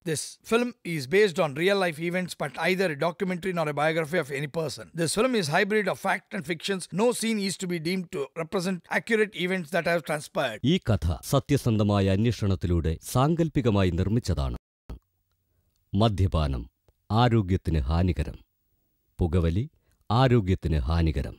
This film is based on real life events, but either a documentary nor a biography of any person. This film is hybrid of fact and fictions. No scene is to be deemed to represent accurate events that have transpired. ഈ കഥ സത്യസന്ധമായ അന്വേഷണത്തിലൂടെ സാങ്കല്പികമായി നിർമ്മിച്ചതാണ് മദ്യപാനം ആരോഗ്യത്തിന് ഹാനികരം പുകവലി ആരോഗ്യത്തിന് ഹാനികരം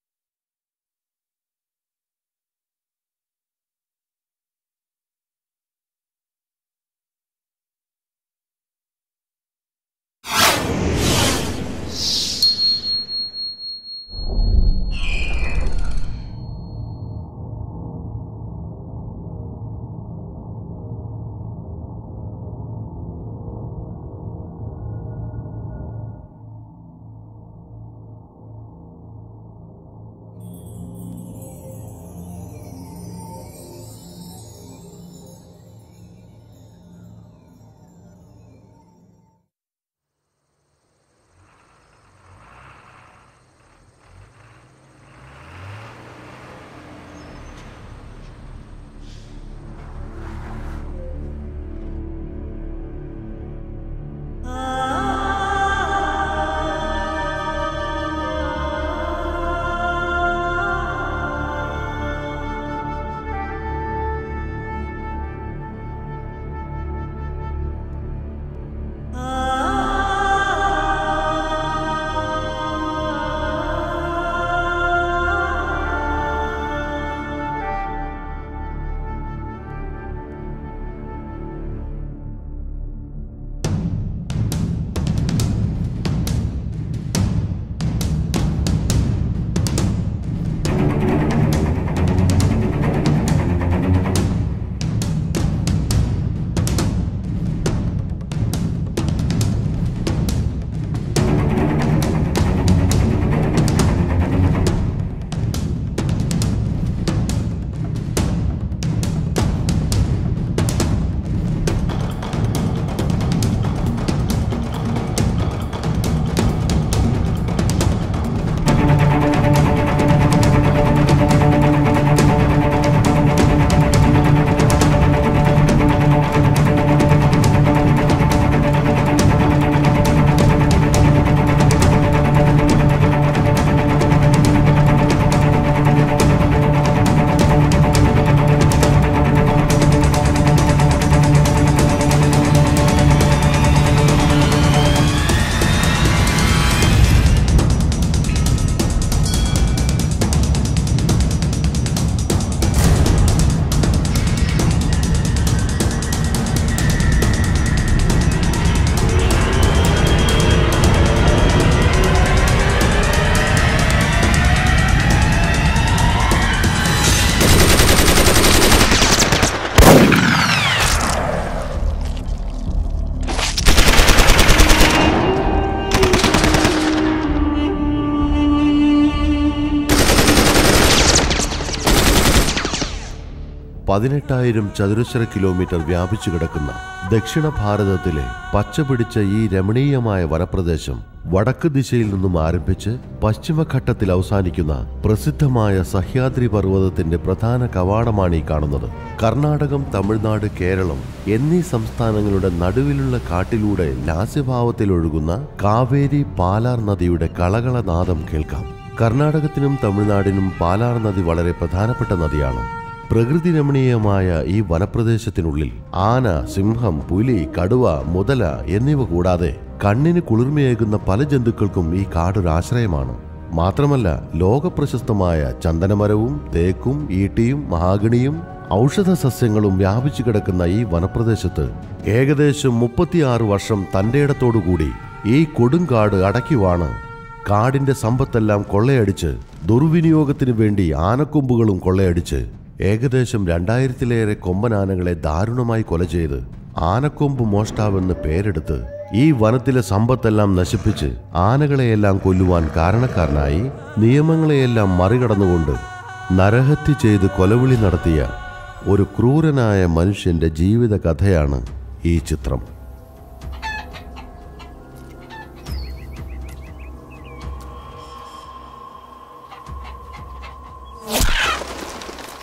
പതിനെട്ടായിരം ചതുരശ്ര കിലോമീറ്റർ വ്യാപിച്ചു കിടക്കുന്ന ദക്ഷിണ ഭാരതത്തിലെ പച്ചപിടിച്ച ഈ രമണീയമായ വനപ്രദേശം വടക്ക് ദിശയിൽ നിന്നും ആരംഭിച്ച് പശ്ചിമഘട്ടത്തിൽ അവസാനിക്കുന്ന പ്രസിദ്ധമായ സഹ്യാദ്രി പർവ്വതത്തിന്റെ പ്രധാന കവാടമാണ് ഈ കാണുന്നത് കർണാടകം തമിഴ്നാട് കേരളം എന്നീ സംസ്ഥാനങ്ങളുടെ നടുവിലുള്ള കാട്ടിലൂടെ ലാസ്യഭാവത്തിൽ ഒഴുകുന്ന കാവേരി പാലാർ നദിയുടെ കളകളനാദം കേൾക്കാം കർണാടകത്തിനും തമിഴ്നാടിനും പാലാർ നദി വളരെ പ്രധാനപ്പെട്ട നദിയാണ് പ്രകൃതി രമണീയമായ ഈ വനപ്രദേശത്തിനുള്ളിൽ ആന സിംഹം പുലി കടുവ മുതല എന്നിവ കൂടാതെ കണ്ണിന് കുളിർമയേകുന്ന പല ജന്തുക്കൾക്കും ഈ കാടൊരാശ്രയമാണ് മാത്രമല്ല ലോകപ്രശസ്തമായ ചന്ദനമരവും തേക്കും ഈട്ടിയും മഹാഗണിയും ഔഷധ സസ്യങ്ങളും വ്യാപിച്ചു കിടക്കുന്ന ഈ വനപ്രദേശത്ത് ഏകദേശം മുപ്പത്തിയാറ് വർഷം തന്റെ ഇടത്തോടുകൂടി ഈ കൊടുങ്കാട് അടക്കിവാണ് കാടിന്റെ സമ്പത്തെല്ലാം കൊള്ളയടിച്ച് ദുർവിനിയോഗത്തിനു വേണ്ടി ആനക്കൊമ്പുകളും കൊള്ളയടിച്ച് ഏകദേശം രണ്ടായിരത്തിലേറെ കൊമ്പനാനകളെ ദാരുണമായി കൊല ചെയ്ത് ആനക്കൊമ്പ് മോഷ്ടാവെന്ന് പേരെടുത്ത് ഈ വനത്തിലെ സമ്പത്തെല്ലാം നശിപ്പിച്ച് ആനകളെയെല്ലാം കൊല്ലുവാൻ കാരണക്കാരനായി നിയമങ്ങളെയെല്ലാം മറികടന്നുകൊണ്ട് നരഹത്യ ചെയ്ത് കൊലവിളി നടത്തിയ ഒരു ക്രൂരനായ മനുഷ്യന്റെ ജീവിത കഥയാണ് ഈ ചിത്രം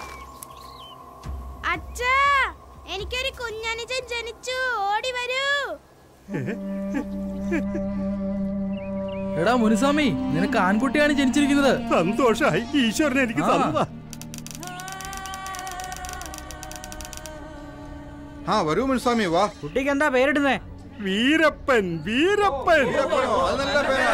അച്ഛാ എനിക്കൊരു കുഞ്ഞനുജൻ ജനിച്ചു ഓടി വരൂ എടാ മുനുസ്വാമി നിനക്ക് ആൺകുട്ടിയാണ് ജനിച്ചിരിക്കുന്നത് സന്തോഷായി ഈശ്വരൻ എനിക്ക് ആ. തന്നതാ ആ വരൂ മുൻസ്വാമി വാ കുട്ടിക്ക് എന്താ പേരിടുന്നേ വീരപ്പൻ വീരപ്പൻ അത് നല്ല പേരാ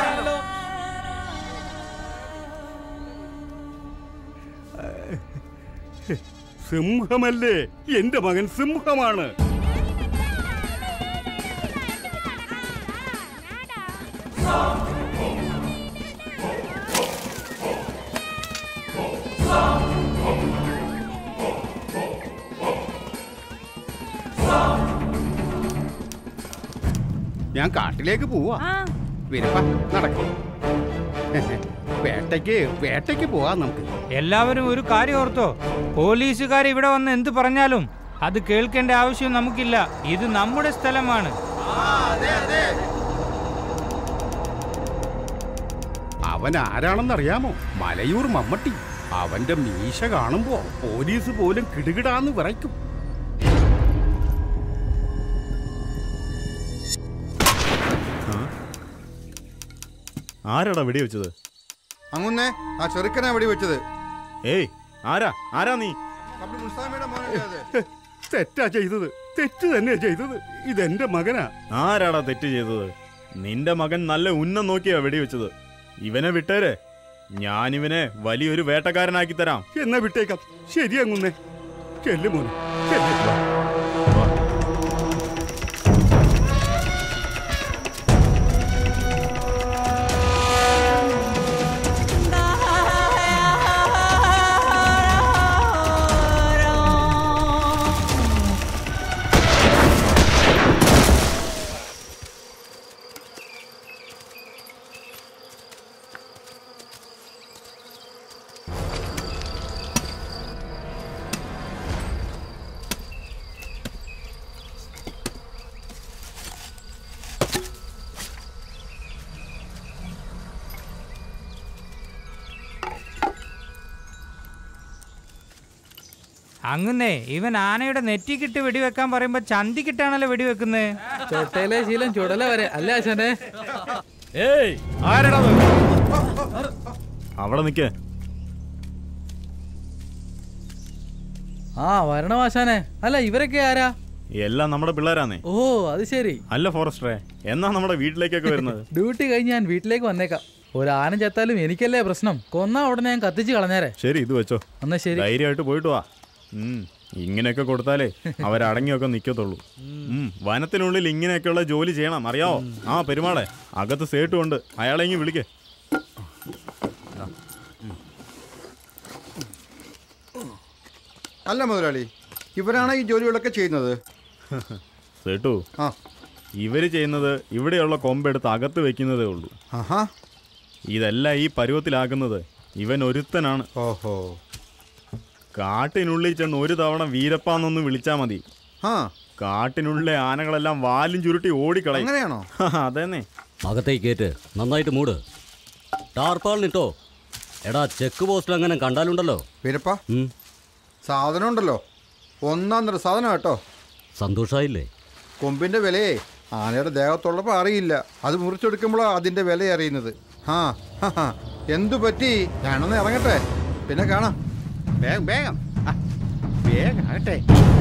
സിംഹമല്ലേ എന്റെ മകൻ സിംഹമാണ് ഞാൻ കാട്ടിലേക്ക് പോവാ വീരപ്പ നടക്കും വേട്ടയ്ക്ക് വേട്ടയ്ക്ക് പോവാ നമുക്ക് എല്ലാവരും ഒരു കാര്യം ഓർത്തോ പോലീസുകാർ ഇവിടെ വന്ന് എന്ത് പറഞ്ഞാലും അത് കേൾക്കേണ്ട ആവശ്യം നമുക്കില്ല ഇത് നമ്മുടെ സ്ഥലമാണ് അവൻ ആരാണെന്നറിയാമോ മലയൂർ മമ്മട്ടി അവന്റെ മീശ കാണുമ്പോ പോലീസ് പോലും കിടുകിടാന്ന് വിറയ്ക്കും ആരാടാ വെടിവെച്ചത് അങ്ങുന്നേ ആ ചെറുക്കനാ വെടി വെച്ചത് ഏയ് ആരാ ആരാ നീ നമ്മുടെ മുൻസ്വാമിയുടെ മോനല്ലേ അത് തെറ്റാ ചെയ്തത് തെറ്റ് തന്നെയാ ചെയ്തത് ഇതെന്റെ മകനാ ആരാടാ തെറ്റ് ചെയ്തത് നിന്റെ മകൻ നല്ല ഉന്നം നോക്കിയാ വെടിവെച്ചത് ഇവനെ വിട്ടേരെ ഞാനിവനെ വലിയൊരു വേട്ടക്കാരനാക്കി തരാം എന്നാ വിട്ടേക്കാം ശരിയങ്ങുന്നേ ചെല്ലു മോനെ ചെല്ല്. അങ്ങന്നേ ഇവൻ ആനയുടെ നെറ്റിക്കിട്ട് വെടിവെക്കാൻ പറയുമ്പോ ചന്തിക്കിട്ടാണല്ലോ വെടിവെക്കുന്നത് ചൊട്ടയിലെ ശീലം ചുടല വരെ അല്ലേ ആശാനെ ഏയ് ആരാടാ അത്? അവിടെ നിക്ക് ആ വരണം ആശാനെ അല്ല ഇവരൊക്കെ ആരാ എല്ലാം നമ്മുടെ പിള്ളേരാന്നേ ഓ അത് ശരി അല്ല ഫോറസ്റ്ററെ എന്നാ നമ്മുടെ വീട്ടിലേക്കൊക്കെ വരുന്നത് ഡ്യൂട്ടി കഴിഞ്ഞ് ഞാൻ വീട്ടിലേക്ക് വന്നേക്കാം ഒരു ആന ചത്താലും എനിക്കല്ലേ പ്രശ്നം കൊന്നാ ഉടനെ ഞാൻ കത്തിച്ച് കളഞ്ഞേരെ ശരി ഇത് വെച്ചോ എന്നാ ശരി ധൈര്യമായിട്ട് പോയിട്ട് വാ ഉം, ഇങ്ങനെയൊക്കെ കൊടുത്താലേ അവരടങ്ങിയൊക്കെ നിക്കത്തുള്ളൂ ഉം, വനത്തിനുള്ളിൽ ഇങ്ങനെയൊക്കെയുള്ള ജോലി ചെയ്യണം അറിയാവോ ആ പെരുമാളെ അകത്ത് സേട്ടും ഉണ്ട് അയാളെ ഇങ്ങ് വിളിക്കേ അല്ല മുതലാളി ഇവരാണ് ഈ ജോലികളൊക്കെ ചെയ്യുന്നത് സേട്ടു ആ ഇവര് ചെയ്യുന്നത് ഇവിടെയുള്ള കൊമ്പെടുത്ത് അകത്ത് വെക്കുന്നതേ ഉള്ളൂ ആഹാ ഇതെല്ലാം ഈ പരുവത്തിലാക്കുന്നത് ഇവൻ ഒരുത്തനാണ് ഓഹോ കാട്ടിനുള്ളിൽ ചെന്ന് ഒരു തവണ വീരപ്പാന്നൊന്ന് വിളിച്ചാ മതി ആ കാട്ടിനുള്ളിലെ ആനകളെല്ലാം വാലും ചുരുട്ടി ഓടിക്കളയും അങ്ങനെയാണോ അതന്നെ അകത്തേക്ക് കയറ്റ് നന്നായിട്ട് മൂട് ടാർപ്പാളിനിട്ടോ എടാ ചെക്ക് പോസ്റ്റിൽ അങ്ങനെ കണ്ടാലുണ്ടല്ലോ വീരപ്പ ഉം, സാധനം ഉണ്ടല്ലോ ഒന്നാം തരം സാധനം കേട്ടോ സന്തോഷായില്ലേ കൊമ്പിന്റെ വിലയെ ആനയുടെ ദേഹത്തുള്ളപ്പോൾ അറിയില്ല അത് മുറിച്ചെടുക്കുമ്പോഴാണ് അതിന്റെ വില അറിയുന്നത് ആ ഹാ, ഹാ. എന്തു പറ്റി ഞാനൊന്ന് ഇറങ്ങട്ടെ പിന്നെ കാണാം വേഗം വേഗം ആ, വേഗം ആകട്ടെ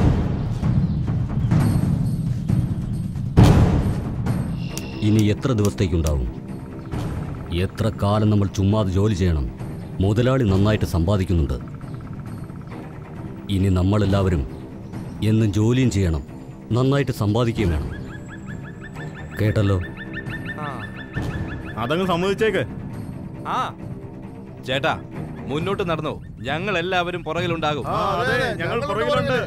ഇനി എത്ര ദിവസത്തേക്കുണ്ടാവും എത്ര കാലം നമ്മൾ ചുമ്മാതെ ജോലി ചെയ്യണം മുതലാളി നന്നായിട്ട് സമ്പാദിക്കുന്നുണ്ട് ഇനി നമ്മളെല്ലാവരും എന്നും ജോലിയും ചെയ്യണം നന്നായിട്ട് സമ്പാദിക്കുകയും വേണം കേട്ടല്ലോ അതങ്ങ് സമ്മതിച്ചേക്ക് ആ ചേട്ടാ മുന്നോട്ട് നടന്നു ഞങ്ങൾ എല്ലാവരും പുറകിലുണ്ടാകും അതെ ഞങ്ങൾ പുറകിലുണ്ട്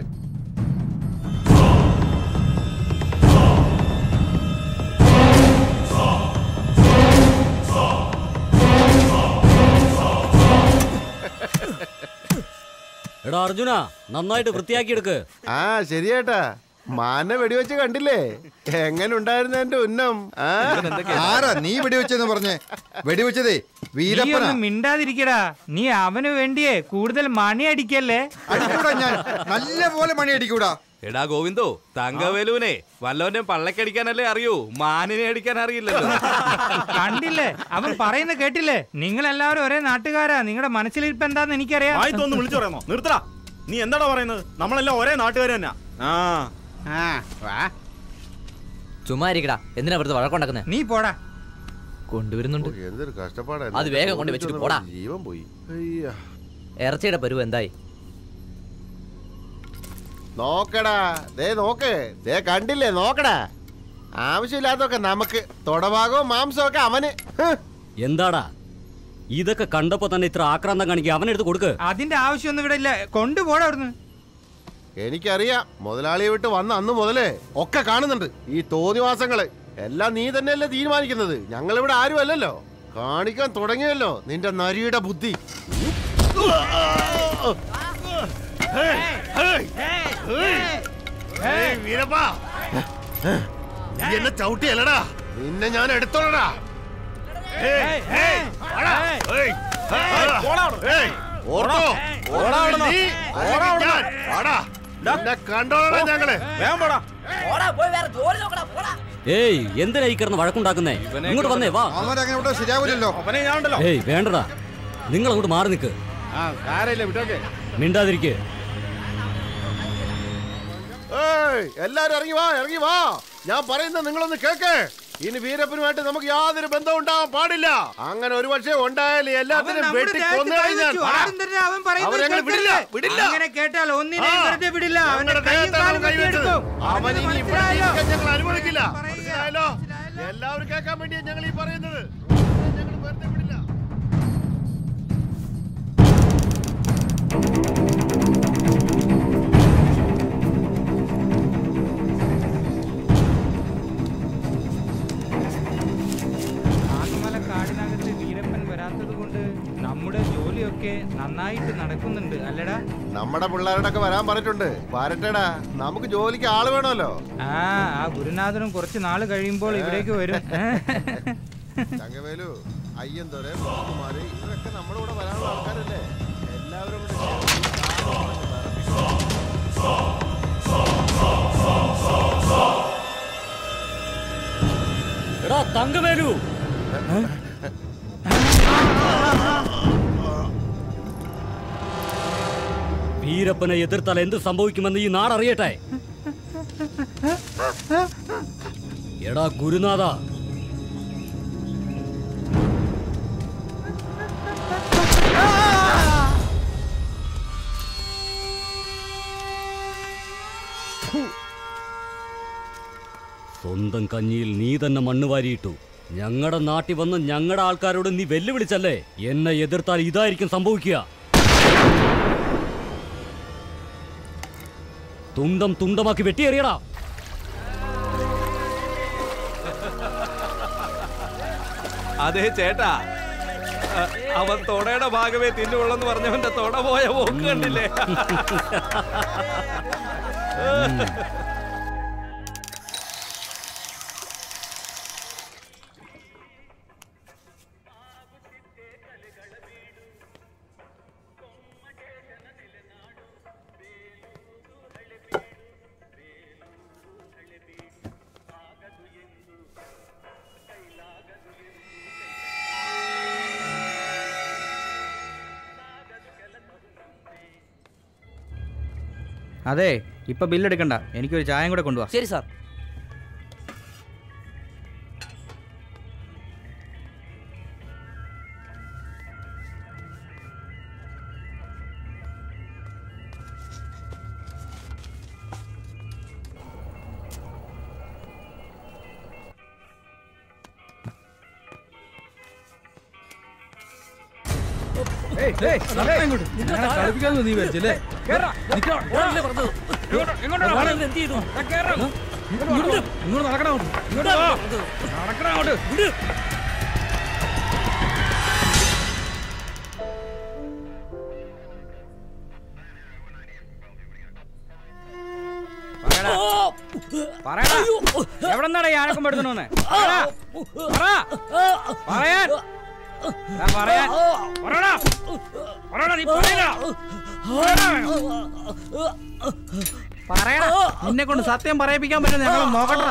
എടാ അർജുന നന്നായിട്ട് വൃത്തിയാക്കിയെടുക്ക് ആ ശരിയേട്ടാ മാന വെടിവെച്ച് കണ്ടില്ലേ എങ്ങനെ ഉണ്ടായിരുന്നു എന്റെ ഉന്നം ആ ആരാ നീ വെടിവെച്ചെന്ന് പറഞ്ഞേ വെടിവെച്ചതേ നീ വീരപ്പനാ ഒന്ന് മിണ്ടാതിരിക്കടാ നീ അവന് വേണ്ടിയേ കൂടുതൽ മണി അടിക്കല്ലേ അടിക്കൂടാ ഞാൻ നല്ല പോലെ മണി അടിക്കൂടാ എടാ ഗോവിന്ദോ തങ്കവേലുവിനെ വല്ലവന്റെ പള്ളക്കടിക്കാനല്ലേ അറിയൂ മാനിനെ അടിക്കാൻ അറിയില്ലല്ലോ കണ്ടില്ലേ അവൻ പറയുന്ന കേട്ടില്ലേ നിങ്ങൾ എല്ലാവരും ഒരേ നാട്ടുകാരാ നിങ്ങളുടെ മനസ്സിലിരിപ്പ് എന്താന്ന് എനിക്കറിയാം ആയിത്തൊന്ന് വിളിച്ചു പറയാമോ നിർത്തടാ നീ എന്താടാ പറയുന്നത് നമ്മളെല്ലാം ഒരേ നാട്ടുകാർ തന്നെ ആ ആ വാ ചുമ്മാ ഇരിക്കടാ എന്തിനാ വെറുതെ വഴക്കുണ്ടാക്കുന്നത് നീ പോടാ കൊണ്ടുവരുന്നുണ്ട് എന്തൊരു കഷ്ടപ്പാടാ അത് വേഗം കൊണ്ട് വെച്ചിട്ട് പോടാ. ജീവൻ പോയി അയ്യാ ഇറച്ചിയുടെ പരുവ് എന്തായി നോക്കടാ ദേ നോക്ക് ദേ കണ്ടില്ലേ നോക്കടാ ആവശ്യമില്ലാത്തൊക്കെ നമുക്ക് തൊടഭാഗവും മാംസവും ഒക്കെ അവന് ഹ്. എന്താടാ ഇതൊക്കെ കണ്ടപ്പോ തന്നെ ഇത്ര ആക്രാന്തം കാണിക്കുക അവനെടുത്ത് കൊടുക്ക് അതിന്റെ ആവശ്യമൊന്നും ഇവിടെ ഇല്ല കൊണ്ടുപോടാ അവിടുന്ന് എനിക്കറിയാം മുതലാളിയെ വിട്ട് വന്ന അന്ന് മുതലേ ഒക്കെ കാണുന്നുണ്ട് ഈ തോന്നിവാസങ്ങള് എല്ലാം നീ തന്നെയല്ലേ തീരുമാനിക്കുന്നത് ഞങ്ങൾ ഇവിടെ ആരും അല്ലല്ലോ കാണിക്കാൻ തുടങ്ങിയല്ലോ നിന്റെ നരിയുടെ ബുദ്ധി എന്നെ ചവിട്ടിയല്ലടാ നിന്നെ ഞാൻ എടുത്തോളടാ ഓർത്തോ നീ ഞാൻ. വാടാ. നിന്നെ കണ്ടോളടാ ഞങ്ങള് വേഗം പോടാ ഏയ് എന്തിനാ ഈ കിടന്ന് വഴക്കുണ്ടാക്കുന്നേ ഇങ്ങോട്ട് വന്നേ വാ അവരങ്ങനെ ഇവിടെ ശരിയാവില്ലല്ലോ അവനെ ഞാൻ ഉണ്ടല്ലോ ഏയ് വേണ്ടടാ നിങ്ങൾ അങ്ങോട്ട് മാറി നിൽക്ക് ആ സാരമില്ല വിട്ടോക്കെ മിണ്ടാതിരിക്ക് ഏയ് എല്ലാരും ഇറങ്ങി വാ ഇറങ്ങി വാ ഞാൻ പറയുന്നത് നിങ്ങളൊന്ന് കേക്ക് ഇനി വീരപ്പനുമായിട്ട് നമുക്ക് യാതൊരു ബന്ധവും ഉണ്ടാവാൻ പാടില്ല അങ്ങനെ ഒരു പക്ഷേ ഉണ്ടായാലും അവൻ എല്ലാത്തിനും നമ്മുടെ വെട്ടി ദേഹത്ത് കൊന്നു കൈ കഴിഞ്ഞാൽ വെച്ചു. ആരും തന്നെ അവൻ പറയുന്നത് അവരെ അങ്ങനെ വിടില്ല, കേൾക്കില്ലേ? വിടില്ല. അങ്ങനെ കേട്ടാൽ ഒന്നിനെയും ആ, വെറുതെ വിടില്ല അവന്റെ ഞങ്ങളുടെ കൈയും ദേഹത്താണ് കാലും അവൻ കൈവച്ചത്. വെട്ടിയെടുക്കും. അവൻ അവന് ഇനി ഇവിടെ മനസ്സിലായോ? ജീവിക്കാൻ ഞങ്ങൾ അനുവദിക്കില്ല മനസ്സിലായല്ലോ എല്ലാവരും കേൾക്കാൻ വേണ്ടിയാ ഞങ്ങൾ ഈ പറയുന്നത് ഞങ്ങൾ വെറുതെ വിടില്ല ആകമല കാടിനകത്ത് വീരപ്പൻ വരാത്തത് കൊണ്ട് നമ്മുടെ ജോലിയൊക്കെ നന്നായിട്ട് നടക്കുന്നുണ്ട് അല്ലടാ നമ്മുടെ പിള്ളേരോടൊക്കെ വരാൻ പറഞ്ഞിട്ടുണ്ട് വരട്ടെടാ നമുക്ക് ജോലിക്ക് ആള് വേണമല്ലോ ആ ആ ഗുരുനാഥനും കുറച്ച് നാള് കഴിയുമ്പോൾ ഇവിടേക്ക് വരും തങ്കവേലു അയ്യന്തോരെ മുത്തുമാര് ഇവരൊക്കെ നമ്മുടെ കൂടെ വരാനുള്ള ആൾക്കാരല്ലേ എല്ലാവരും കൂടി എടാ തങ്കവേലു വീരപ്പനെ എതിർത്താൽ എന്ത് സംഭവിക്കുമെന്ന് ഈ നാടറിയട്ടെ എടാ ഗുരുനാഥ സ്വന്തം കഞ്ഞിയിൽ നീ തന്നെ മണ്ണ് വാരിയിട്ടു ഞങ്ങളുടെ നാട്ടിൽ വന്ന് ഞങ്ങളുടെ ആൾക്കാരോട് നീ വെല്ലുവിളിച്ചല്ലേ എന്നെ എതിർത്താൽ ഇതായിരിക്കും സംഭവിക്കുക തുണ്ടം തുണ്ടമാക്കി വെട്ടിയെറിയടാ അതെ ചേട്ടാ അ, അവൻ തൊടയുടെ ഭാഗമേ തിന്നുള്ളെന്ന് പറഞ്ഞവന്റെ തൊട പോയ പോക്ക് കണ്ടില്ലേ അതെ ഇപ്പൊ ബില്ലെടുക്കണ്ട എനിക്കൊരു ചായം കൂടെ കൊണ്ടുപോവാ ശരി സാർ കളിപ്പിക്കാന്ന് നീ വിചാരിച്ചല്ലേ ഇങ്ങോട്ട് നടക്കണം അങ്ങോട്ട്. ഇങ്ങോട്ട് വാ. നടക്കണം അങ്ങോട്ട് പറയടാ എവിടെ നിന്നാണ് ഞാനൊക്കെ എടുക്കണോന്ന് പറയാൻ ഞാൻ പറയാൻ പറയടാ പറയടാ നീ പറയടാ പറയടാ. പറയടാ നിന്നെ കൊണ്ട് സത്യം പറയിപ്പിക്കാൻ പറ്റും ഞങ്ങൾ നോക്കട്ടെ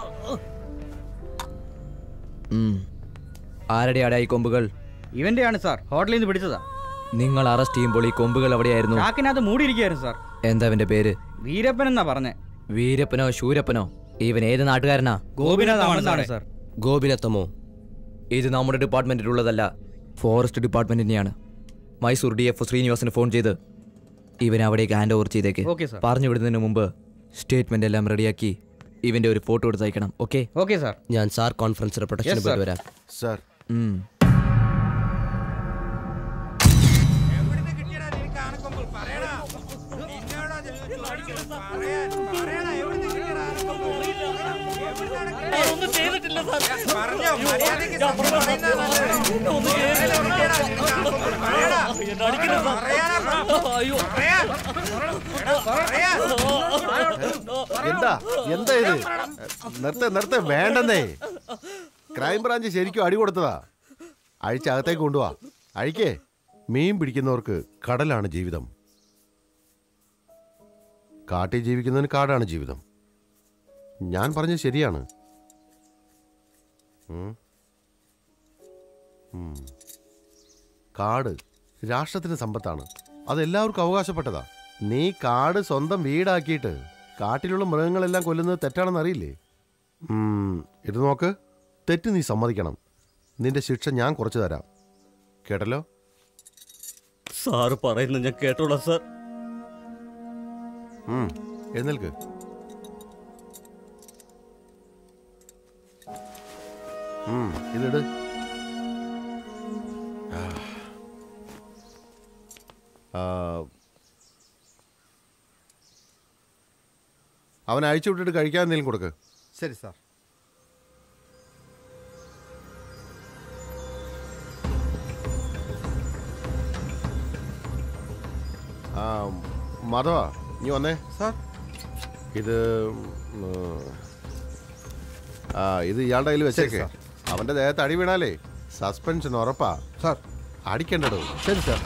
ആരുടെ ആടായി കൊമ്പുകൾ ഇവന്റെയാണ് സാർ ഹോട്ടലിൽ നിന്ന് പിടിച്ചതാ നിങ്ങൾ അറസ്റ്റ് ചെയ്യുമ്പോൾ ഈ കൊമ്പുകൾ എവിടെയായിരുന്നു ചാക്കിനകത്ത് മൂടിയിരിക്കുകയായിരുന്നു സാർ എന്താ അവന്റെ പേര് വീരപ്പൻ എന്നാ പറഞ്ഞേ വീരപ്പനോ ശൂരപ്പനോ ഇവൻ ഏത് നാട്ടുകാരനാ ഗോപിനാഥാണ് സാർ ഗോപിനത്തമോ ഇത് നമ്മുടെ ഡിപ്പാർട്ട്മെന്റിലുള്ളതല്ല ഫോറസ്റ്റ് ഡിപ്പാർട്ട്മെന്റിനെയാണ് മൈസൂർ ഡി എഫ് ശ്രീനിവാസന് ഫോൺ ചെയ്ത് ഇവൻ അവിടേക്ക് ഹാൻഡ് ഓവർ ചെയ്തേക്ക് Okay, sir. പറഞ്ഞു വിടുന്നതിന് മുമ്പ് സ്റ്റേറ്റ്മെന്റ് എല്ലാം റെഡിയാക്കി ഇവന്റെ ഒരു ഫോട്ടോ എടുത്ത് അയക്കണം ഓക്കെ ഓക്കെ സാർ ഞാൻ സാർ കോൺഫറൻസിന്റെ പ്രൊട്ടക്ഷന് Yes, sir. പോയിട്ട് വരാം സാർ ഉം. എന്താ എന്താ ഇത് നിർത്ത നിർത്ത വേണ്ടെന്നേ ക്രൈം ബ്രാഞ്ച് ശരിക്കും അടി കൊടുത്തതാ അഴിച്ചകത്തേക്ക് കൊണ്ടുപോവാ അഴിക്കേ മീൻ പിടിക്കുന്നവർക്ക് കടലാണ് ജീവിതം കാട്ടിൽ ജീവിക്കുന്നതിന് കാടാണ് ജീവിതം ഞാൻ പറഞ്ഞത് ശരിയാണ് ഉം. ഉം. കാട് രാഷ്ട്രത്തിന് സമ്പത്താണ് അത് എല്ലാവർക്കും അവകാശപ്പെട്ടതാ നീ കാട് സ്വന്തം വീടാക്കിയിട്ട് കാട്ടിലുള്ള മൃഗങ്ങളെല്ലാം കൊല്ലുന്നത് തെറ്റാണെന്ന് അറിയില്ലേ ഉം, ഇത് നോക്ക് തെറ്റ് നീ സമ്മതിക്കണം നിന്റെ ശിക്ഷ ഞാൻ കുറച്ച് തരാം കേട്ടല്ലോ സാറ് പറയുന്നത് ഞാൻ കേട്ടോളാം സാർ ഉം, എഴുന്നേൽക്ക് ഉം, ഇതിട് ആ. ആ. അവൻ അഴിച്ചു വിട്ടിട്ട് കഴിക്കാൻ എന്തെങ്കിലും കൊടുക്ക് ശരി സാർ ആ മാധവ നീ വന്നേ സാർ ഇത് ഉം, ആ ഇത് ഇയാളുടെ കയ്യിൽ വെച്ചേക്ക് സാർ. അവന്റെ ദേഹത്ത് അടി വീണാലേ സസ്പെൻഷൻ ഉറപ്പാ സാർ അടിക്കണ്ടടോ ശരി സാർ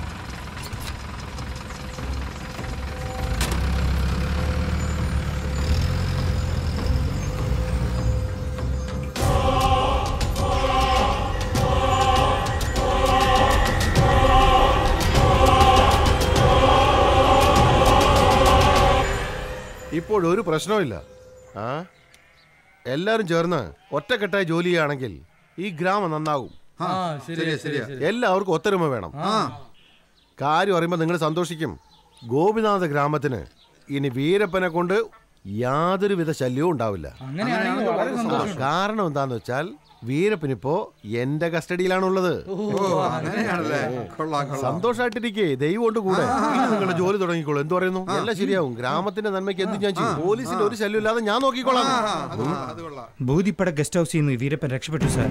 ഇപ്പോഴൊരു പ്രശ്നവുമില്ല ആ എല്ലാരും ചേർന്ന് ഒറ്റക്കെട്ടായി ജോലി ചെയ്യുകയാണെങ്കിൽ ഈ ഗ്രാമം നന്നാവും ആ ശരിയാ ശരിയാ എല്ലാവർക്കും ഒത്തൊരുമ വേണം കാര്യം അറിയുമ്പോൾ നിങ്ങൾ സന്തോഷിക്കും ഗോപിനാഥ ഗ്രാമത്തിന് ഇനി വീരപ്പനെ കൊണ്ട് യാതൊരുവിധ ശല്യവും ഉണ്ടാവില്ല അങ്ങനെയാണെങ്കിൽ വളരെ ആ, സന്തോഷം കാരണം എന്താന്ന് വെച്ചാൽ വീരപ്പനിപ്പോ എന്റെ കസ്റ്റഡിയിലാണുള്ളത് അങ്ങനെയാണല്ലേ കൊള്ളാം കൊള്ളാം സന്തോഷമായിട്ടിരിക്കേ ദൈവം കൊണ്ട് കൂടെ ഇനി നിങ്ങളുടെ ജോലി തുടങ്ങിക്കോളൂ എന്ത് പറയുന്നു എല്ലാം ശരിയാവും ഗ്രാമത്തിന്റെ നന്മയ്ക്ക് എന്ത് ഞാൻ ചെയ്യും പോലീസിന്റെ ഒരു ശല്യം ഇല്ലാതെ ഞാൻ നോക്കിക്കോളാം അത് കൊള്ളാം, അത് കൊള്ളാം ബോധിപ്പട ഗസ്റ്റ് ഹൗസിൽ നിന്ന് വീരപ്പൻ രക്ഷപ്പെട്ടു സാർ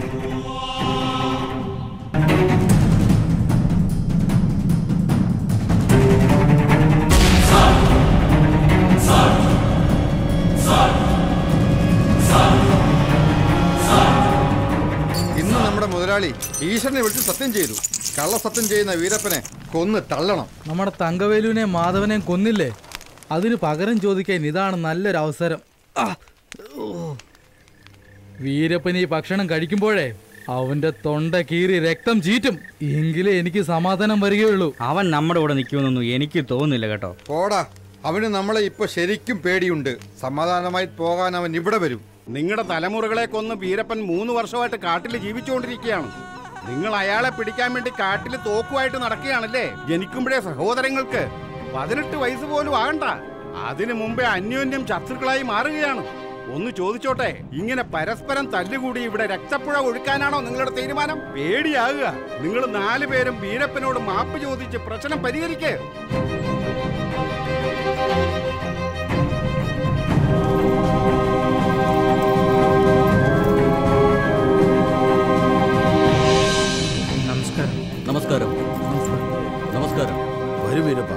ഇന്ന് നമ്മുടെ മുതലാളി ഈശ്വരനെ വിളിച്ച് സത്യം ചെയ്തു കള്ളസത്യം ചെയ്യുന്ന വീരപ്പനെ കൊന്ന് തള്ളണം നമ്മുടെ തങ്കവേലുവിനെ മാധവനെയും കൊന്നില്ലേ അതിന് പകരം ചോദിക്കാൻ ഇതാണ് നല്ലൊരു അവസരം ആ, ഓ. വീരപ്പൻ ഈ ഭക്ഷണം കഴിക്കുമ്പോഴേ അവന്റെ തൊണ്ട കീറി രക്തം ചീറ്റും എങ്കിലേ എനിക്ക് സമാധാനം വരികയുള്ളൂ അവൻ നമ്മുടെ കൂടെ നിൽക്കുമെന്നൊന്നും എനിക്ക് തോന്നുന്നില്ല കേട്ടോ പോടാ അവന് നമ്മളെ ഇപ്പൊ ശരിക്കും പേടിയുണ്ട് സമാധാനമായി പോകാൻ അവൻ ഇവിടെ വരും നിങ്ങളുടെ തലമുറകളെ കൊന്ന് വീരപ്പൻ മൂന്ന് വർഷമായിട്ട് കാട്ടിൽ ജീവിച്ചുകൊണ്ടിരിക്കുകയാണ് നിങ്ങൾ അയാളെ പിടിക്കാൻ വേണ്ടി കാട്ടിൽ തോക്കുമായിട്ട് നടക്കുകയാണല്ലേ ജനിക്കുമ്പോഴേ സഹോദരങ്ങൾക്ക് പതിനെട്ട് വയസ്സ് പോലും ആകണ്ട അതിനു മുമ്പേ അന്യോന്യം ശത്രുക്കളായി മാറുകയാണ് ഒന്ന് ചോദിച്ചോട്ടെ ഇങ്ങനെ പരസ്പരം തല്ലുകൂടി ഇവിടെ രക്തപ്പുഴ ഒഴുക്കാനാണോ നിങ്ങളുടെ തീരുമാനം പേടിയാകുക നിങ്ങൾ നാലു പേരും വീരപ്പനോട് മാപ്പ് ചോദിച്ച് പ്രശ്നം പരിഹരിക്കേ നമസ്കാരം നമസ്കാരം നമസ്കാരം വരൂ വീരപ്പ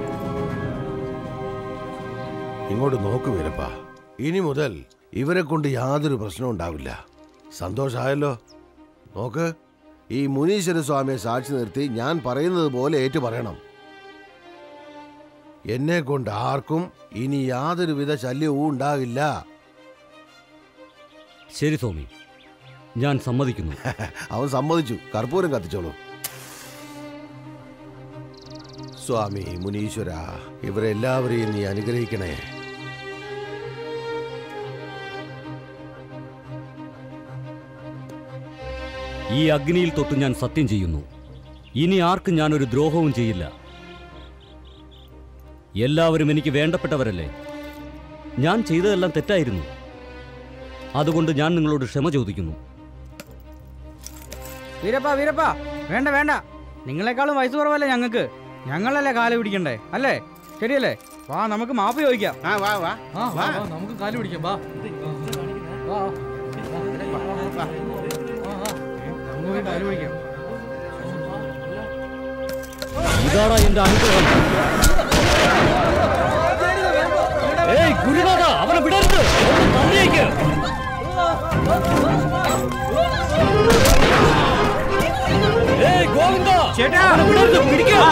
ഇങ്ങോട്ട് നോക്കൂ വീരപ്പ ഇനി മുതൽ ഇവരെ കൊണ്ട് യാതൊരു പ്രശ്നവും ഉണ്ടാവില്ല സന്തോഷമായല്ലോ നോക്ക് ഈ മുനീശ്വര സ്വാമിയെ സാക്ഷി നിർത്തി ഞാൻ പറയുന്നത് പോലെ ഏറ്റു പറയണം എന്നെ കൊണ്ട് ആർക്കും ഇനി യാതൊരുവിധ ശല്യവും ഉണ്ടാകില്ല ശരി സ്വാമി ഞാൻ സമ്മതിക്കുന്നു അവൻ സമ്മതിച്ചു കർപ്പൂരം കത്തിച്ചോളൂ സ്വാമി മുനീശ്വര ഇവരെല്ലാവരെയും നീ അനുഗ്രഹിക്കണേ ഈ അഗ്നിയിൽ തൊട്ട് ഞാൻ സത്യം ചെയ്യുന്നു ഇനി ആർക്കും ഞാനൊരു ദ്രോഹവും ചെയ്യില്ല എല്ലാവരും എനിക്ക് വേണ്ടപ്പെട്ടവരല്ലേ ഞാൻ ചെയ്തതെല്ലാം തെറ്റായിരുന്നു അതുകൊണ്ട് ഞാൻ നിങ്ങളോട് ക്ഷമ ചോദിക്കുന്നു വീരപ്പ വീരപ്പ വേണ്ട വേണ്ട നിങ്ങളെക്കാളും വയസ്സ് കുറവല്ലേ ഞങ്ങൾക്ക് ഞങ്ങളല്ലേ കാല് പിടിക്കണ്ടേ അല്ലേ ശരിയല്ലേ വാ നമുക്ക് മാപ്പ് ചോദിക്കാം ആ വാ വാ ആ വാ, വാ, നമുക്ക് കാല് പിടിക്കാം വാ വാ, വാ. ആ, ആ. നമുക്ക് പോയി കാല് പിടിക്കാം ഇതാടാ എന്റെ അനുഗ്രഹം ഏയ് ഗുരുനാഥ അവനെ വിടരുത് അവനെ തള്ളിയേക്ക് ഏയ് ഗോവിന്ദ ചേട്ടാ അവനെ വിടരുത് പിടിക്കുക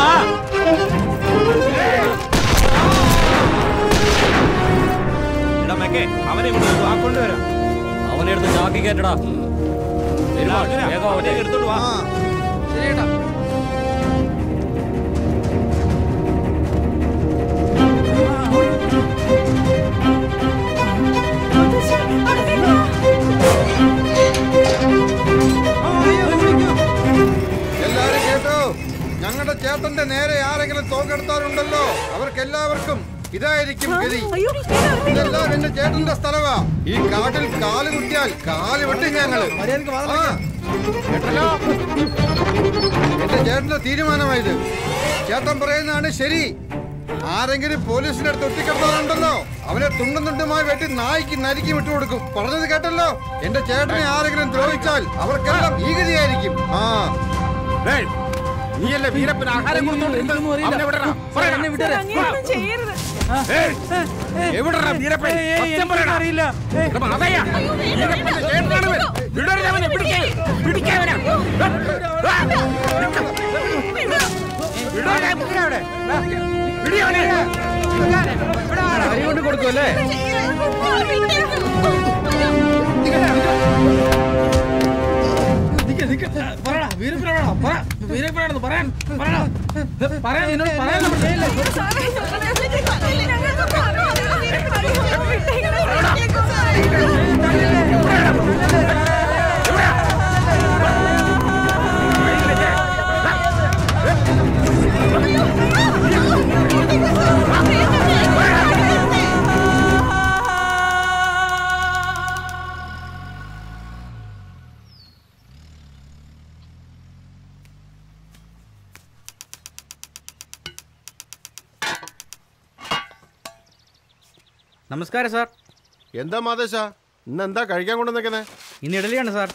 എടാ മെക്കെ അവനെ ഇവിടെ വാ കൊണ്ടുവരാം അവനെ എടുത്ത് ചാക്കി കയറ്റടാ എടാ, അർജുനാ, അവനെ എടുത്തോണ്ട് വാ എല്ലാരും കേട്ടോ ഞങ്ങളുടെ ചേട്ടന്റെ നേരെ ആരെങ്കിലും തോക്കെടുത്താറുണ്ടല്ലോ അവർക്കെല്ലാവർക്കും ഇതായിരിക്കും ഗതി ഇതെല്ലാം എന്റെ ചേട്ടന്റെ സ്ഥലമാ ഈ കാട്ടിൽ കാല് കുത്തിയാൽ കാല് വെട്ടും ഞങ്ങള് ആ. കേട്ടല്ലോ എന്റെ ചേട്ടന്റെ തീരുമാനമായത് ചേട്ടൻ പറയുന്നതാണ് ശരി ആരെങ്കിലും പോലീസിന്റെ അടുത്ത് ഒട്ടിക്കിടന്നാലുണ്ടല്ലോ അവനെ തുണ്ടും തുണ്ടുമായി വെട്ടി നായ്ക്ക് നരിക്ക് വിട്ടുകൊടുക്കും പറഞ്ഞത് കേട്ടല്ലോ എന്റെ ചേട്ടനെ ആരെങ്കിലും ദ്രോഹിച്ചാൽ അവർക്കെല്ലാം ഈ ഗതിയായിരിക്കും ആ ഡേയ്, നീയല്ലേ വീരപ്പന് ആഹാരം കൊടുത്തോണ്ടിരുന്നത്? അവനെ വിടടാ, പറയടാ. ഏയ്, എവിടെടാ വീരപ്പൻ? സത്യം പറയടാ. അറിയില്ല എടാ, മാതയ്യ, വീരപ്പന്റെ ചേട്ടനാണ് ഇവൻ. വിടരുത് അവനെ, പിടിക്ക്, പിടിക്ക് അവനെ. ആ, നിക്ക്. വിടാതെ, പിടി അവനെ. പിടി അവനെ. അരി കൊണ്ട് കൊടുക്കുമല്ലേ നിക്ക്, നിക്ക്. പറയടാ, വീരപ്പനാണോ? പറ. വീരപ്പനാണെന്ന് പറയാൻ പറയടാ. പറയാൻ നിന്നോട് പറയാൻ നമ്മൾ ചെയ്യില്ലേ? നമസ്കാരം സാർ എന്താ മാതേശ ഇന്ന് എന്താ കഴിക്കാൻ കൊണ്ടു നിൽക്കുന്നേ ഇന്ന് ഇഡലിയാണ് സാർ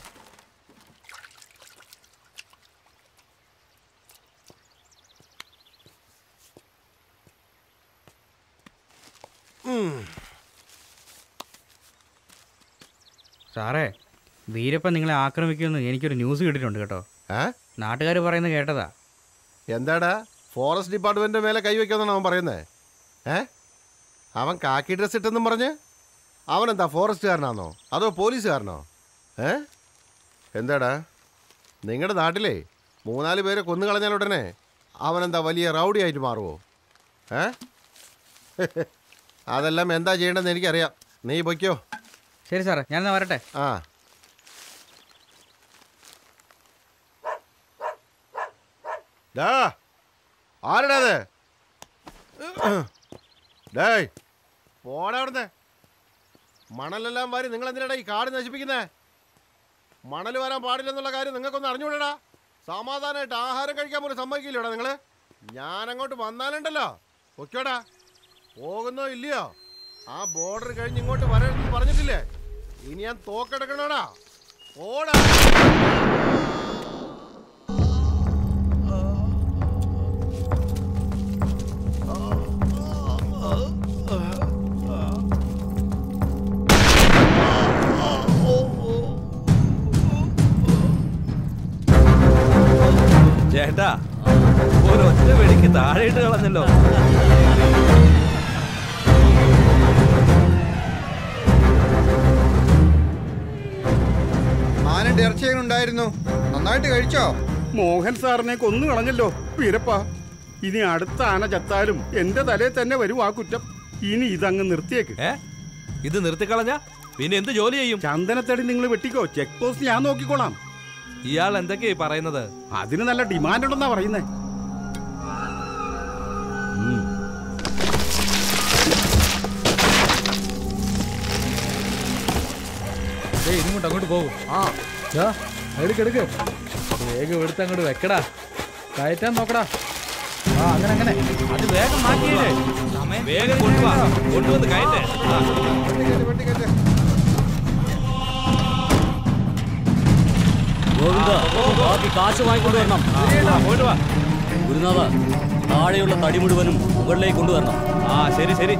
സാറേ വീരപ്പൻ നിങ്ങളെ ആക്രമിക്കുമെന്ന് എനിക്കൊരു ന്യൂസ് കിട്ടിയിട്ടുണ്ട് കേട്ടോ നാട്ടുകാർ പറയുന്നത് കേട്ടതാ എന്താടാ ഫോറസ്റ്റ് ഡിപ്പാർട്ട്മെന്റിന്റെ മേലെ കൈവയ്ക്കാന്നാണ് അവൻ പറയുന്നേ ഏ അവൻ കാക്കി ഡ്രസ് ഇട്ടെന്നും പറഞ്ഞ് അവനെന്താ ഫോറസ്റ്റുകാരനാണോ അതോ പോലീസുകാരനോ ഏ എന്താടാ നിങ്ങളുടെ നാട്ടിലെ മൂന്നാല് പേരെ കൊന്നു കളഞ്ഞാൽ ഉടനെ അവനെന്താ വലിയ റൗഡി ആയിട്ട് മാറുമോ ഏ അതെല്ലാം എന്താ ചെയ്യേണ്ടതെന്ന് എനിക്കറിയാം നീ പൊയ്ക്കോ ശരി സാറേ ഞാനെന്നാ വരട്ടെ ആ ഡാ ആരടാ അത് ഡേയ് പോടാ അവിടുന്ന് മണലെല്ലാം വാരി നിങ്ങൾ എന്തിനാടാ ഈ കാട് നശിപ്പിക്കുന്നേ മണൽ വരാൻ പാടില്ലെന്നുള്ള കാര്യം നിങ്ങൾക്കൊന്ന് അറിഞ്ഞുകൂടാ സമാധാനമായിട്ട് ആഹാരം കഴിക്കാൻ പോലും സമ്മതിക്കില്ലടാ നിങ്ങൾ ഞാൻ അങ്ങോട്ട് വന്നാലുണ്ടല്ലോ ഒക്കെയോടാ പോകുന്നോ ഇല്ലയോ ആ ബോർഡർ കഴിഞ്ഞ് ഇങ്ങോട്ട് വരരുതെന്ന് പറഞ്ഞിട്ടില്ലേ ഇനി ഞാൻ തോക്കെടുക്കണോടാ ഓടാ ചേട്ടാ ഒരു ഒറ്റ വെടിക്ക് താഴെയിട്ട് കളഞ്ഞല്ലോ എങ്ങനെയുണ്ട് ഇറച്ചി എങ്ങനെ ഉണ്ടായിരുന്നു നന്നായിട്ട് കഴിച്ചോ മോഹൻ സാറിനെ കൊന്നു കളഞ്ഞല്ലോ വീരപ്പ ഇനി അടുത്ത ആന ചത്താലും എന്റെ തലയിൽ തന്നെ വരും ആ കുറ്റം ഇനി ഇതങ്ങ് നിർത്തിയേക്ക് ഇത് നിർത്തിക്കളഞ്ഞ പിന്നെ എന്ത് ജോലി ചെയ്യും ചന്ദനത്തടി നിങ്ങൾ വെട്ടിക്കോ ചെക്ക് പോസ്റ്റ് ഞാൻ നോക്കിക്കോളാം ഇയാൾ എന്തൊക്കെയാ പറയുന്നത് അതിന് നല്ല ഡിമാൻഡ് ഉണ്ടെന്നാ പറയുന്നേ ഏയ് ഇങ്ങോട്ട് അങ്ങോട്ട് പോകും ആ എടുക്ക് എടുക്ക് വേഗം എടുത്ത് അങ്ങോട്ട് വെക്കടാ കയറ്റാൻ നോക്കടാ ആ അങ്ങനെ അങ്ങനെ അത് വേഗം മാറ്റിയേ വേഗം കൊണ്ടുവാ കൊണ്ടുവന്ന് കയറ്റേ ആ. ഗോവിന്ദ ബാക്കി കാശ് വാങ്ങിക്കൊണ്ട് വരണം ഗുരുനാഥ താഴെയുള്ള തടി മുഴുവനും മുകളിലേക്ക് കൊണ്ടുവരണം ആ ശരി ശരി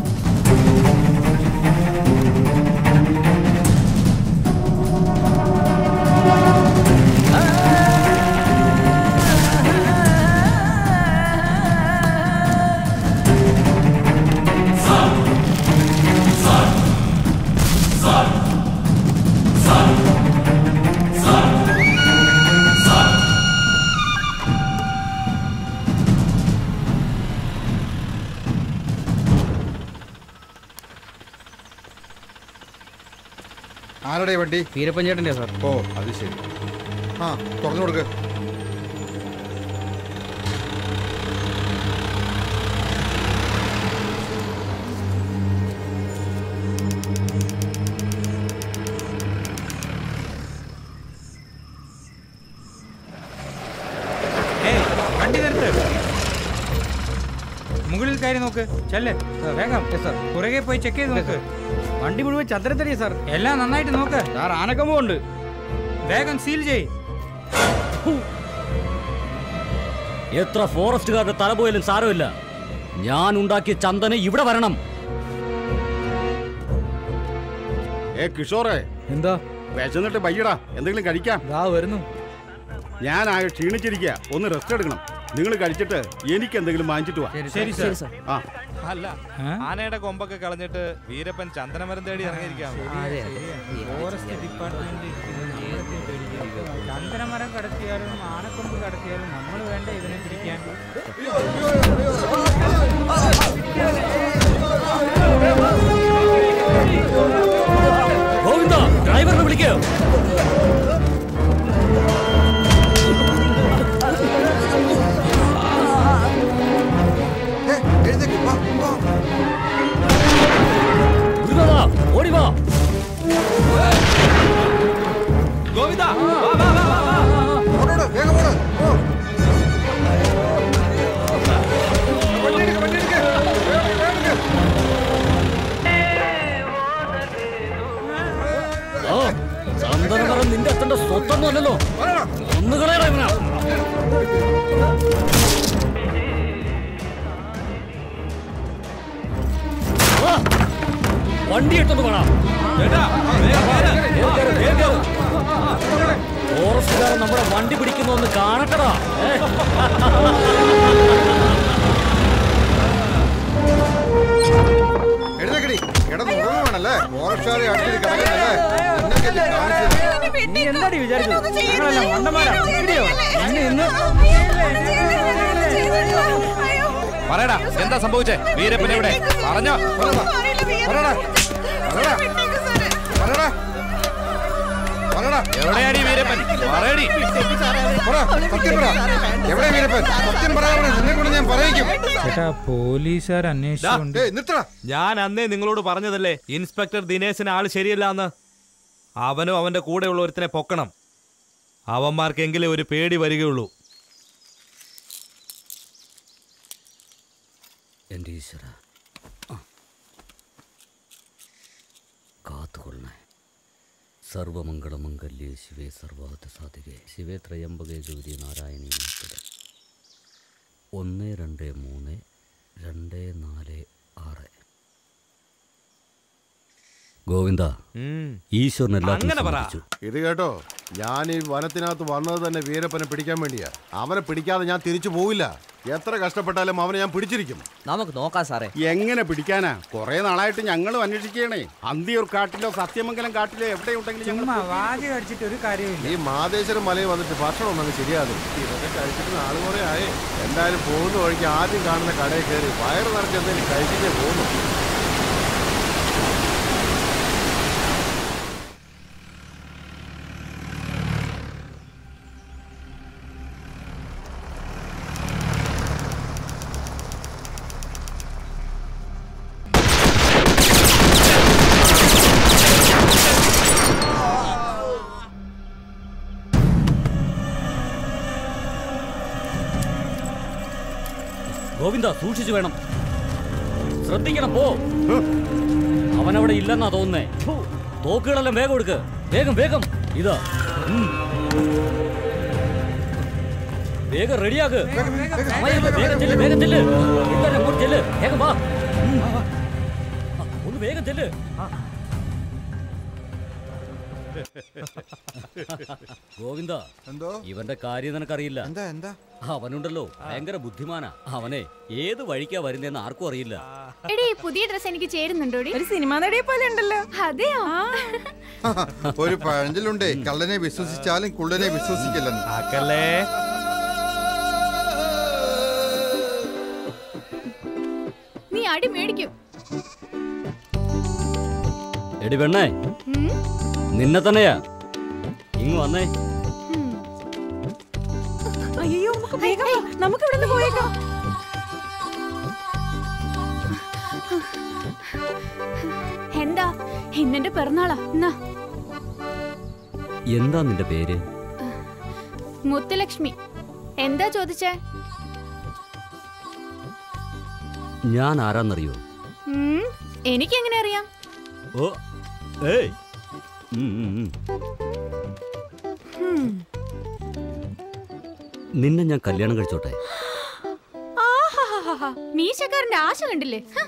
ആരുടെ വണ്ടി വീരപ്പൻ ചേട്ടൻ്റെ സാർ ഓ അത് ശരി ആ തുറന്നു കൊടുക്ക് ഏയ് വണ്ടി നിർത്ത് മുകളിൽ കയറി നോക്ക് ചെല്ല് വേഗം സാർ പുറകെ പോയി ചെക്ക് ചെയ്ത് നോക്ക് വണ്ടി മുഴുവൻ ചന്ദ്രത്തടിയ സാർ എല്ലാം നന്നായിട്ട് നോക്ക് സാർ ആനക്കമ്പം ഉണ്ട് വേഗം സീൽ ചെയ് എത്ര ഫോറസ്റ്റുകാരുടെ തല പോയാലും സാരമില്ല ഞാൻ ഉണ്ടാക്കിയ ചന്ദന ഇവിടെ വരണം ഏ കിഷോറെ എന്താ വിശന്നിട്ട് ബയ്യടാ എന്തെങ്കിലും കഴിക്കാം ദാ വരുന്നു ഞാൻ ആ ക്ഷീണിച്ചിരിക്കുക ഒന്ന് റെസ്റ്റ് എടുക്കണം നിങ്ങൾ കഴിച്ചിട്ട് എനിക്ക് എന്തെങ്കിലും വാങ്ങിച്ചിട്ട് വാ ശരി സാർ ആ അല്ല ആനയുടെ കൊമ്പൊക്കെ കളഞ്ഞിട്ട് വീരപ്പൻ ചന്ദനമരം തേടി ഇറങ്ങിയിരിക്കാം ഫോറസ്റ്റ് ഡിപ്പാർട്ട്മെന്റ് ചന്ദനമരം കടത്തിയാലും ആനക്കൊമ്പ് കടത്തിയാലും നമ്മൾ വേണ്ട ഇതിനെ പിടിക്കാൻ ഗോവിന്ദ ഡ്രൈവറിനെ വിളിക്കോ ഗുരുനാഥ ഓടി വാ ഗോവിന്ദ വാ വാ വാ വാ വാ ഓടോട് വേഗം ഓട് ഓ ആ, ചന്ദനമരം നിന്റെ അച്ഛന്റെ സ്വത്തൊന്നും അല്ലല്ലോ ഒന്ന് കളയടാ ഇവനാ ആ, വണ്ടി ഇട്ടൊന്ന് വേണം ഫോറസ്റ്റുകാരൻ നമ്മുടെ വണ്ടി പിടിക്കുന്ന ഒന്ന് കാണട്ടടാ ഏ? എഴുന്നേക്കടി കിടന്ന് ഉറങ്ങുവാണല്ലേ ഫോറസ്റ്റുകാരെ അടുത്ത് കിടക്കുന്നല്ലേ എന്നൊക്കെ കാണിച്ചത് നീ എന്താടി വിചാരിച്ചത് ഞങ്ങളെല്ലാം മണ്ടന്മാരാ ഇടിയോ? ഇന്ന് ഇന്ന് പറയടാ എന്താ സംഭവിച്ചേ വീരപ്പൻ എവിടെ പറഞ്ഞോ പറടാ പറടാ പറടാ പറടാ എവിടെയാടി വീരപ്പൻ പറയടി പറ സത്യം പറ എവിടെ വീരപ്പൻ സത്യം പറയാൻ നിന്നെ കൊണ്ട് ഞാൻ പറയിക്കും ചേട്ടാ പോലീസുകാർ അന്വേഷിച്ചുകൊണ്ട് ഏയ് നിർത്തടാ ഞാൻ അന്നേ നിങ്ങളോട് പറഞ്ഞതല്ലേ ഇൻസ്പെക്ടർ ദിനേശിന് ആള് ശരിയല്ല എന്ന് അവനും അവന്റെ കൂടെയുള്ള ഒരുത്തനെ പൊക്കണം അവന്മാർക്കെങ്കിലേ ഒരു പേടി വരികയുള്ളൂ എൻ്റെ ഈശ്വര കാത്തുകൊള്ളണേ സർവമംഗളമംഗല്യേ ശിവേ സർവാർത്ഥ സാധികേ ശിവേ ത്രയംബകേ ഗൗരി നാരായണി നമസ്തേ ഒന്ന് രണ്ട് മൂന്ന് രണ്ട് നാല് ആറ് ഗോവിന്ദ ഉം. ഈശ്വരൻ അങ്ങനെ എല്ലാത്തിനും പറ. സമ്മതിച്ചു ഇത് കേട്ടോ ഞാൻ ഈ വനത്തിനകത്ത് വന്നത് തന്നെ വീരപ്പനെ പിടിക്കാൻ വേണ്ടിയാ അവനെ പിടിക്കാതെ ഞാൻ തിരിച്ചു പോവില്ല എത്ര കഷ്ടപ്പെട്ടാലും അവനെ ഞാൻ പിടിച്ചിരിക്കും നമുക്ക് നോക്കാം സാറേ എങ്ങനെ പിടിക്കാനാ കുറെ നാളായിട്ട് ഞങ്ങളും അന്വേഷിക്കണേ അന്തിയൂർ കാട്ടിലോ സത്യമംഗലം കാട്ടിലോ എവിടെയുണ്ടെങ്കിലും ഞങ്ങൾ ചുമ്മാ വാചകം അടിച്ചിട്ട് ഒരു കാര്യമില്ല ഈ മാതേശ്വരം മലയിൽ വന്നിട്ട് ഭക്ഷണം ഒന്നും ശരിയാകും ഇതൊക്കെ കഴിച്ചിട്ട് നാള് കുറെ ആയേ എന്തായാലും പോകുന്ന വഴിക്ക് ആദ്യം കാണുന്ന കടയിൽ കയറി വയറ് നിറച്ച് എന്തെങ്കിലും കഴിച്ചിട്ടേ പോകുന്നു ഗോവിന്ദ സൂക്ഷിച്ചു വേണം ശ്രദ്ധിക്കണം പോ അവനവിടെ ഇല്ലെന്നാ തോന്നുന്നേ ഫു, തോക്കുകളെല്ലാം വേഗം എടുക്ക് വേഗം വേഗം ഇതാ ഉം. വേഗം റെഡിയാക്ക് സമയം വേഗം ചെല്ല് വേഗം ചെല്ല് എല്ലാവരും അങ്ങോട്ട് ചെല്ല് വേഗം വാ ഉം. ഒന്ന് വേഗം ചെല്ല് ഗോവിന്ദ എന്തോ ഇവന്റെ കാര്യം നിനക്കറിയില്ല എന്താ എന്താ അവനുണ്ടല്ലോ ഭയങ്കര ബുദ്ധിമാനാ അവനെ ഏത് വഴിക്കാ വരുന്നതെന്ന് ആർക്കും അറിയില്ല എടി ഈ പുതിയ ഡ്രസ് എനിക്ക് ചേരുന്നുണ്ടോടി ഒരു സിനിമാ നടിയെ പോലെ ഉണ്ടല്ലോ അതെയോ ഒരു പഴഞ്ചലുണ്ടേ കള്ളനെ വിശ്വസിച്ചാലും കുള്ളനെ വിശ്വസിക്കില്ലെന്ന് ആക്കല്ലേ നീ അടി മേടിക്കും എടി പെണ്ണേ ഉം? നിന്നെ തന്നെയാ ഇങ്ങ് വന്നേ അയ്യോ വേഗം നമുക്ക് ഇവിടെ നിന്ന് പോയേക്കാം എന്താ ഇന്നെന്റെ പിറന്നാളാ എന്നാ എന്താ നിന്റെ പേര് മുത്തുലക്ഷ്മി എന്താ ചോദിച്ചേ ഞാൻ ആരാന്നറിയോ ഉം, എനിക്കെങ്ങനെ അറിയാം ഓ ഏയ് ഉം, ഉം, ഉം. ഉം. നിന്നെ ഞാൻ കല്യാണം കഴിച്ചോട്ടെ ആഹാഹാഹാ. മീശക്കാരന്റെ ആശ കണ്ടില്ലേ ഹ.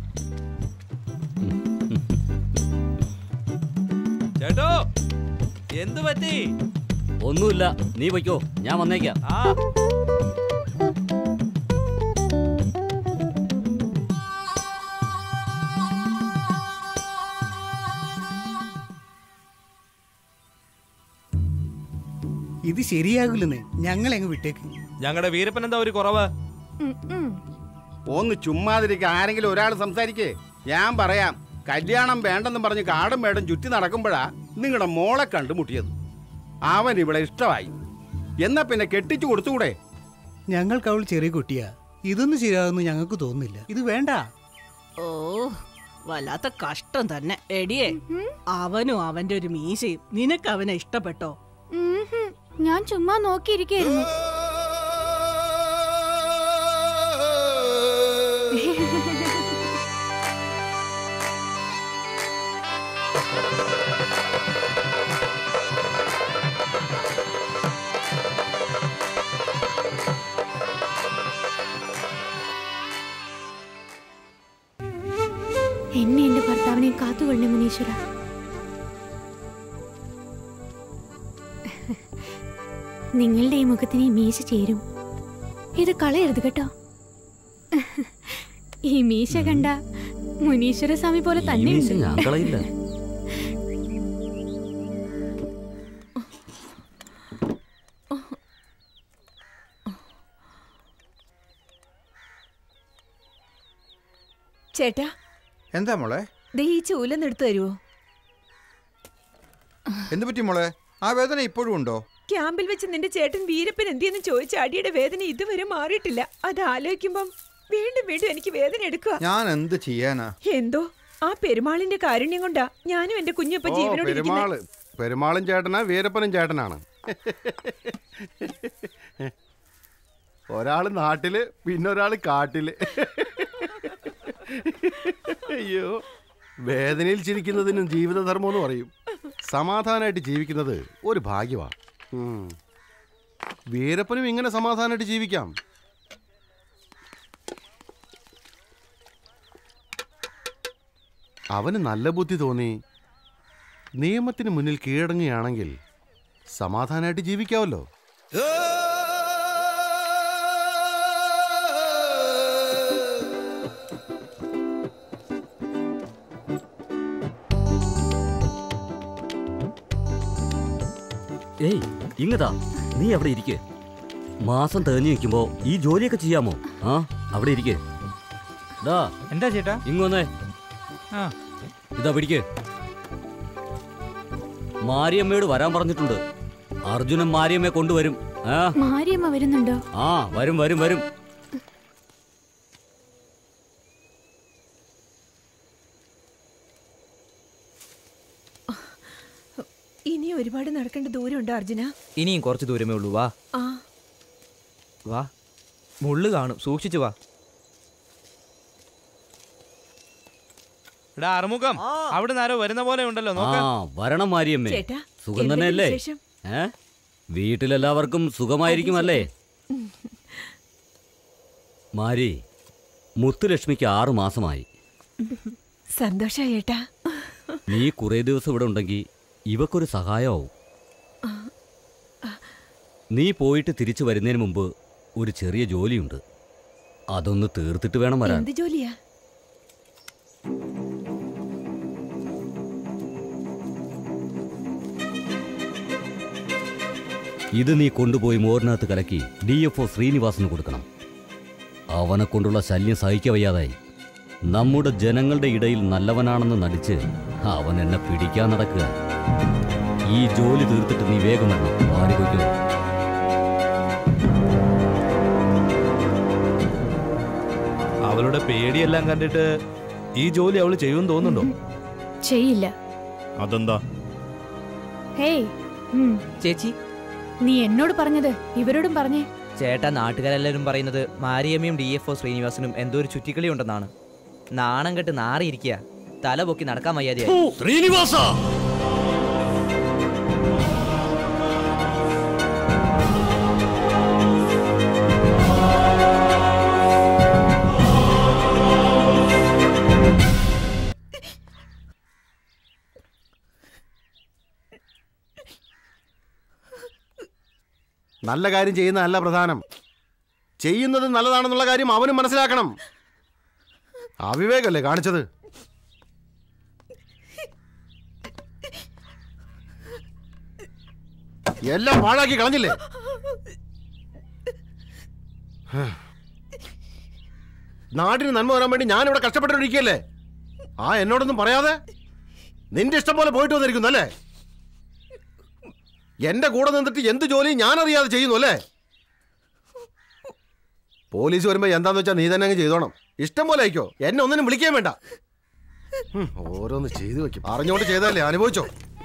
ചേട്ടോ എന്ത് പറ്റി ഒന്നുമില്ല നീ വയ്ക്കോ ഞാൻ വന്നേക്കാം ആ ഇത് ശരിയാകില്ലെന്ന് ഞങ്ങൾ എങ്ങ് വിട്ടേക്ക് ഞങ്ങളുടെ വീരപ്പൻ എന്താ ഒരു കുറവ് ഉം, ഉം. ഒന്ന് ചുമ്മാതിരിക്കുക ആരെങ്കിലും ഒരാൾ സംസാരിക്കേ ഞാൻ പറയാം കല്യാണം വേണ്ടെന്ന് പറഞ്ഞ് കാടും മേടും ചുറ്റി നടക്കുമ്പോഴാ നിങ്ങളുടെ മോളെ കണ്ടുമുട്ടിയത് അവൻ ഇവിടെ ഇഷ്ടമായി എന്നാ പിന്നെ കെട്ടിച്ചു കൊടുത്തുകൂടെ ഞങ്ങൾക്ക് അവൾ ചെറിയ കുട്ടിയാ ഇതൊന്നും ശരിയാകുന്നു ഞങ്ങൾക്ക് തോന്നുന്നില്ല ഇത് വേണ്ട ഓ വല്ലാത്ത കഷ്ടം തന്നെ എടിയേ അവനും അവന്റെ ഒരു മീശയും നിനക്ക് അവനെ ഇഷ്ടപ്പെട്ടോ ഉം, ഹും. ഞാൻ ചുമ്മാ നോക്കിയിരിക്കായിരുന്നു എന്നെ എന്റെ ഭർത്താവിനെ കാത്തുകൊള്ളണേ മുനീശ്വര നിങ്ങളുടെ ഈ മുഖത്തിന് ഈ മീശ ചേരും ഇത് കളയരുത് കേട്ടോ ഈ മീശ കണ്ട മുനീശ്വര സ്വാമി പോലെ ഈ തന്നെ മീശ ഞാൻ കളയില്ല ചേട്ടാ എന്താ മോളെ ദേ ഈ ചൂലൊന്ന് എടുത്തു തരുമോ എന്ത് പറ്റി മോളെ ആ വേദന ഇപ്പോഴും ഉണ്ടോ ക്യാമ്പിൽ വെച്ച് നിന്റെ ചേട്ടൻ വീരപ്പൻ എന്തിയെന്ന് ചോദിച്ച അടിയുടെ വേദന ഇതുവരെ മാറിയിട്ടില്ല അത് ആലോചിക്കുമ്പം വീണ്ടും വീണ്ടും എനിക്ക് വേദന എടുക്കുക ഞാൻ എന്ത് ചെയ്യാനാ എന്തോ ആ പെരുമാളിന്റെ കാരുണ്യം കൊണ്ടാ ഞാനും എന്റെ കുഞ്ഞപ്പ ഓ ജീവനോട് പെരുമാള് പെരുമാളും ചേട്ടനാ വീരപ്പനും ചേട്ടനാണ് ഒരാള് നാട്ടില് പിന്നെ ഒരാള് കാട്ടില് അയ്യോ വേദനയിൽ ചിരിക്കുന്നതിനും ജീവിതധർമ്മം എന്ന് പറയും സമാധാനമായിട്ട് ജീവിക്കുന്നത് ഒരു ഭാഗ്യമാണ് വീരപ്പനും ഇങ്ങനെ സമാധാനമായിട്ട് ജീവിക്കാം അവന് നല്ല ബുദ്ധി തോന്നി നിയമത്തിന് മുന്നിൽ കീഴടങ്ങുകയാണെങ്കിൽ സമാധാനമായിട്ട് ജീവിക്കാവല്ലോ ഏയ് ഇങ്ങതാ നീ അവിടെ ഇരിക്ക് മാസം തികഞ്ഞു നിൽക്കുമ്പോ ഈ ജോലിയൊക്കെ ചെയ്യാമോ ആ അവിടെ ഇരിക്ക് ദാ എന്താ ചേട്ടാ ഇങ്ങൊന്നേ ആ ഇതാ പിടിക്ക് മാരിയമ്മയോട് വരാൻ പറഞ്ഞിട്ടുണ്ട് അർജുനൻ മാരിയമ്മയെ കൊണ്ടുവരും ആ മാരിയമ്മ വരുന്നുണ്ടോ ആ വരും വരും വരും ഇനി ഒരുപാട് നടക്കേണ്ട ദൂരമുണ്ടോ അർജുന ഇനിയും കുറച്ച് ദൂരമേ ഉള്ളൂ വാ ആ വാ മുള്ളു കാണും സൂക്ഷിച്ചു വാ എടാ അറുമുഖം അവിടെ ആരോ വരുന്ന പോലെ ഉണ്ടല്ലോ ആ നോക്ക വരണം മാരിയമ്മേ ചേട്ടാ, സുഖം എന്തെങ്കിലും തന്നെയല്ലേ വിശേഷം? ഏ വീട്ടിലെല്ലാവർക്കും സുഖമായിരിക്കുമല്ലേ മാരി മുത്തുലക്ഷ്മിക്ക് ആറു മാസമായി സന്തോഷായി ഏട്ടാ നീ കുറേ ദിവസം ഇവിടെ ഉണ്ടെങ്കിൽ ഇവക്കൊരു സഹായമാവും നീ പോയിട്ട് തിരിച്ചു വരുന്നതിന് മുമ്പ് ഒരു ചെറിയ ജോലിയുണ്ട് അതൊന്ന് തീർത്തിട്ട് വേണം വരാൻ എന്ത് ജോലിയാ ഇത് നീ കൊണ്ടുപോയി മോറിനകത്ത് കലക്കി ഡി എഫ് ഒ ശ്രീനിവാസന് കൊടുക്കണം അവനെ കൊണ്ടുള്ള ശല്യം സഹിക്ക വയ്യാതായി നമ്മുടെ ജനങ്ങളുടെ ഇടയിൽ നല്ലവനാണെന്ന് നടിച്ച് അവൻ എന്നെ പിടിക്കാൻ നടക്കുക ഈ ജോലി തീർത്തിട്ട് നീ വേഗം വരണം വാരി കൊയ്ക്കോ അവളുടെ പേടിയെല്ലാം കണ്ടിട്ട് ഈ ജോലി അവള് ചെയ്യുമെന്ന് തോന്നുന്നുണ്ടോ ചെയ്യില്ല അതെന്താ ഹേയ് ഉം, ചേച്ചി നീ എന്നോട് പറഞ്ഞത് ഇവരോടും പറഞ്ഞേ ചേട്ടാ നാട്ടുകാരെല്ലാവരും പറയുന്നത് മാരിയമ്മയും ഡി എഫ് ഒ ശ്രീനിവാസനും എന്തോ ഒരു ചുറ്റിക്കളി ഉണ്ടെന്നാണ് നാണം കെട്ട് നാറിയിരിക്കുക തല പൊക്കി നടക്കാൻ വയ്യാതെയായി ശ്രീനിവാസ നല്ല കാര്യം ചെയ്യുന്നതല്ല പ്രധാനം ചെയ്യുന്നത് നല്ലതാണെന്നുള്ള കാര്യം അവനും മനസ്സിലാക്കണം അവിവേകല്ലേ കാണിച്ചത് എല്ലാം പാഴാക്കി കളഞ്ഞില്ലേ നാടിന് നന്മ വരാൻ വേണ്ടി ഞാൻ ഇവിടെ കഷ്ടപ്പെട്ടിരിക്കുകയല്ലേ ആ എന്നോടൊന്നും പറയാതെ നിന്റെ ഇഷ്ടം പോലെ പോയിട്ട് വന്നിരിക്കുന്നു അല്ലേ എന്റെ കൂടെ നിന്നിട്ട് എന്ത് ജോലി ഞാൻ അറിയാതെ ചെയ്യുന്നു അല്ലേ പോലീസ് വരുമ്പോ എന്താന്ന് വെച്ചാൽ നീ തന്നെ അങ്ങ് ചെയ്തോണം ഇഷ്ടം പോലെ അയക്കോ എന്നെ ഒന്നിനും വിളിക്കാൻ വേണ്ട ഹും, ഓരോന്ന് ചെയ്തു വെക്കും അറിഞ്ഞോണ്ട് ചെയ്തതല്ലേ അനുഭവിച്ചോ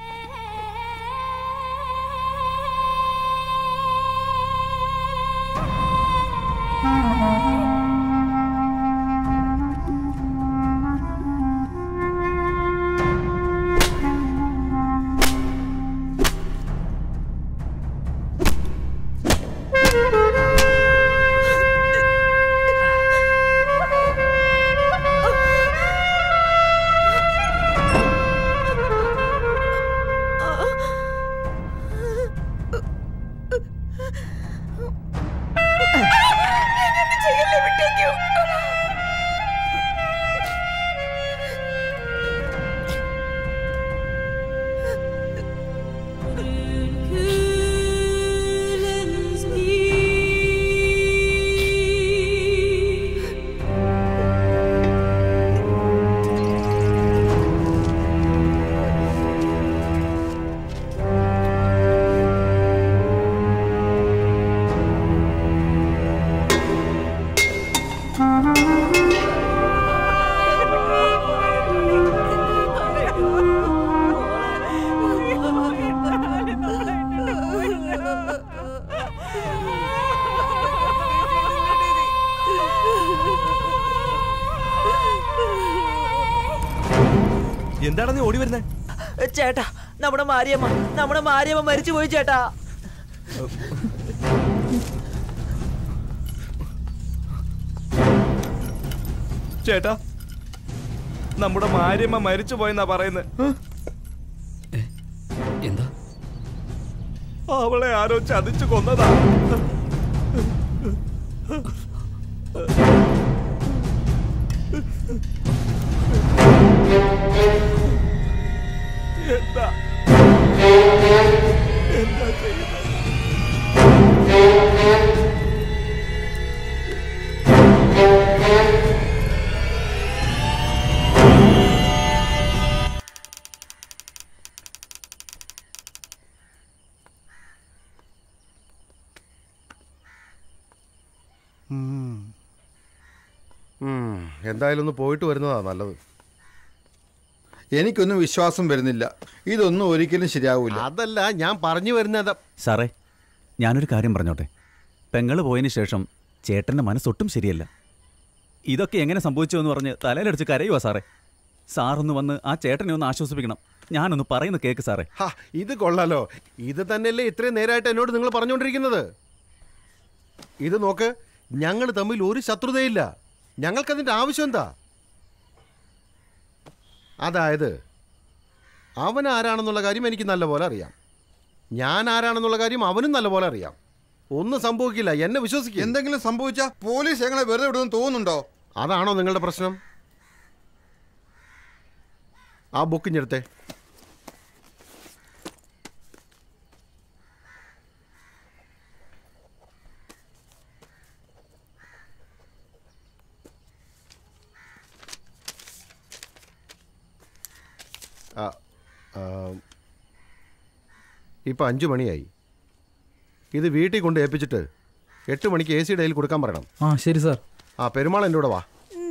എന്താണ് നീ ഓടി വരുന്നേ ചേട്ടാ നമ്മുടെ മാരിയമ്മ നമ്മുടെ മാരിയമ്മ മരിച്ചു പോയി ചേട്ടാ ചേട്ടാ നമ്മുടെ മാര്യമ്മ മരിച്ചു പോയെന്നാ പറയുന്നത് എന്താ അവളെ ആരോ ചതിച്ചു കൊന്നതാ എന്താ എന്താ ചെയ്യുന്നത് ഉം, എന്തായാലും ഒന്ന് പോയിട്ട് വരുന്നതാ നല്ലത് എനിക്കൊന്നും വിശ്വാസം വരുന്നില്ല ഇതൊന്നും ഒരിക്കലും ശരിയാവൂല അതല്ല ഞാൻ പറഞ്ഞു വരുന്നത് സാറേ ഞാനൊരു കാര്യം പറഞ്ഞോട്ടെ പെങ്ങള് പോയതിന് ശേഷം ചേട്ടൻ്റെ മനസ്സൊട്ടും ശരിയല്ല ഇതൊക്കെ എങ്ങനെ സംഭവിച്ചു എന്ന് പറഞ്ഞ് തലയിലടിച്ച് കരയുവാ സാറേ സാറൊന്ന് വന്ന് ആ ചേട്ടനെ ഒന്ന് ആശ്വസിപ്പിക്കണം ഞാനൊന്ന് പറയുന്ന കേക്ക് സാറേ ഹാ ഇത് കൊള്ളാലോ ഇത് തന്നെയല്ലേ ഇത്രയും നേരമായിട്ട് എന്നോട് നിങ്ങൾ പറഞ്ഞുകൊണ്ടിരിക്കുന്നത് ഇത് നോക്ക് ഞങ്ങൾ തമ്മിൽ ഒരു ശത്രുതയില്ല ഞങ്ങൾക്കതിൻ്റെ ആവശ്യം എന്താ അതായത് അവൻ ആരാണെന്നുള്ള കാര്യം എനിക്ക് നല്ലപോലെ അറിയാം ഞാൻ ആരാണെന്നുള്ള കാര്യം അവനും നല്ലപോലെ അറിയാം ഒന്നും സംഭവിക്കില്ല എന്നെ വിശ്വസിക്കും എന്തെങ്കിലും സംഭവിച്ചാ പോലീസ് ഞങ്ങളെ വെറുതെ വിടുമെന്ന് തോന്നുന്നുണ്ടോ അതാണോ നിങ്ങളുടെ പ്രശ്നം ആ ബുക്കിഞ്ഞെടുത്തേ ആ, ആ, ഇപ്പം അഞ്ചു മണിയായി ഇത് വീട്ടിൽ കൊണ്ട് ഏൽപ്പിച്ചിട്ട് എട്ട് മണിക്ക് എ സിയുടെ കയ്യിൽ കൊടുക്കാൻ പറയണം ആ ശരി സാർ ആ പെരുമാൾ എൻ്റെ കൂടെ വാ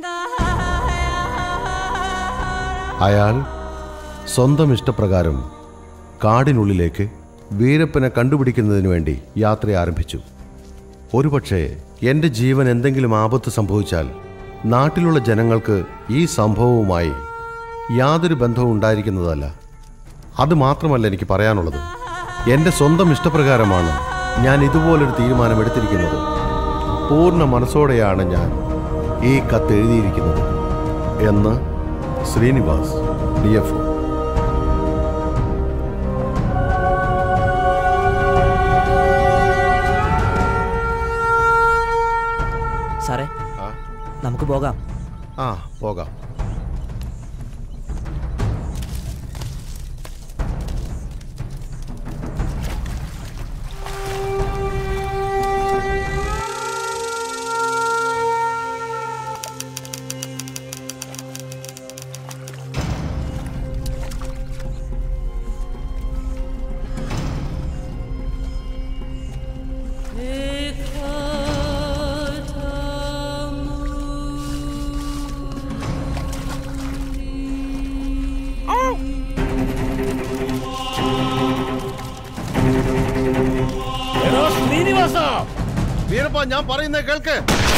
അയാൾ സ്വന്തം ഇഷ്ടപ്രകാരം കാടിനുള്ളിലേക്ക് വീരപ്പനെ കണ്ടുപിടിക്കുന്നതിന് വേണ്ടി യാത്ര ആരംഭിച്ചു ഒരുപക്ഷെ എൻ്റെ ജീവൻ എന്തെങ്കിലും ആപത്ത് സംഭവിച്ചാൽ നാട്ടിലുള്ള ജനങ്ങൾക്ക് ഈ സംഭവവുമായി യാതൊരു ബന്ധവും ഉണ്ടായിരിക്കുന്നതല്ല അത് മാത്രമല്ല എനിക്ക് പറയാനുള്ളത് എൻ്റെ സ്വന്തം ഇഷ്ടപ്രകാരമാണ് ഞാൻ ഇതുപോലൊരു തീരുമാനമെടുത്തിരിക്കുന്നത് പൂർണ്ണ മനസ്സോടെയാണ് ഞാൻ ഈ കത്ത് എഴുതിയിരിക്കുന്നത് എന്ന് ശ്രീനിവാസ് ഡി എഫ് ഒ സാറേ നമുക്ക് പോകാം ആ പോകാം ശ്രീനിവാസ വീരപ്പ ഞാൻ പറയുന്നത് കേൾക്ക്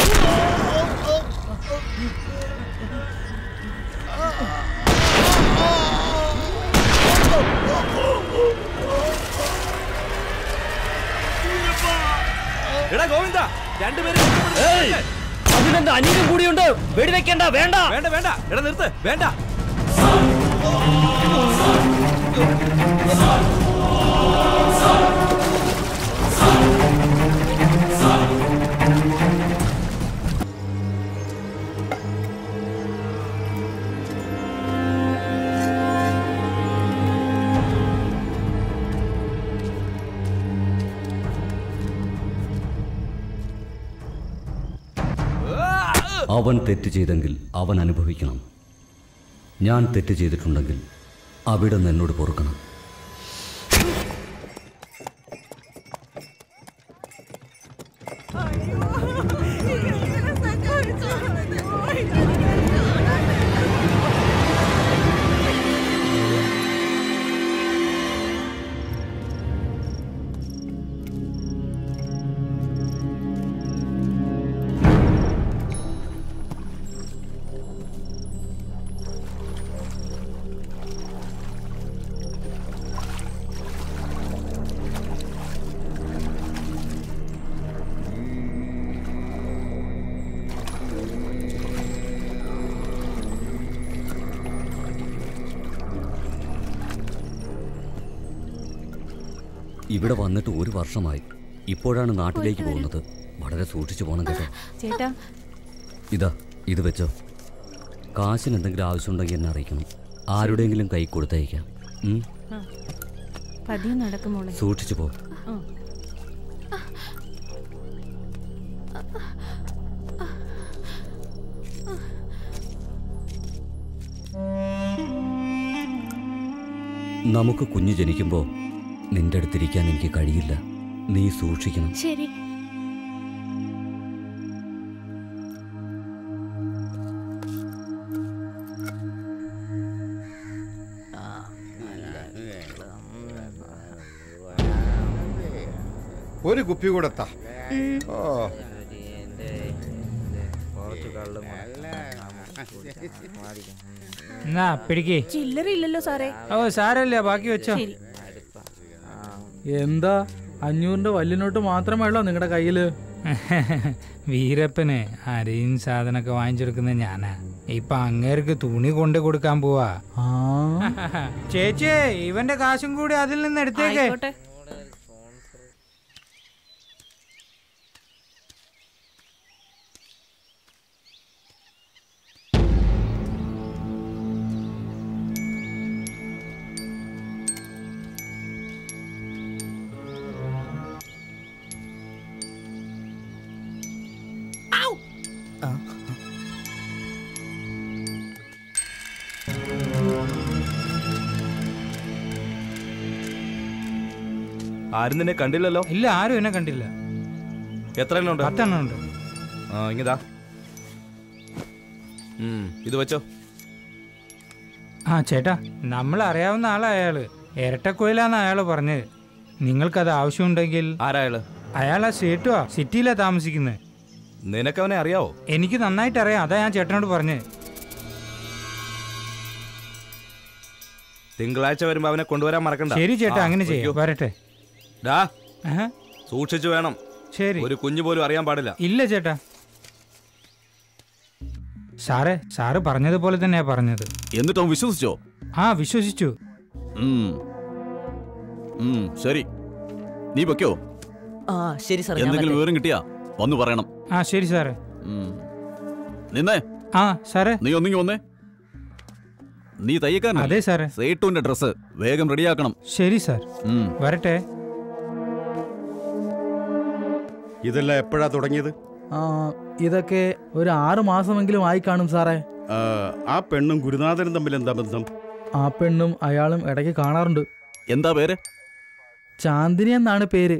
എടാ ഗോവിന്ദ രണ്ടുപേരും അതിനെന്താ അനിയനും കൂടിയുണ്ട് വെടിവെക്കണ്ട വേണ്ട വേണ്ട വേണ്ട എടാ നിർത്ത് വേണ്ട അവൻ തെറ്റ് ചെയ്തെങ്കിൽ അവൻ അനുഭവിക്കണം ഞാൻ തെറ്റ് ചെയ്തിട്ടുണ്ടെങ്കിൽ അവിടെ നിന്ന് എന്നോട് പൊറുക്കണം ഇവിടെ വന്നിട്ട് ഒരു വർഷമായി ഇപ്പോഴാണ് നാട്ടിലേക്ക് പോകുന്നത് വളരെ സൂക്ഷിച്ചു പോകണം കേട്ടോ ചേട്ടാ ഇതാ ഇത് വെച്ചോ കാശിന് എന്തെങ്കിലും ആവശ്യമുണ്ടെങ്കിൽ എന്നെ അറിയിക്കണം ആരുടെയെങ്കിലും കൈ കൊടുത്തയക്കാം ഉം? ആ. പതിയെ നടക്കും മോളെ സൂക്ഷിച്ചു പോ ആ. നമുക്ക് കുഞ്ഞ് ജനിക്കുമ്പോൾ നിന്റെ അടുത്തിരിക്കാൻ എനിക്ക് കഴിയില്ല നീ സൂക്ഷിക്കണം ശരി ഒരു കുപ്പി കൂടെ താ ഓ എന്നാ പിടിക്ക് ചില്ലറ ഇല്ലല്ലോ സാറേ ഓ സാരല്ല ബാക്കി വെച്ചോ ശരി. എന്താ അഞ്ഞൂറിന്റെ വല്യനോട്ട് മാത്രമേ ഉള്ളോ നിങ്ങളുടെ കയ്യില് വീരപ്പന് അരിയും സാധനമൊക്കെ വാങ്ങിച്ചെടുക്കുന്ന ഞാനാ ഇപ്പൊ അങ്ങേർക്ക് തുണി കൊണ്ടു കൊടുക്കാൻ പോവാ ചേച്ചി ഇവന്റെ കാശും കൂടി അതിൽ നിന്ന് എടുത്തേക്ക് ആയിക്കോട്ടെ. ആരും നിന്നെ കണ്ടില്ലല്ലോ ഇല്ല ആരും എന്നെ കണ്ടില്ല എത്ര എണ്ണം ഉണ്ട് പത്തെണ്ണം ഉണ്ട് ആ ഇങ്ങതാ ഉം, ഇത് വെച്ചോ ആ ചേട്ടാ നമ്മൾ അറിയാവുന്ന ആളാ അയാള് ഇരട്ടക്കോയിലാന്ന് അയാള് പറഞ്ഞത് നിങ്ങൾക്കത് ആവശ്യമുണ്ടെങ്കിൽ ആരായാള് അയാൾ ആ സേട്ടുവാ സിറ്റിയിലാ താമസിക്കുന്നത് നിനക്കവനെ അറിയാവോ എനിക്ക് നന്നായിട്ട് അറിയാം അതാ ഞാൻ ചേട്ടനോട് പറഞ്ഞത് തിങ്കളാഴ്ച വരുമ്പോ അവനെ കൊണ്ടുവരാൻ മറക്കണ്ട ശരി ചേട്ടാ ആ, അങ്ങനെ വയ്ക്കോ. ചെയ്യാം വരട്ടെ ഡാ ആഹാ. സൂക്ഷിച്ചു വേണം ശരി ഒരു കുഞ്ഞു പോലും അറിയാൻ പാടില്ല ഇല്ല ചേട്ടാ സാറേ സാറ് പറഞ്ഞതുപോലെ തന്നെയാ പറഞ്ഞത് എന്നിട്ട് അവൻ വിശ്വസിച്ചോ ആ വിശ്വസിച്ചു ഉം. ഉം, ശരി നീ വെക്കോ ആ ശരി സാർ എന്തെങ്കിലും വിവരം കിട്ടിയാ വന്നു പറയണം ആ ശരി സാറേ ഉം. നിന്നേ ആ സാറേ നീ ഒന്നിങ്ങി വന്നേ നീ തയ്യക്കാരൻ അതെ സാറേ സേട്ടുവിന്റെ ഡ്രസ്സ് വേഗം റെഡിയാക്കണം ശരി സാർ ഉം. വരട്ടെ ഇതെല്ലാം എപ്പോഴാ തുടങ്ങിയത് ആ ഇതൊക്കെ ഒരു ആറ് മാസമെങ്കിലും ആയി കാണും സാറേ ആ, ആ പെണ്ണും ഗുരുനാഥനും തമ്മിൽ എന്താ ബന്ധം ആ പെണ്ണും അയാളും ഇടയ്ക്ക് കാണാറുണ്ട് എന്താ പേര് ചാന്ദിനി എന്നാണ് പേര്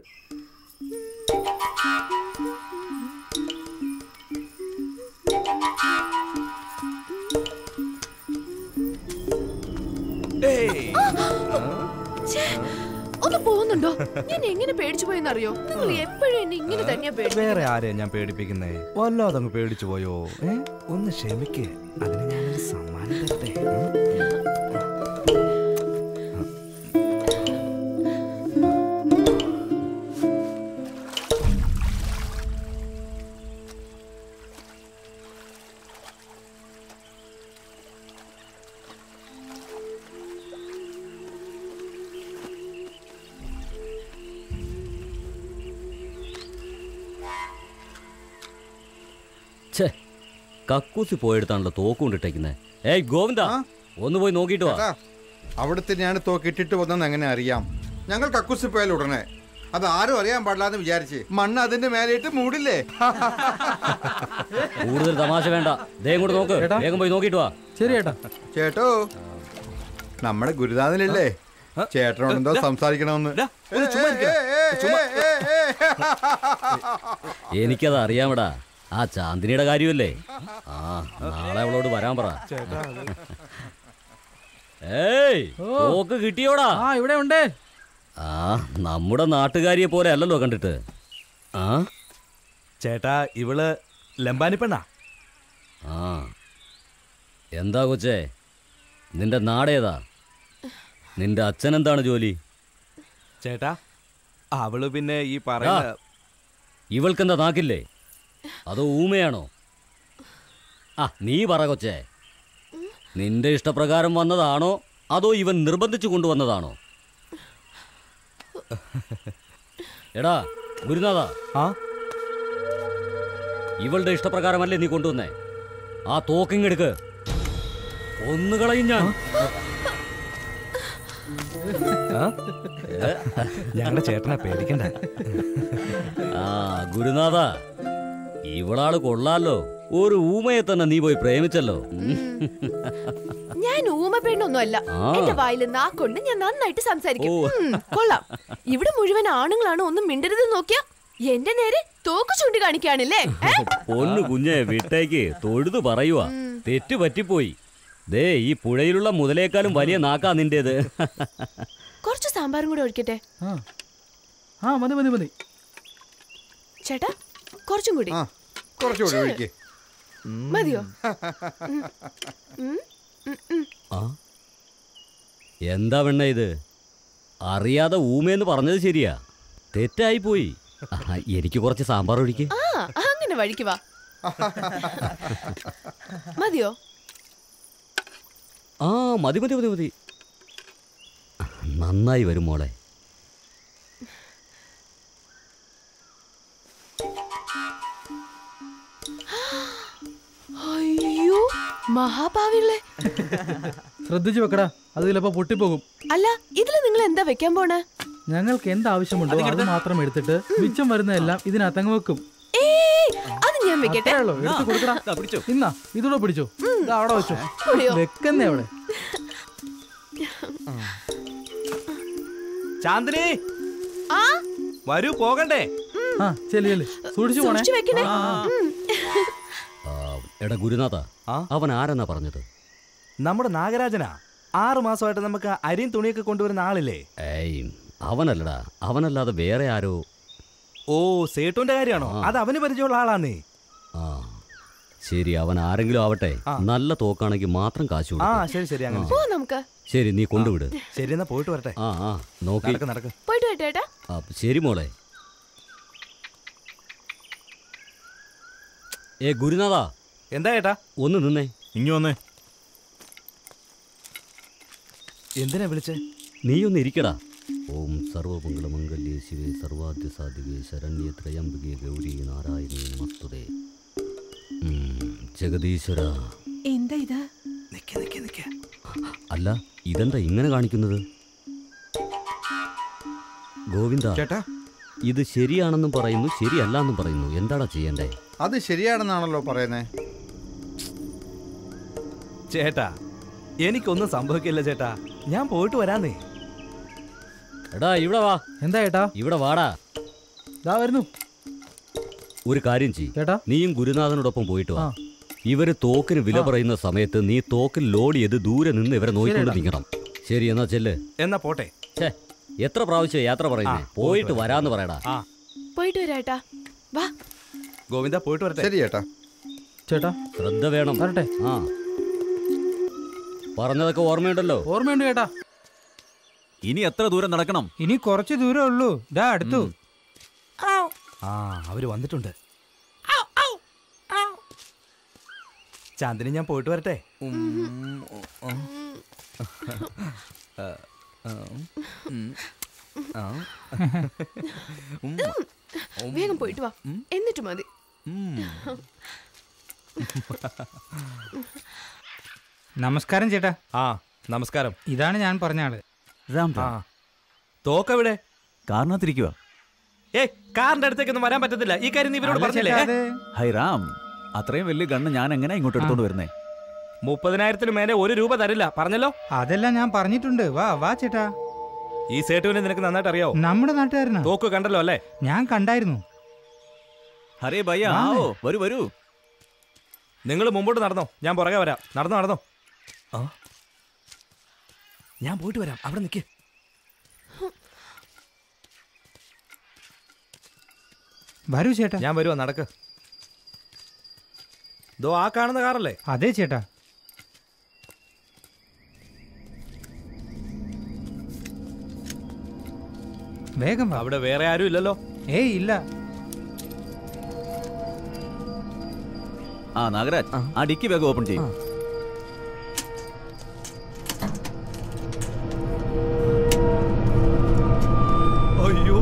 ഒന്ന് പോകുന്നുണ്ടോ ഞാൻ എങ്ങനെ പേടിച്ചു പോയെന്നറിയോ നിങ്ങൾ എപ്പോഴും എന്നെ ഇങ്ങനെ തന്നെയാ പേടി വേറെ ആരെയാ ഞാൻ പേടിപ്പിക്കുന്നേ വല്ലാതെ അങ്ങ് പേടിച്ചു പോയോ ഏ? ഒന്ന് ക്ഷമിക്ക് അതിന് ഞാനൊരു സമ്മാനം തരട്ടെ ഉം? ഛേ കക്കൂസി പോയെടുത്താണല്ലോ തോക്ക് കൊണ്ടിട്ടേക്കുന്നത് ഏയ് ഗോവിന്ദ ഒന്ന് പോയി നോക്കിയിട്ട് വാ ചേട്ടാ, അവിടുത്തെ ഞാൻ തോക്കിട്ടിട്ട് വന്നെന്ന് എങ്ങനെ അറിയാം ഞങ്ങൾ കക്കൂസി പോയാൽ ഉടനെ അത് ആരും അറിയാൻ പാടില്ലാന്ന് വിചാരിച്ച് മണ്ണ് അതിന്റെ മേലെയിട്ട് മൂടില്ലേ കൂടുതൽ തമാശ വേണ്ട ദേ ഇങ്ങോട്ട് നോക്ക് വേഗം പോയി നോക്കിയിട്ട് വാ ശരി ചേട്ടാ ചേട്ടോ നമ്മുടെ ഗുരുനാഥനല്ലേ ചേട്ടനോട് എന്തോ സംസാരിക്കണമെന്ന് എനിക്കത് അറിയാമടാ ആ ചാന്ദിനിയുടെ കാര്യമല്ലേ ആ നാളെ അവളോട് വരാൻ പറ ഏയ് തോക്ക് കിട്ടിയോടാ ആ ഇവിടെ ഉണ്ട് ആ നമ്മുടെ നാട്ടുകാരിയെ പോലെ അല്ലല്ലോ കണ്ടിട്ട് ആ ചേട്ടാ ഇവള് ലംബാനി പെണ്ണാ ആ എന്താ കൊച്ചേ നിന്റെ നാടേതാ നിന്റെ അച്ഛൻ എന്താണ് ജോലി ചേട്ടാ അവള് പിന്നെ ഈ പറയുന്ന ഇവൾക്കെന്താ നാക്കില്ലേ അതോ ഊമയാണോ ആ നീ പറ കൊച്ചേ നിന്റെ ഇഷ്ടപ്രകാരം വന്നതാണോ അതോ ഇവൻ നിർബന്ധിച്ചു കൊണ്ടുവന്നതാണോ എടാ ഗുരുനാഥ ആ ഇവളുടെ ഇഷ്ടപ്രകാരമല്ലേ നീ കൊണ്ടുവന്നേ ആ തോക്കിങ്ങെടുക്ക് ഒന്നുകളയും ഞാൻ ഞങ്ങളുടെ ചേട്ടനെ പേടിക്കണ്ട ആ ഗുരുനാഥ ഇവളാള് കൊള്ളാലോ ഒരു ഊമയെ തന്നെ നീ പോയി പ്രേമിച്ചല്ലോ ഉം. ഞാൻ ഊമ പെണ്ണൊന്നുമല്ല ആ. എന്റെ വായിൽ നാക്കൊണ്ട് ഞാൻ നന്നായിട്ട് സംസാരിക്കും ഓ. ഉം, കൊള്ളാം ഇവിടെ മുഴുവൻ ആണുങ്ങളാണ് ഒന്നും മിണ്ടരുത് നോക്കിയ എന്റെ നേരെ തോക്ക് ചൂണ്ടി കാണിക്കാണില്ലേ ഏ? പൊന്നു കുഞ്ഞെ വിട്ടേക്ക് തൊഴുതു പറയുവാ തെറ്റു പറ്റിപ്പോയി ദേ ഈ പുഴയിലുള്ള മുതലേക്കാളും വലിയ നാക്കാ നിന്റേത് കുറച്ച് സാമ്പാറും കൂടെ ഒഴിക്കട്ടെ ആ മതി മതി മതി ചേട്ടാ കുറച്ചും കൂടി കുറച്ചുകൂടി ഛേ. ഒഴിക്ക് മതിയോ ഉം. ഉം, ഉം, ഉം. ആ എന്താ വെണ്ണ ഇത് അറിയാതെ ഊമയെന്ന് പറഞ്ഞത് ശരിയാ തെറ്റായി പോയി ആഹാ, എനിക്ക് കുറച്ച് സാമ്പാർ ഒഴിക്ക് ആ അങ്ങനെ വഴിക്ക് വാ മതിയോ ആ മതി മതി മതി മതി നന്നായി വരും മോളെ അയ്യോ മഹാഭാവികളെ ശ്രദ്ധിച്ചു വെക്കടാ അത് ചിലപ്പോ പൊട്ടിപ്പോകും അല്ല ഇതില് നിങ്ങൾ എന്താ വെക്കാൻ പോണേ ഞങ്ങൾക്ക് എന്ത് ആവശ്യമുണ്ടോ അത് മാത്രം എടുത്തിട്ട് മിച്ചം വരുന്നതെല്ലാം ഇതിനകത്തങ്ങ് വെക്കും ഏയ് അത് ഞാൻ വെക്കട്ടെ അത്രേ ഉള്ളൂ. എടുത്ത് കൊടുക്കടാ ഇന്നാ ഇതൂടെ പിടിച്ചോ ദാ അവിടെ വെച്ചോ പൊടിയോ? വെക്കുന്നേ അവിടെ ചാന്ദിനി ആ വരൂ പോകണ്ടേ ആ ചെല്ലി ചെല്ലി സൂക്ഷിച്ചു പോണേ സൂക്ഷിച്ചു വെക്കണേ ആ, ആ. ഉം. ആ, എടാ ഗുരുനാഥ അവൻ ആരെന്നാ പറഞ്ഞത് നമ്മുടെ നാഗരാജനാ ആറ് മാസമായിട്ട് നമുക്ക് അരിയും തുണിയൊക്കെ കൊണ്ടുവരുന്ന ആളില്ലേ ഏയ് അവനല്ലടാ അവനല്ലാതെ വേറെ ആരോ ഓ സേട്ടുവിന്റെ കാര്യമാണോ അത് അവന് പരിചയമുള്ള ആളാന്നേ ആ ശരി അവൻ ആരെങ്കിലും ആവട്ടെ നല്ല തോക്കാണെങ്കിൽ മാത്രം കാശ് ആ കൊടുക്ക്. ശരി ശരി അങ്ങനെ പോ ചെയ്യാം. നമുക്ക് ശരി നീ കൊണ്ടുവിട് ശരി എന്നാ പോയിട്ട് വരട്ടെ ആ ആ നോക്കി നടക്ക് നടക്ക് പോയിട്ട് വരട്ടെ ഏട്ടാ ആ, ശരി മോളെ ഏ ഗുരുനാഥ എന്താ ഏട്ടാ ഒന്ന് നിന്നേ ഇങ്ങി വന്നേ എന്തിനാ വിളിച്ചേ നീ ഒന്ന് ഇരിക്കടാ ഓം സർവമംഗളമംഗല്യേ ശിവേ സർവാദ്യ സാധികേ ശരണ്യ ത്രയംബകേ ഗൗരി നാരായണി നമസ്തുതേ ഉം, ജഗദീശ്വര എന്താ ഇത് നിക്ക നിക്ക നിക്ക അല്ല ഇതെന്താ ഇങ്ങനെ കാണിക്കുന്നത് ഗോവിന്ദ ചേട്ടാ ഇത് ശരിയാണെന്നും പറയുന്നു ശരിയല്ല എന്നും പറയുന്നു എന്താടാ ചെയ്യണ്ടേ അത് ശരിയാണെന്നാണല്ലോ പറയുന്നേ ചേട്ടാ എനിക്കൊന്നും സംഭവിക്കില്ല ചേട്ടാ ഞാൻ പോയിട്ട് വരാന്നേ എടാ ഇവിടെ വാ എന്താ ഏട്ടാ ഇവിടെ വാടാ ദാ വരുന്നു ഒരു കാര്യം ചെയ് ചേട്ടാ നീയും ഗുരുനാഥനോടൊപ്പം പോയിട്ട് വാ ആ. ഇവര് തോക്കിന് വില ആ. പറയുന്ന സമയത്ത് നീ തോക്കിൽ ലോഡ് ചെയ്ത് ദൂരെ നിന്ന് ഇവരെ നോക്കിക്കൊണ്ട് ശരിയെടാ. നിൽക്കണം ശരി എന്നാ ചെല്ല് എന്നാ പോട്ടെ ഛേ എത്ര പ്രാവശ്യം യാത്ര പറയുന്നേ ആ, പോയിട്ട് പോയിട്ട് വരാന്ന് പറയടാ ആ പോയിട്ട് വരാട്ടാ വാ ഗോവിന്ദ പോയിട്ട് വരട്ടെ ശരി ചേട്ടാ ചേട്ടാ ശ്രദ്ധ വേണം വരട്ടെ ആ പറഞ്ഞതൊക്കെ ഓർമ്മയുണ്ടല്ലോ ഓർമ്മയുണ്ട് ചേട്ടാ ഇനി എത്ര ദൂരം നടക്കണം ഇനി കുറച്ച് ദൂരം ഉള്ളൂ ഇതാ അടുത്തു ആ അവര് വന്നിട്ടുണ്ട് ചാന്ദിനി ഞാൻ പോയിട്ട് വരട്ടെ ഉം, ഉം, ആ, ആ, ഉം, ആ. ഉം, ഉം, വേഗം പോയിട്ട് വാ എന്നിട്ട് മതി ഉം. നമസ്കാരം ചേട്ടാ ആ നമസ്കാരം ഇതാണ് ഞാൻ പറഞ്ഞ ആള് രാം ആ തോക്കെവിടെ കാറിനകത്തിരിക്കുക ഏ കാറിന്റെ അടുത്തേക്കൊന്നും വരാൻ പറ്റത്തില്ല ഈ കാര്യം നീ ഇവരോട് അല്ല പറഞ്ഞില്ലേ ചേട്ടാ, ഏ? അത് ഹൈ റാം അത്രയും വലിയ ഗണ്ണ് ഞാൻ എങ്ങനെ ഇങ്ങോട്ട് എടുത്തോണ്ട് വരുന്നേ മുപ്പതിനായിരത്തിന് മേലെ ഒരു രൂപ തരില്ല പറഞ്ഞല്ലോ അതെല്ലാം ഞാൻ പറഞ്ഞിട്ടുണ്ട് വാ വാ ചേട്ടാ ഈ സേട്ടുവിനെ നിനക്ക് നന്നായിട്ട് അറിയാവോ നമ്മുടെ നാട്ടുകാരനാ തോക്ക് കണ്ടല്ലോ അല്ലേ ഞാൻ കണ്ടായിരുന്നു ഹരേ ഭയ്യ ആവോ വരൂ വരൂ നിങ്ങൾ മുമ്പോട്ട് നടന്നോ ഞാൻ പുറകെ വരാം നടന്നോ നടന്നോ ആ ഞാൻ പോയിട്ട് വരാം അവിടെ നിൽക്ക് വരൂ ചേട്ടാ ഞാൻ വരുവാ നടക്ക് ദോ ആ കാണുന്ന കാറല്ലേ അതെ ചേട്ടാ വേഗം വാ അവിടെ വേറെ ആരും ഇല്ലല്ലോ ഏയ് ഇല്ല ആ നാഗരാജ് ആ ഡിക്കി വേഗം ഓപ്പൺ ചെയ്യും അയ്യോ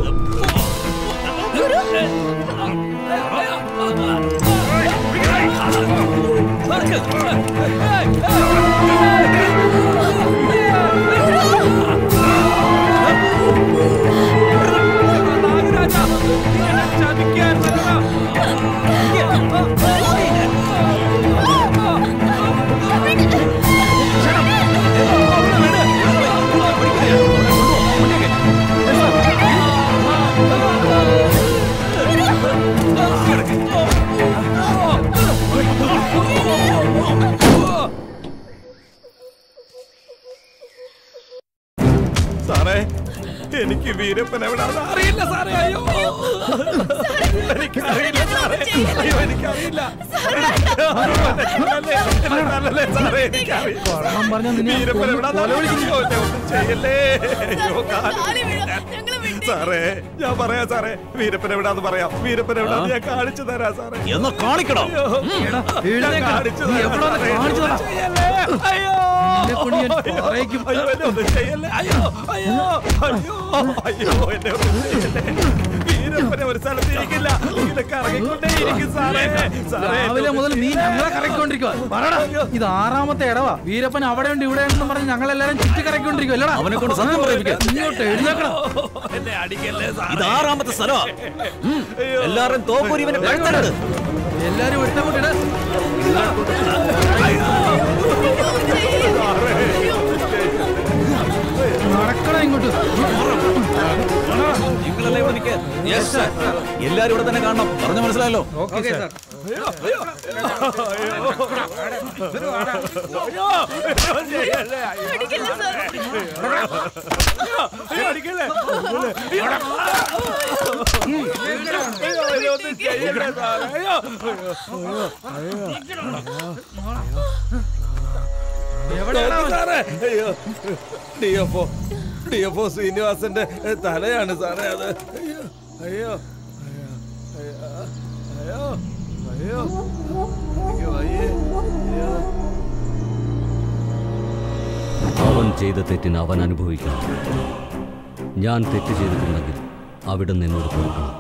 സാറേ എനിക്ക് വീരപ്പൻ എവിടാന്ന് അറിയില്ല സാറേ അയ്യോ എനിക്കറിയില്ല സാറേ അയ്യോ എനിക്കറിയില്ല അല്ലല്ലേ സാറേ എനിക്കറിയില്ല വീരപ്പൻ എവിടാന്ന് അറിയില്ല. ഒന്നും ചെയ്യല്ലേ അയ്യോ കാല് സാറേ ഞാൻ പറയാം സാറേ വീരപ്പൻ എവിടാന്ന് പറയാം വീരപ്പൻ എവിടാന്ന് ഞാൻ കാണിച്ചു തരാം സാറേ എന്ന് കാണിക്കണോ? അയ്യോ, ഞാൻ കാണിച്ചു തരാം സാറേ. ഒന്നും ചെയ്യല്ലേ അയ്യോ അയ്യോ, അയ്യോ എന്നെ ഒന്നും ചെയ്യല്ലേ അയ്യോ അയ്യോ അയ്യോ അയ്യോ എന്നെ ഒന്നും ചെയ്യല്ലേ വീരപ്പനെ ഒരു സ്ഥലത്ത് ഇരിക്കില്ല ഇതൊക്കെ ഇറങ്ങിക്കൊണ്ടേ ഇരിക്കും സാറേ സാറേ രാവിലെ മുതൽ നീ ഞങ്ങളെ കറക്കിക്കൊണ്ടിരിക്കുക പറടാ ഇത് ആറാമത്തെ ഇടവാ വീരപ്പൻ അവിടെ ഉണ്ട് ഇവിടെ ഉണ്ടെന്ന് പറഞ്ഞ് ഞങ്ങളെല്ലാരും ചുറ്റി കറക്കിക്കൊണ്ടിരിക്കുക അല്ലടാ അവനെ കൊണ്ട് സത്യം പറയിപ്പിക്കാം. ഇങ്ങോട്ട് എഴുന്നേക്കണം എന്നെ അടിക്കല്ലേ സാറേ ഇത് ആറാമത്തെ സ്ഥലമാ ഉം. എല്ലാവരും തോക്കൂരി ഇവനെ കഴുത്തരുത് എല്ലാരും എടുത്തങ്ങോട്ട് നടക്കണം ഇങ്ങോട്ട് നിങ്ങളല്ലേ എനിക്ക് എല്ലാരും ഇവിടെ തന്നെ കാണണം പറഞ്ഞു മനസ്സിലായല്ലോ ഓക്കെ സാർ ഡിഎഫ്ഒ ഡിഎഫ്ഒ ശ്രീനിവാസന്റെ തലയാണ് സാറേ അത് അയ്യോ അയ്യോ അയ്യോ അയ്യോ അയ്യോ അയ്യോ അയ്യേ അയ്യോ അവൻ ചെയ്ത തെറ്റിന് അവൻ അനുഭവിക്കണം ഞാൻ തെറ്റ് ചെയ്തിട്ടുണ്ടെങ്കിൽ അവിടെ നിന്നോട് പൊറുക്കണം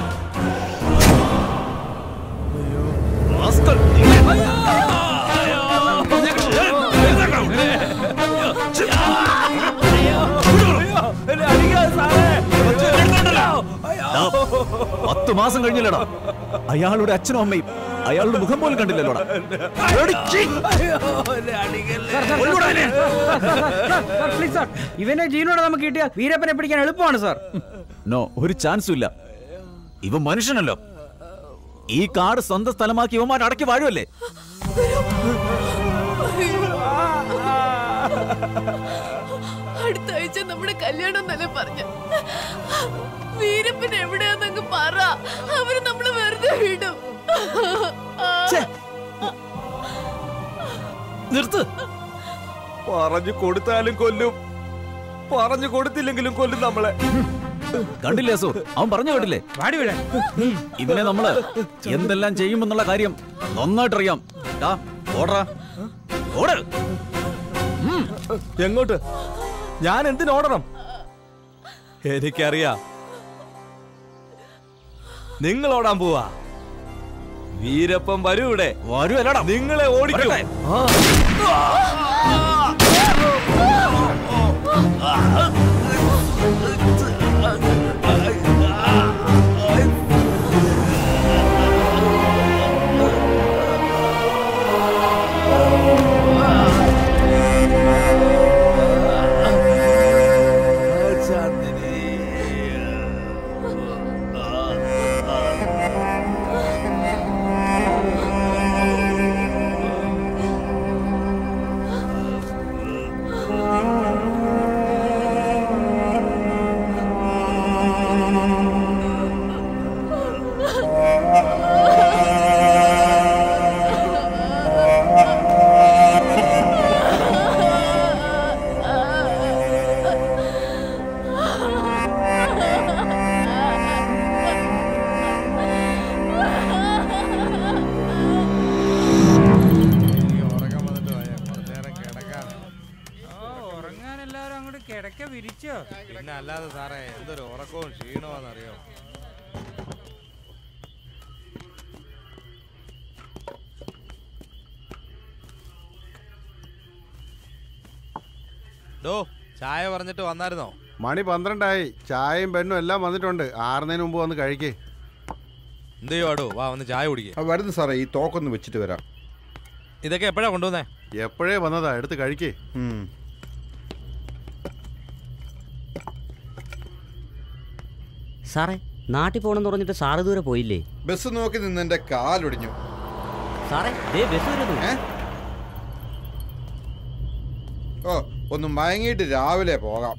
ദാ, പത്ത് മാസം കഴിഞ്ഞില്ലടാ അയാളുടെ അച്ഛനും അമ്മയും അയാളുടെ മുഖം പോലും കണ്ടില്ലല്ലോടാ പ്ലീസ് സാർ ഇവനെ ജീവനോടെ നമുക്ക് കിട്ടിയാൽ വീരപ്പനെ പിടിക്കാൻ എളുപ്പമാണ് സാർ നോ ഒരു ചാൻസും ഇല്ല ഇവ മനുഷ്യനല്ലോ ഈ കാട് സ്വന്തം സ്ഥലമാക്കി ഇവന്മാർ അടക്കി വാഴുമല്ലേ അടുത്ത ആഴ്ച നമ്മുടെ കല്യാണം എന്നല്ലേ പറഞ്ഞ വീരപ്പൻ എവിടെയാന്നങ്ങ് പറ അവര് നമ്മള് വെറുതെ വിടും നിർത്ത് പറഞ്ഞു കൊടുത്താലും കൊല്ലും പറഞ്ഞു കൊടുത്തില്ലെങ്കിലും കൊല്ലും നമ്മളെ കണ്ടില്ലേ സൂർ അവൻ പറഞ്ഞു കേട്ടില്ലേ വാടി വിടാൻ ഇവനെ നമ്മള് എന്തെല്ലാം ചെയ്യുമെന്നുള്ള കാര്യം നന്നായിട്ടറിയാം ടാ, ഓടറാ ഓട് എങ്ങോട്ട് ഞാൻ എന്തിനോടണം എനിക്കറിയാം നിങ്ങൾ ഓടാൻ പോവാ വീരപ്പം വരൂ ഇവിടെ വരൂ അല്ലടാ നിങ്ങളെ ഓടിക്കും ഉറക്കവും ക്ഷീണമാണെന്നറിയോ ഡോ ചായ പറഞ്ഞിട്ട് വന്നായിരുന്നോ മണി പന്ത്രണ്ടായി ചായയും പെണ്ണും എല്ലാം വന്നിട്ടുണ്ട് ആറുന്നതിന് മുമ്പ് വന്ന് കഴിക്കേ എന്ത് ചെയ്യുവാടോ വാ വന്ന് ചായ കുടിക്കേ ആ, വരുന്നു സാറേ ഈ തോക്കൊന്ന് വെച്ചിട്ട് വരാം ഇതൊക്കെ എപ്പോഴാ കൊണ്ടുവന്നേ എപ്പോഴേ വന്നതാ എടുത്ത് കഴിക്കേ സാറേ നാട്ടിൽ പോകണമെന്ന് പറഞ്ഞിട്ട് സാറ് ദൂരെ പോയില്ലേ ബസ് നോക്കി നിന്ന് എന്റെ കാലൊടിഞ്ഞു സാറേ ദേ ബസ് വരുന്നു ഓ ഒന്ന് മയങ്ങിയിട്ട് രാവിലെ പോകാം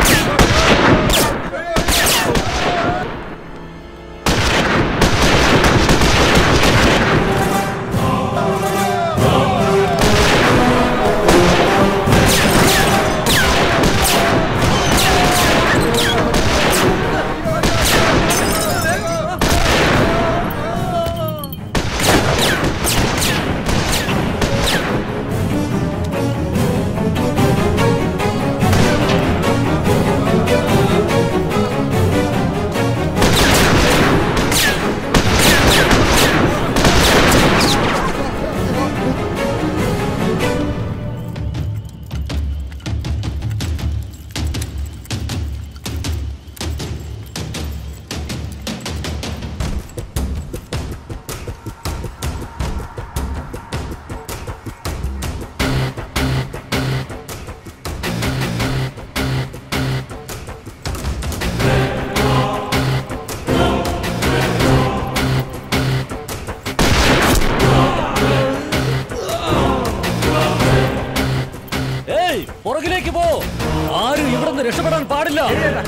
ഏയ് പുറകിലേക്ക് പോ ആരും ഇവിടെ നിന്ന് രക്ഷപ്പെടാൻ പാടില്ല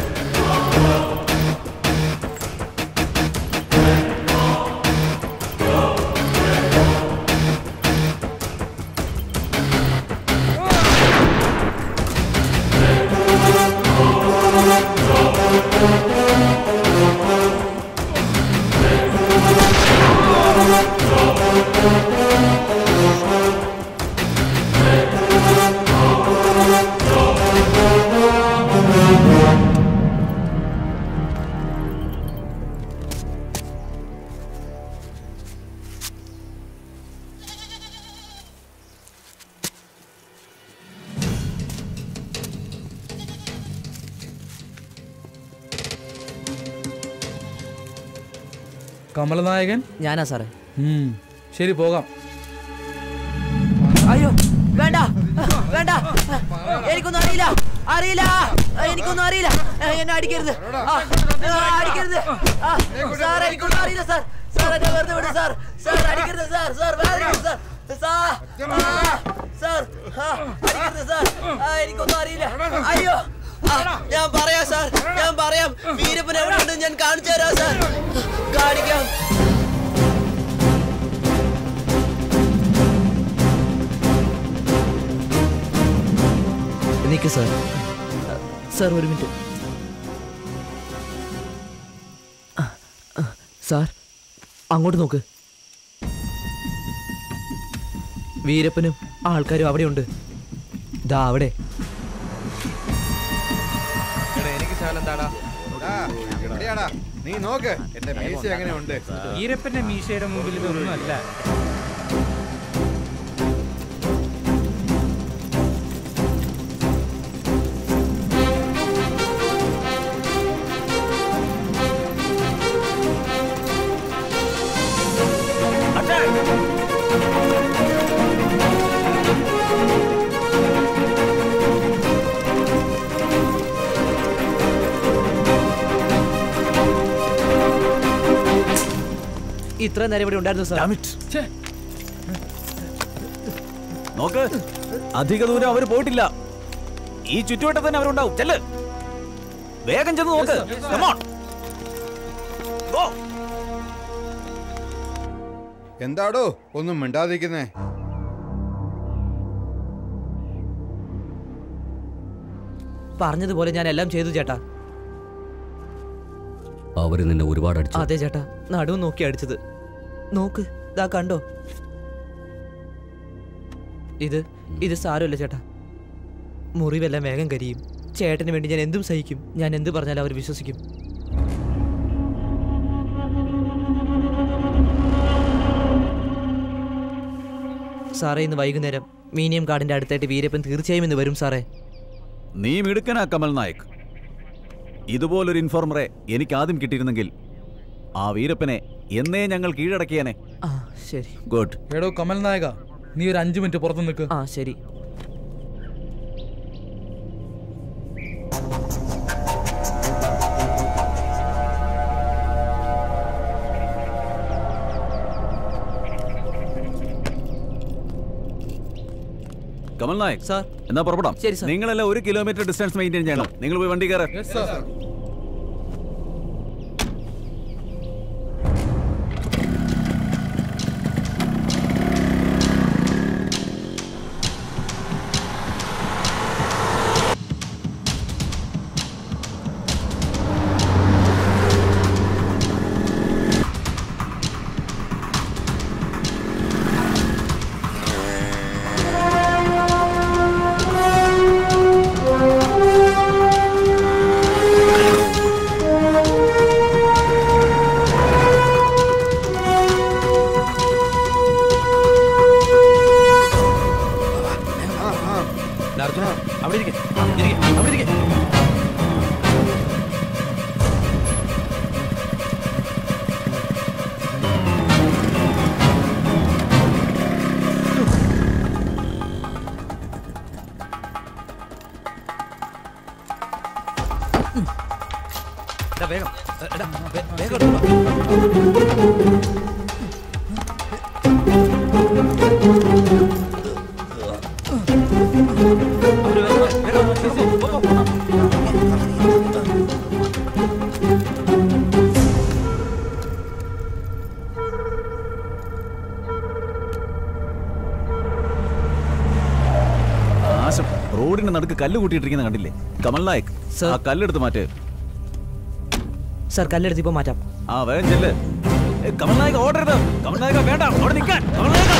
കമലനായകൻ ഞാനാ സാറേ ഉം, ശരി പോകാം അയ്യോ വേണ്ട വേണ്ട എനിക്കൊന്നും അറിയില്ല അറിയില്ല എനിക്കൊന്നും അറിയില്ല എന്നെ അടിക്കരുത് ആ, ആ, അടിക്കരുത് ആ, സാർ എനിക്കൊന്നും അറിയില്ല സാർ സാർ എന്നെ വെറുതെ വിടും സാർ സാർ അടിക്കരുത് സാർ സാർ വേദനിക്കും സാർ സാർ ആ, സാർ ആ, അടിക്കരുത് സാർ ആ, എനിക്കൊന്നും അറിയില്ല അയ്യോ ആ, ഞാൻ പറയാം സാർ ഞാൻ പറയാം വീരപ്പൻ എവിടെ ഉണ്ട് ഞാൻ കാണിച്ചു തരാം സാർ കാണിക്കാം നിൽക്ക് സാർ സാർ ഒരു മിനിറ്റ് സാർ അങ്ങോട്ട് നോക്ക് വീരപ്പനും ആൾക്കാരും അവിടെയുണ്ട് ദാ അവിടെ എടാ എനിക്ക് ശാലം എന്താടാ ആ, എവിടെയാടാ നീ നോക്ക് എന്റെ മീശ എങ്ങനെയുണ്ട് ഈരപ്പന്റെ മീശയുടെ മുമ്പിൽ ഇതൊന്നും അല്ല ഇത്ര നേരം ഇവിടെ ഉണ്ടായിരുന്നു സാർ നോക്ക് അധിക ദൂരം അവർ പോയിട്ടില്ല ഈ ചുറ്റുവട്ടത്ത് തന്നെ അവരുണ്ടാവും ചെല്ല് വേഗം ചെന്ന് നോക്ക് Come on. Go. എന്താടോ ഒന്നും മിണ്ടാതിരിക്കുന്നേ പറഞ്ഞതുപോലെ ഞാൻ എല്ലാം ചെയ്തു ചേട്ടാ അവര് നിന്നെ ഒരുപാട് അടിച്ചു അതെ ചേട്ടാ നടുവ് നോക്കി അടിച്ചത് നോക്ക് ദാ കണ്ടോ ഇത് ഇത് സാരമില്ല ചേട്ടാ മുറിവെല്ലാം വേഗം കരിയും ചേട്ടന് വേണ്ടി ഞാൻ എന്തും സഹിക്കും ഞാൻ എന്ത് പറഞ്ഞാലും അവർ വിശ്വസിക്കും സാറേ ഇന്ന് വൈകുന്നേരം മീനിയം കാർഡിന്റെ അടുത്തായിട്ട് വീരപ്പൻ തീർച്ചയായും ഇന്ന് വരും സാറേ നീ മിടുക്കനാ കമൽ നായക് ഇതുപോലൊരു ഇൻഫോർമറെ എനിക്ക് ആദ്യം കിട്ടിയിരുന്നെങ്കിൽ ആ വീരപ്പനെ എന്നേ ഞങ്ങൾ കീഴടക്കിയനെ ശരി ഗുഡ് എടോ കമൽ നായക നീ ഒരു അഞ്ചു മിനിറ്റ് പുറത്ത് നിൽക്ക് ആ ശരി കമൽ നായക് സാർ എന്നാ പുറപ്പെടാം ശരി, സാർ. നിങ്ങളെല്ലാം ഒരു കിലോമീറ്റർ ഡിസ്റ്റൻസ് മെയിൻറ്റെയിൻ ചെയ്യണം നിങ്ങൾ പോയി വണ്ടി കയറാം അർജുന അവിടെ ഇരിക്കെ ഇരിക്കെ അവിടെ ഇരിക്കെ എടാ, വേഗം എടാ, വേ- വേഗം എടുത്തോളാം. ആശം റോഡിന്റെ നടുക്ക് കല്ല് കൂട്ടിയിട്ടിരിക്കുന്ന കണ്ടില്ലേ കമൽ നായക് ആ കല്ലെടുത്ത് മാറ്റ് സാർ കല്ലെടുത്ത് ഇപ്പൊ മാറ്റാം ആ വേഗം ചെല്ല് ഏ, കമൽ നായക് ഓടരുത് കമൽ നായക വേണ്ട അവിടെ നിൽക്കാൻ കമൽ നായക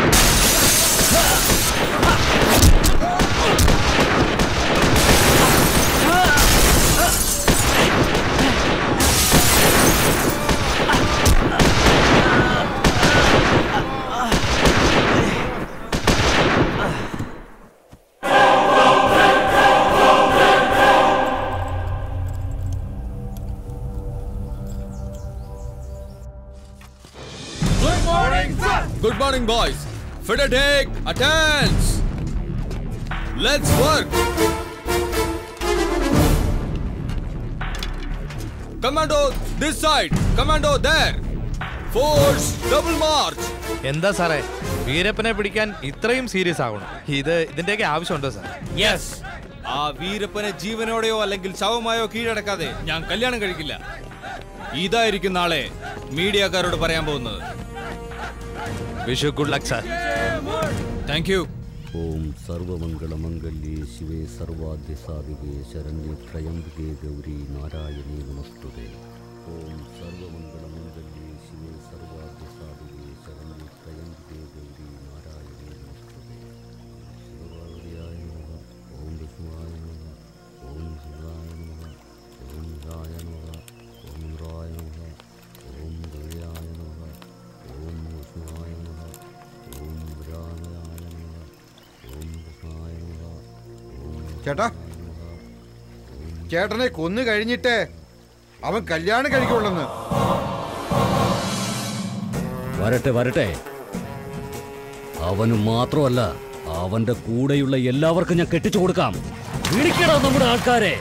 Good morning, sir. Good morning, boys. Fitter take attends. Let's work. Commando this side. Commando there. Force double march. എന്താ സാറേ വീരപ്പനെ പിടിക്കാൻ ഇത്രയും സീരിയസ് ആവണം ഇത് ഇതിന്റെയൊക്കെ ആവശ്യമുണ്ടോ സാർ യെസ് ആ വീരപ്പനെ ജീവനോടെയോ അല്ലെങ്കിൽ ശവമായോ കീഴടക്കാതെ ഞാൻ കല്യാണം കഴിക്കില്ല ഇതായിരിക്കും നാളെ മീഡിയക്കാരോട് പറയാൻ പോകുന്നത് Vishu good luck sir thank you ഓം സർവമംഗളമംഗല്യേ ശിവേ സർവാദ്യസാധികേ ശരണ്യ ത്രയംബികേ ഗൗരി നാരായണീ നമസ്തുതേ ഓം സർവമംഗളമംഗല്യേ ശിവേ സർവാദ്യസാധികേ ശരണ്യ ത്രയംബികേ ഗൗരി നാരായണീ നമസ്തുതേ ശിവപാർവതിയായ നമഃ ഓം വിഷ്ണുവായ നമഃ ഓം ശിവായ നമഃ ഓം ശിവായ നമഃ ഓം ഇന്ദ്രായ നമഃ ഓം ഗൗരിയായ നമഃ ഓം വിഷ്ണുവായ നമഃ ഓം രാമയായ നമഃ ഓം കൃഷ്ണായ നമഃ ഓം ചേട്ടാ ചേട്ടനെ കൊന്നു കഴിഞ്ഞിട്ടേ അവൻ കല്യാണം കഴിക്കുള്ളെന്ന് വരട്ടെ വരട്ടെ അവന് മാത്രമല്ല അവന്റെ കൂടെയുള്ള എല്ലാവർക്കും ഞാൻ കെട്ടിച്ചു കൊടുക്കാം വിളിക്കണോ നമ്മുടെ ആൾക്കാരെ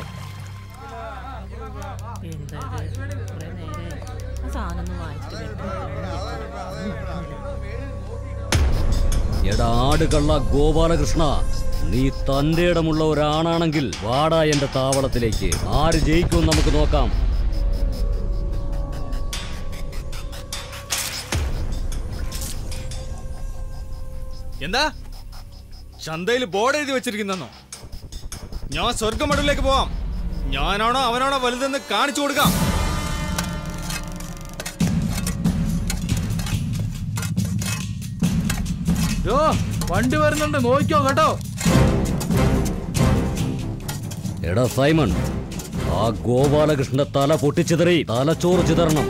എടാ ആടുകള്ള ഗോപാലകൃഷ്ണ നീ തന്റെ ഇടമുള്ള ഒരാണാണെങ്കിൽ വാടാ എന്റെ താവളത്തിലേക്ക് ആര് ജയിക്കും നമുക്ക് നോക്കാം എന്താ ചന്തയിൽ ബോർഡ് എഴുതി വെച്ചിരിക്കുന്നോ ഞാൻ സ്വർഗമടലിലേക്ക് പോവാം ഞാനാണോ അവനാണോ വലുതെന്ന് കാണിച്ചു കൊടുക്കാം യോ വണ്ടി വരുന്നുണ്ട് നോക്കിയോ കേട്ടോ എടാ സൈമൺ ആ ഗോപാലകൃഷ്ണന്റെ തല പൊട്ടിച്ചിതറി തലച്ചോറ് ചിതറണം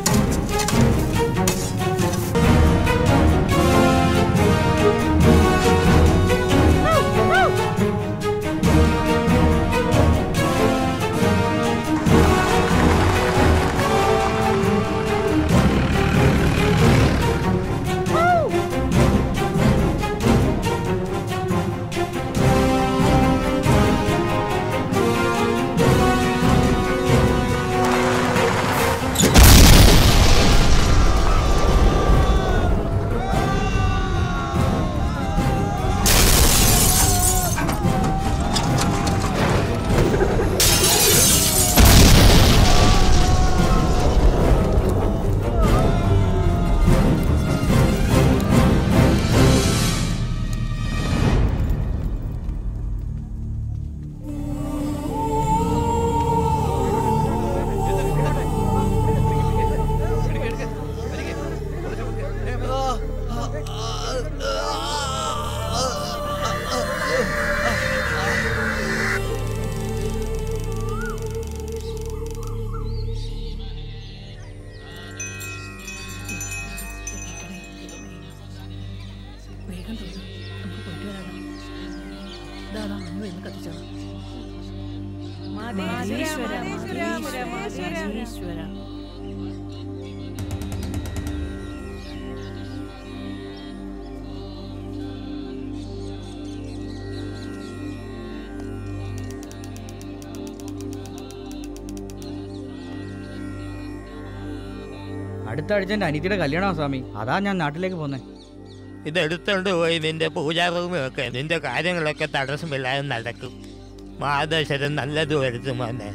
വേഗം തോന്നും നമുക്ക് പോയിട്ട് വരാം ഇതാ മനു എന്ന് കത്തിച്ചോളാം മഹേശ്വര, മഹേശ്വര, മഹേശ്വര. മഹേശ്വര. അടുത്ത ആഴ്ച എൻ്റെ അനിയത്തിയുടെ കല്യാണമാണ് സ്വാമി അതാ ഞാൻ നാട്ടിലേക്ക് പോന്നെ ഇതെടുത്തോണ്ട് പോയി നിന്റെ പൂജാ റൂമിലൊക്കെ നിന്റെ കാര്യങ്ങളൊക്കെ തടസ്സമില്ലാതെ നടക്കും മാതശരം നല്ലത് വരുത്തും മോനെ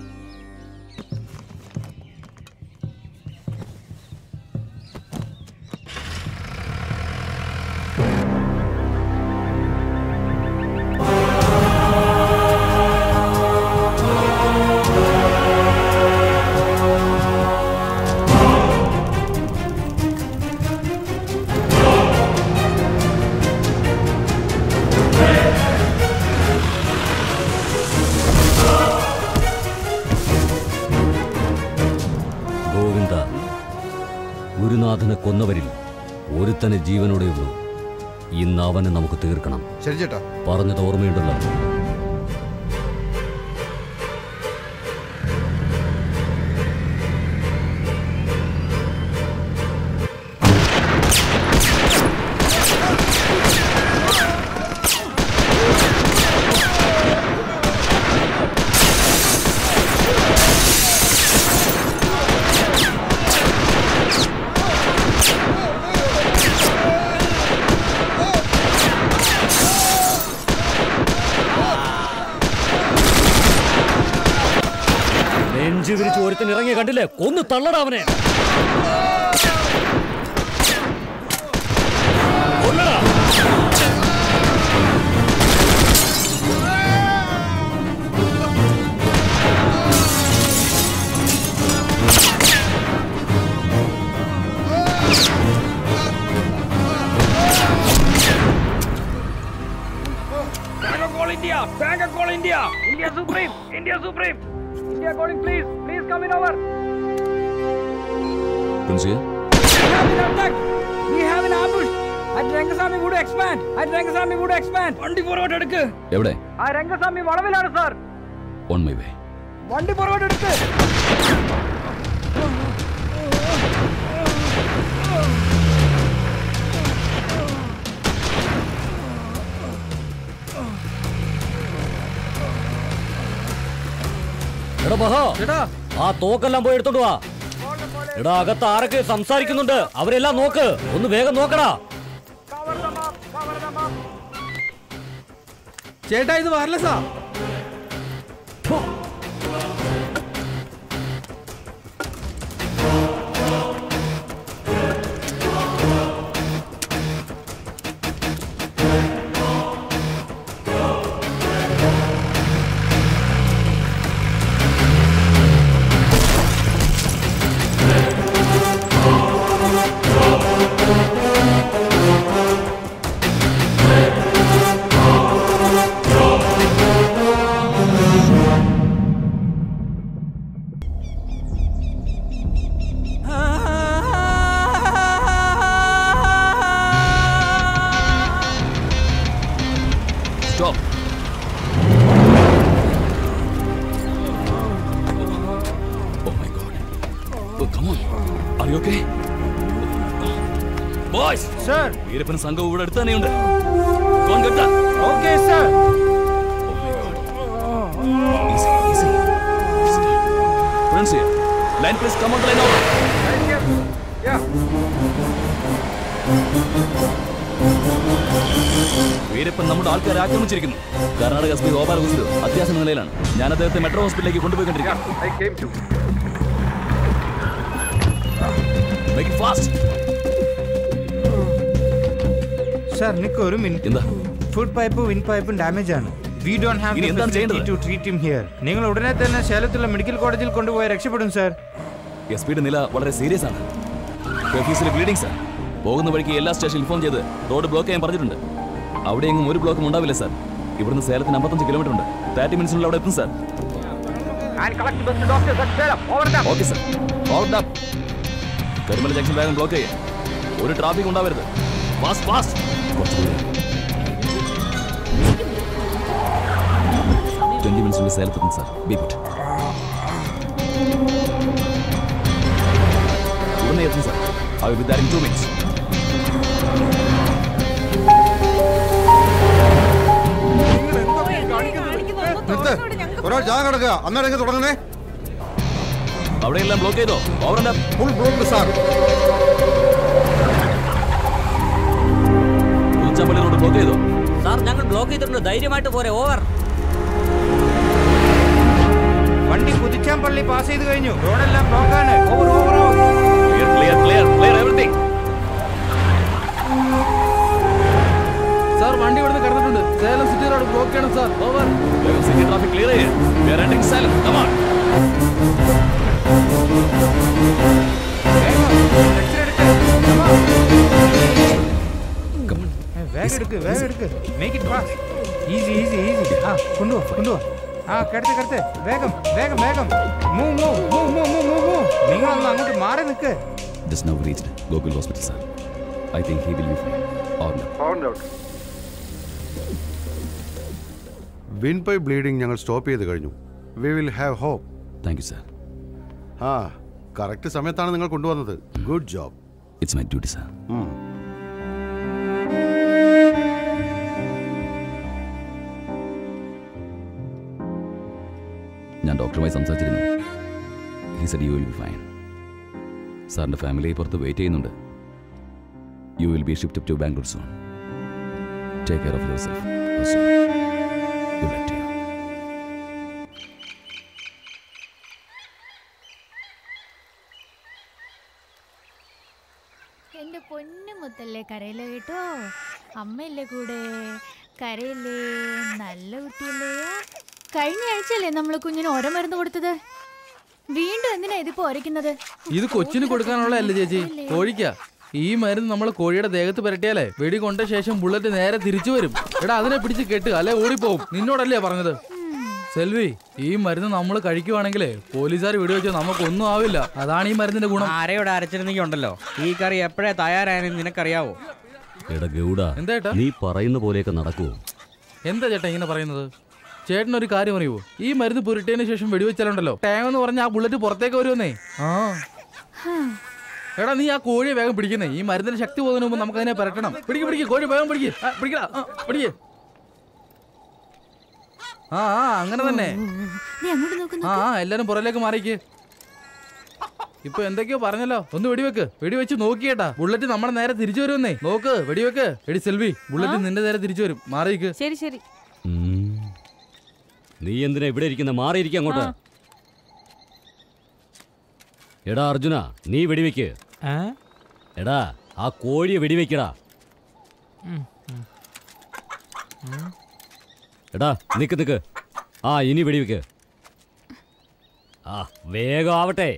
ഗോവിന്ദ ഗുരുനാഥനെ കൊന്നവരിൽ ഒരുത്തനെ ജീവനോടെയുള്ളൂ ഇന്ന് അവനെ നമുക്ക് തീർക്കണം ശരി ചേട്ടാ പറഞ്ഞത് ഓർമ്മയുണ്ടല്ലോ നെഞ്ചു വിരിച്ച് ഒരുത്തൻ ഇറങ്ങിയ കണ്ടില്ലേ കൊന്നു തള്ളടാ അവനെ Tango call India! Tango call India! India Supreme! India Supreme! India calling please! Please come in over! പ്രിൻസിയെ We have been attacked! We have an ambush! At Rangasamy would expand! At Rangasamy would expand! വണ്ടി പുറകോട്ട് എടുക്ക് എവിടെ ആ രംഗസ്വാമി വളവിലാണ് sir on my way വണ്ടി പുറകോട്ട് എടുക്ക് എടാ ബഹാ ആ തോക്കെല്ലാം പോയി എടുത്തോണ്ട് വാ എടാ അകത്ത് ആരൊക്കെ സംസാരിക്കുന്നുണ്ട് അവരെല്ലാം നോക്ക് ഒന്ന് വേഗം നോക്കടാ ചേട്ടാ ഇത് വയർലെസ്സാ ആ ബോയ്സ് സർ വീരപ്പൻ സംഘം ഇവിടെ അടുത്ത് തന്നെയുണ്ട് okay sir friends line please come on line over Veerappan നമ്മുടെ ആൾക്കാരെ ആക്രമിച്ചിരിക്കുന്നു കർണാടക എസ് പി ഗോപാൽ ഹുസ്രു അത്യാസന്ന നിലയിലാണ് ഞാൻ അദ്ദേഹത്തെ മെട്രോ ഹോസ്പിറ്റലിലേക്ക് കൊണ്ടുപോയിക്കൊണ്ടിരിക്കുന്നു Make it fast. സർ നിക്ക് ഒരു മിനിറ്റ് എന്താ ഫുഡ് പൈപ്പ് വിൻ പൈപ്പും ഡാമേജ് ആണ് വി ഡോൺ ഇനി എന്താണ് ഹാവ് ചെയ്യേണ്ടത്? ടു ട്രീറ്റ് ഹിം ഹിയർ നിങ്ങൾ ഉടനെ തന്നെ സേലത്തുള്ള മെഡിക്കൽ കോളേജിൽ കൊണ്ടുപോയി രക്ഷപ്പെടും സർ എസ് പിയുടെ നില വളരെ സീരിയസ് ആണ് ഓഫീസിലെ ബ്ലീഡിംഗ് സാർ പോകുന്ന വഴിക്ക് എല്ലാ സ്റ്റേഷൻ ഇൻഫോം ചെയ്ത് റോഡ് ബ്ലോക്ക് ചെയ്യാൻ പറഞ്ഞിട്ടുണ്ട് അവിടെ എങ്ങും ഒരു ബ്ലോക്കും ഉണ്ടാവില്ല സാർ ഇവിടുന്ന് സേലത്തിന് അമ്പത്തഞ്ച് കിലോമീറ്റർ ഉണ്ട് തേർട്ടി മിനിറ്റ്സിനുള്ളിൽ അവിടെ എത്തും സാർ ഓക്കെ സാർ ഓവർ ഡാപ്പ് കരിമല ജംഗ്ഷൻ വേഗം ബ്ലോക്ക് ചെയ്യാം ഒരു ട്രാഫിക് ഉണ്ടാവരുത് ഫാസ്റ്റ് ഫാസ്റ്റ് ട്വന്റി മിനിറ്റ്സിനുള്ളിൽ സേലത്തെത്തും സാർ ബി ഗുഡ് ഉടനെ എത്തും sir I will be there in two minutes നിർത്ത് ഒരാൾ ചാ കിടക്കുക അന്നേരം തുടങ്ങണേ അവിടെയെല്ലാം ബ്ലോക്ക് ചെയ്തോ over and full block sir Uchampalli road block ചെയ്തോ സാർ ഞങ്ങൾ ബ്ലോക്ക് ചെയ്തിട്ടുണ്ട് ധൈര്യമായിട്ട് പോരെ ഓവർ വണ്ടി കുതിച്ചാമ്പള്ളി പാസ് ചെയ്ത് കഴിഞ്ഞു റോഡെല്ലാം ബ്ലോക്ക് ആണ് over over over clear clear clear clear everything sir വണ്ടി ഇവിടുന്ന് കിടന്നിട്ടുണ്ട് സേലം സിറ്റി റോഡ് ബ്ലോക്ക് ചെയ്യണം സാർ ഓവർ വേഗം സിറ്റി ട്രാഫിക് ക്ലിയർ ചെയ്യ് we are entering Salem come on വേഗം എടുക്ക് വേഗം എടുക്ക് make it fast easy easy easy ആ കൊണ്ടുപോ കൊണ്ടുപോ ആ കിടത്ത് കിടത്ത് വേഗം വേഗം വേഗം move move move move move move move നിങ്ങളൊന്ന് അങ്ങോട്ട് മാറി നിൽക്ക് Just now reached Gokul Hospital, sir. I think he will be fine. Or no. വിൻ പൈ ബ്ലീഡിംഗ് ഞങ്ങൾ സ്റ്റോപ്പ് ചെയ്ത് കഴിഞ്ഞു we will have hope thank you sir ആ കറക്റ്റ് സമയത്താണ് നിങ്ങൾ കൊണ്ടുവന്നത് good job it's my duty sir ഞാൻ ഡോക്ടറുമായി സംസാരിച്ചിരുന്നു he said you will be fine സാറിൻ്റെ ഫാമിലി പുറത്ത് വെയിറ്റ് ചെയ്യുന്നുണ്ട് you will be shift to Bangalore soon take care of yourself good luck to you എന്റെ പൊന്നു മുത്തല്ലേ കരയില്ല കേട്ടോ അമ്മയില്ലേ കൂടെ കരയില്ലേ നല്ല കുട്ടിയല്ലേ കഴിഞ്ഞ ആഴ്ചയല്ലേ നമ്മൾ കുഞ്ഞിന് ഓരോ മരുന്ന് കൊടുത്തത് വീണ്ടും എന്തിനാ ഇതിപ്പോ ഒരയ്ക്കുന്നത് ഇത് കൊച്ചിന് കൊടുക്കാനുള്ളതല്ലേ ചേച്ചി കോഴിക്കാ ഈ മരുന്ന് നമ്മൾ കോഴിയുടെ ദേഹത്ത് പുരട്ടിയാലേ വെടി കൊണ്ട ശേഷം ബുള്ളറ്റ് നേരെ തിരിച്ചു വരും എടാ അതിനെ പിടിച്ച് കെട്ടുക അല്ലെ ഓടിപ്പോവും നിന്നോടല്ലേ പറഞ്ഞത് സെൽവി ഈ മരുന്ന് നമ്മൾ കഴിക്കുവാണെങ്കിലേ പോലീസുകാർ വെടിവെച്ചാൽ നമുക്കൊന്നും ആവില്ല അതാണ് ഈ മരുന്നിന്റെ ഗുണം ആരെയോട് അരച്ചിരുന്നെങ്കിൽ ഉണ്ടല്ലോ ഈ കറി എപ്പോഴേ തയ്യാറായെന്ന് നിനക്കറിയാവോ എടാ ഗൗഡ എന്താ ഏട്ടാ? നീ പറയുന്ന പോലെയൊക്കെ നടക്കുവോ എന്താ ചേട്ടാ ഇങ്ങനെ പറയുന്നത് ചേട്ടൻ ഒരു കാര്യം അറിയുമോ ഈ മരുന്ന് പുരട്ടിയതിന് ശേഷം വെടിവെച്ചാലുണ്ടല്ലോ ടാങ് എന്ന് പറഞ്ഞ ആ ബുള്ളറ്റ് പുറത്തേക്ക് വരുമെന്നേ ആ എടാ നീ ആ കോഴിയെ വേഗം പിടിക്കുന്നേ ഈ മരുന്നിന് ശക്തി പോകുന്നതിന് മുമ്പ് നമുക്ക് അതിനെ പരട്ടണം പിടിക്ക് പിടിക്ക് കോഴി വേഗം പിടിക്ക് ആ, പിടിക്കടാ ആ, പിടിക്ക് ആ ആ അങ്ങനെ തന്നെ നീ അങ്ങോട്ട് നോക്കുന്നു ആ ആ എല്ലാരും പുറകിലേക്ക് മാറിക്ക് ഇപ്പൊ എന്തൊക്കെയോ പറഞ്ഞല്ലോ ഒന്ന് വെടിവെക്ക് വെടിവെച്ച് നോക്കിയേട്ടാ ബുള്ളറ്റ് നമ്മളെ നേരെ തിരിച്ചു വരുമെന്നേ നോക്ക് വെടിവെക്ക് എടി സെൽവി ബുള്ളറ്റ് നിന്റെ നേരെ തിരിച്ചു വരും മാറിയിക്ക് ശരി ശരി ഉം. നീ എന്തിനാ ഇവിടെ ഇരിക്കുന്ന മാറിയിരിക്കുക അങ്ങോട്ട് ആ. എടാ അർജുന നീ വെടിവെക്ക് എടാ ആ കോഴിയെ വെടിവെക്കടാ എടാ നിക്ക് നിക്ക് ആ ഇനി വെടിവെക്ക് ആ വേഗം ആവട്ടെ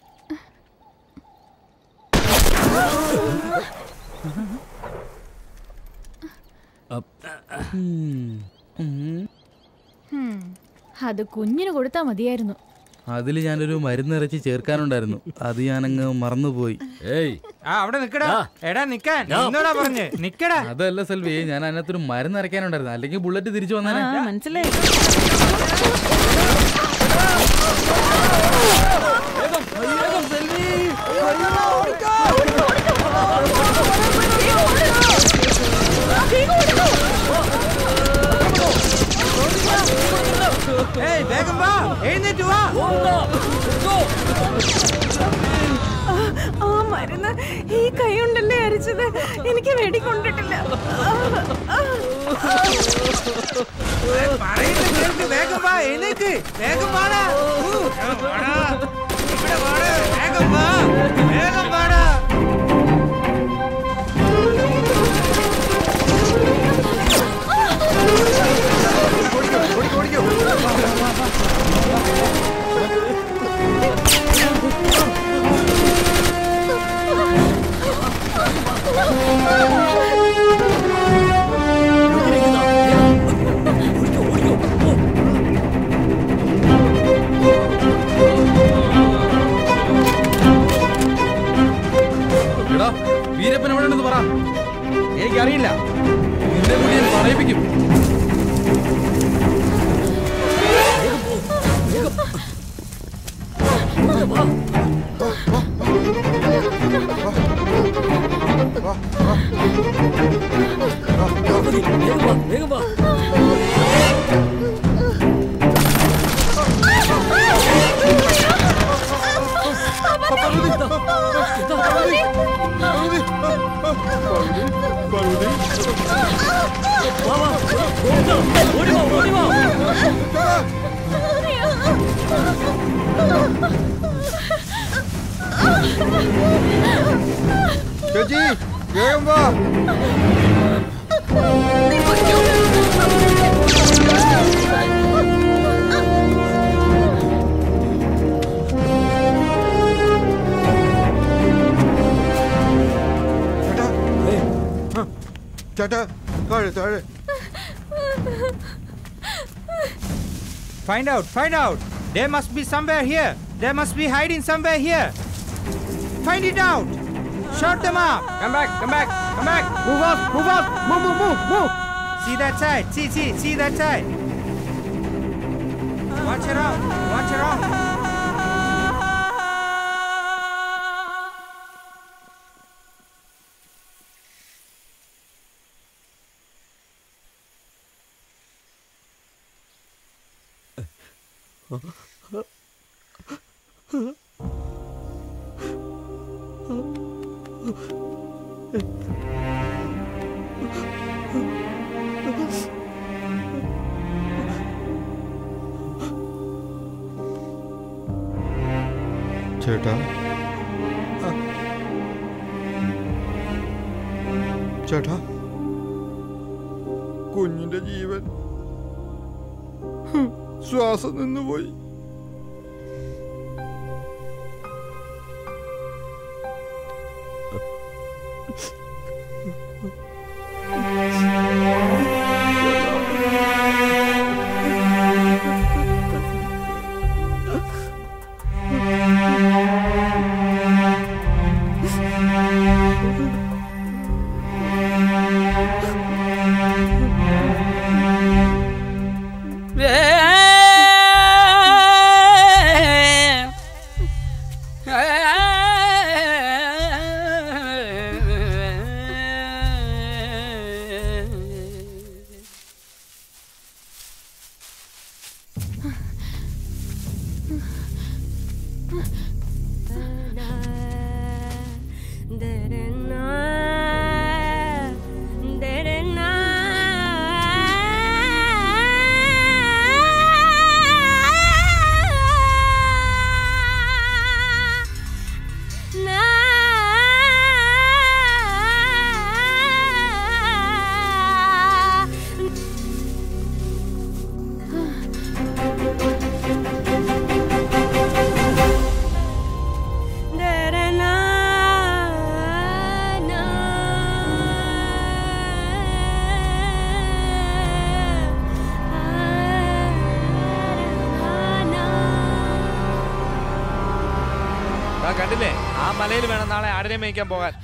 ഹും, അത് കുഞ്ഞിന് കൊടുത്താ മതിയായിരുന്നു അതിൽ ഞാനൊരു മരുന്നിറച്ചി ചേർക്കാനുണ്ടായിരുന്നു അത് ഞാനങ്ങ് മറന്നുപോയി ഏയ് ആ അവിടെ നിക്കടാ ഡാ. എടാ നിക്കാൻ ഡാ. എന്നോടാ പറഞ്ഞ് നിക്കടാ അതല്ല സെൽവി ഞാൻ അതിനകത്തൊരു മരുന്ന് ഇറക്കാനുണ്ടായിരുന്നു അല്ലെങ്കിൽ ബുള്ളറ്റ് തിരിച്ചു വന്നേനെ മനസ്സിലായി വേഗം, വേഗം, സെൽവി. ഏയ് വേഗം വാ എഴുന്നേറ്റ് വാ ആ മരുന്ന് ഈ കൈ കൊണ്ടല്ലേ അരിച്ചത് എനിക്ക് വെടി കൊണ്ടിട്ടില്ല പറയുന്നത് കേൾക്ക് വേഗം വാ എഴുന്നേറ്റ് വേഗം വാടാ ഊ, വാടാ. ഇവിടെ വാടാ വേഗം വാ വേഗം വാടാ എടാ വീരപ്പൻ എവിടെ ഉണ്ടെന്ന് പറ എനിക്കറിയില്ല നിന്നെ കൂടി ഞാൻ പറയിപ്പിക്കും ചേച്ചി വേഗം വാ ചേട്ടാ താഴെ താഴെ Find out, find out. There must be somewhere here. There must be hiding somewhere here. Find it out. Shut them up. Come back, come back, come back. Move on, move on, move, move, move, move. See that side. See, see, see that side. Watch around. Watch around. ചേട്ടാ ചേട്ടാ കുഞ്ഞിന്റെ ജീവൻ ഹും, ശ്വാസം നിന്നുപോയി ദാ കണ്ടില്ലേ ആ മലയിൽ വേണം നാളെ ആടിനെ മേയ്ക്കാൻ പോകാൻ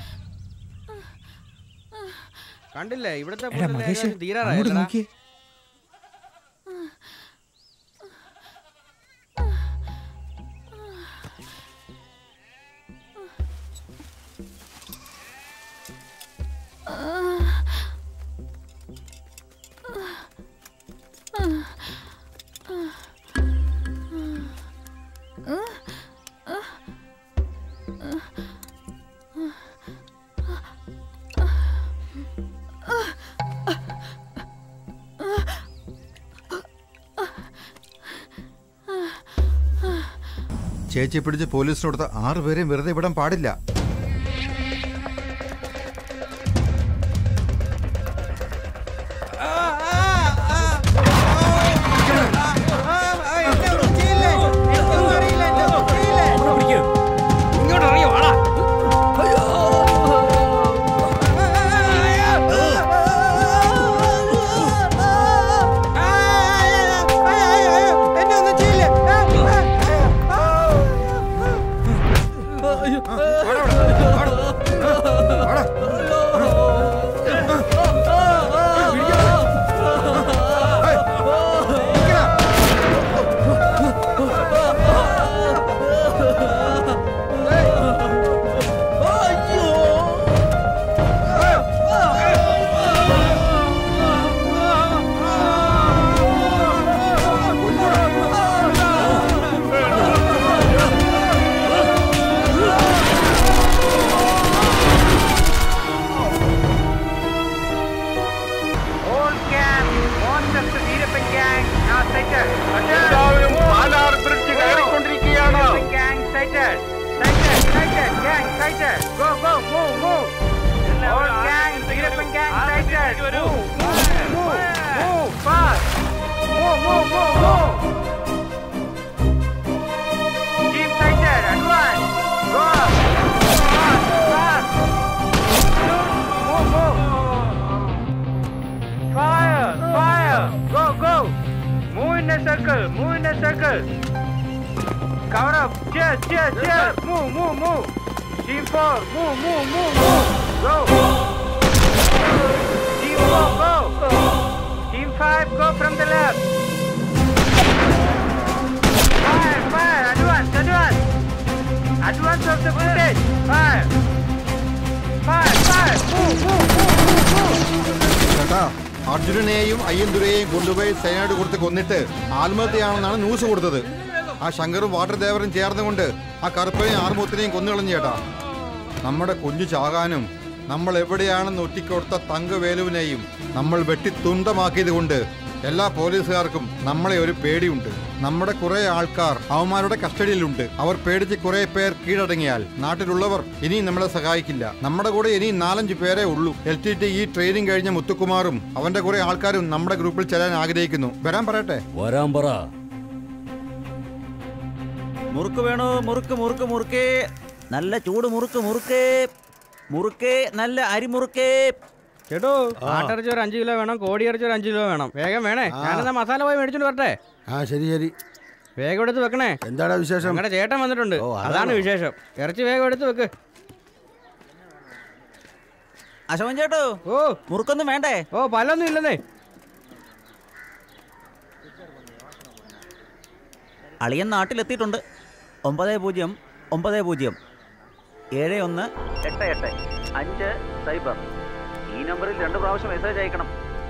കണ്ടില്ലേ ഇവിടുത്തെ എടാ ഫുഡെല്ലാം മഹേഷ് ഏകദേശം തീരാറായി അങ്ങോട്ട് അല്ലടാ? നോക്കിയേ ചേച്ചി പിടിച്ച് പോലീസിന് കൊടുത്ത ആറുപേരെയും വെറുതെ വിടാൻ പാടില്ല ഇങ്ങോട്ട് ഇറങ്ങി വാടാ എല്ലാവരും പാലാർ ബ്രിഡ്ജ് കയറിക്കൊണ്ടിരിക്കുകയാണ് Fire! Fire! Go, go! Move in a circle! Move in a circle! Cover up! Cheers! Cheers! Cheers! Move! Move! Move! Team 4! Move! Move! Move! Move! Go! Team 4! Go! Team 5! Go from the left! Fire! Fire! Advance! Advance! Advance of the footage! Fire! Fire! Fire! Move! Move! Move! Move! Move! ചേട്ടാ അർജുനനെയും അയ്യന്തുരയെയും കൊണ്ടുപോയി സൈനായിട്ട് കൊടുത്ത് കൊന്നിട്ട് ആത്മഹത്യയാണെന്നാണ് news കൊടുത്തത് ആ ശങ്കറും water ദേവരും ചേർന്നുകൊണ്ട് ആ കറുപ്പനെയും ആറുമുത്തിനെയും കൊന്നുകളഞ്ഞു ചേട്ടാ നമ്മുടെ കുഞ്ഞു ചാകാനും നമ്മൾ എവിടെയാണെന്ന് ഒറ്റിക്കൊടുത്ത തങ്കവേലുവിനെയും നമ്മൾ വെട്ടി തുണ്ടമാക്കിയത് കൊണ്ട് എല്ലാ പോലീസുകാർക്കും നമ്മളെ ഒരു പേടിയുണ്ട് നമ്മുടെ കുറെ ആൾക്കാർ അവന്മാരുടെ കസ്റ്റഡിയിലുണ്ട് അവർ പേടിച്ച് കുറെ പേർ കീഴടങ്ങിയാൽ നാട്ടിലുള്ളവർ ഇനിയും നമ്മളെ സഹായിക്കില്ല നമ്മുടെ കൂടെ ഇനി നാലഞ്ച് പേരേ ഉള്ളൂ L T T E training കഴിഞ്ഞ മുത്തുക്കുമാറും അവന്റെ കുറെ ആൾക്കാരും നമ്മുടെ ഗ്രൂപ്പിൽ ചേരാൻ ആഗ്രഹിക്കുന്നു വരാൻ പറയട്ടെ വരാൻ പറ മുറുക്ക് വേണോ മുറുക്ക് മുറുക്ക് മുറുക്കേ നല്ല ചൂട് മുറുക്ക് മുറുക്കേ മുറുക്കേ നല്ല അരിമുറുക്കേ ചേട്ടോ ആട്ടിറച്ചി ഒരു അഞ്ച് കിലോ വേണം കോടി ഇറച്ചി ഒരു അഞ്ച് കിലോ വേണം വേഗം വേണേ ആ. ഞാനെന്നാ മസാല പോയി മേടിച്ചോണ്ട് വരട്ടെ ആ ശരി ശരി വേഗം എടുത്ത് വെക്കണേ എന്താടാ വിശേഷം ഞങ്ങളുടെ ചേട്ടൻ വന്നിട്ടുണ്ട് ഓ, അതാണോ? അതാണ് വിശേഷം ഇറച്ചി വേഗം എടുത്ത് വെക്ക് അശോകൻ ചേട്ടോ ഓ മുറുക്കൊന്നും വേണ്ടേ ഓ പലൊന്നും ഇല്ലെന്നേ അളിയൻ നാട്ടിലെത്തിയിട്ടുണ്ട് ഒമ്പത് പൂജ്യം ഒമ്പത് പൂജ്യം ഏഴ് ഒന്ന് എട്ട് എട്ട് അഞ്ച് സൈബർ ഈ നമ്പറിൽ രണ്ട് പ്രാവശ്യം മെസ്സേജ് അയക്കണം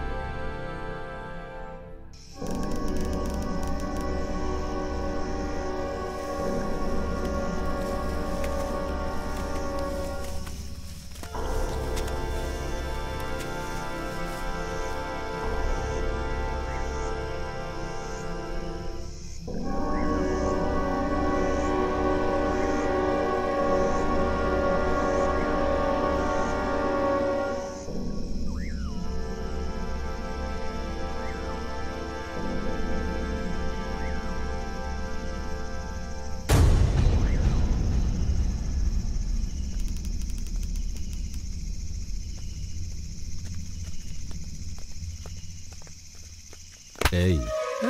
ഏയ്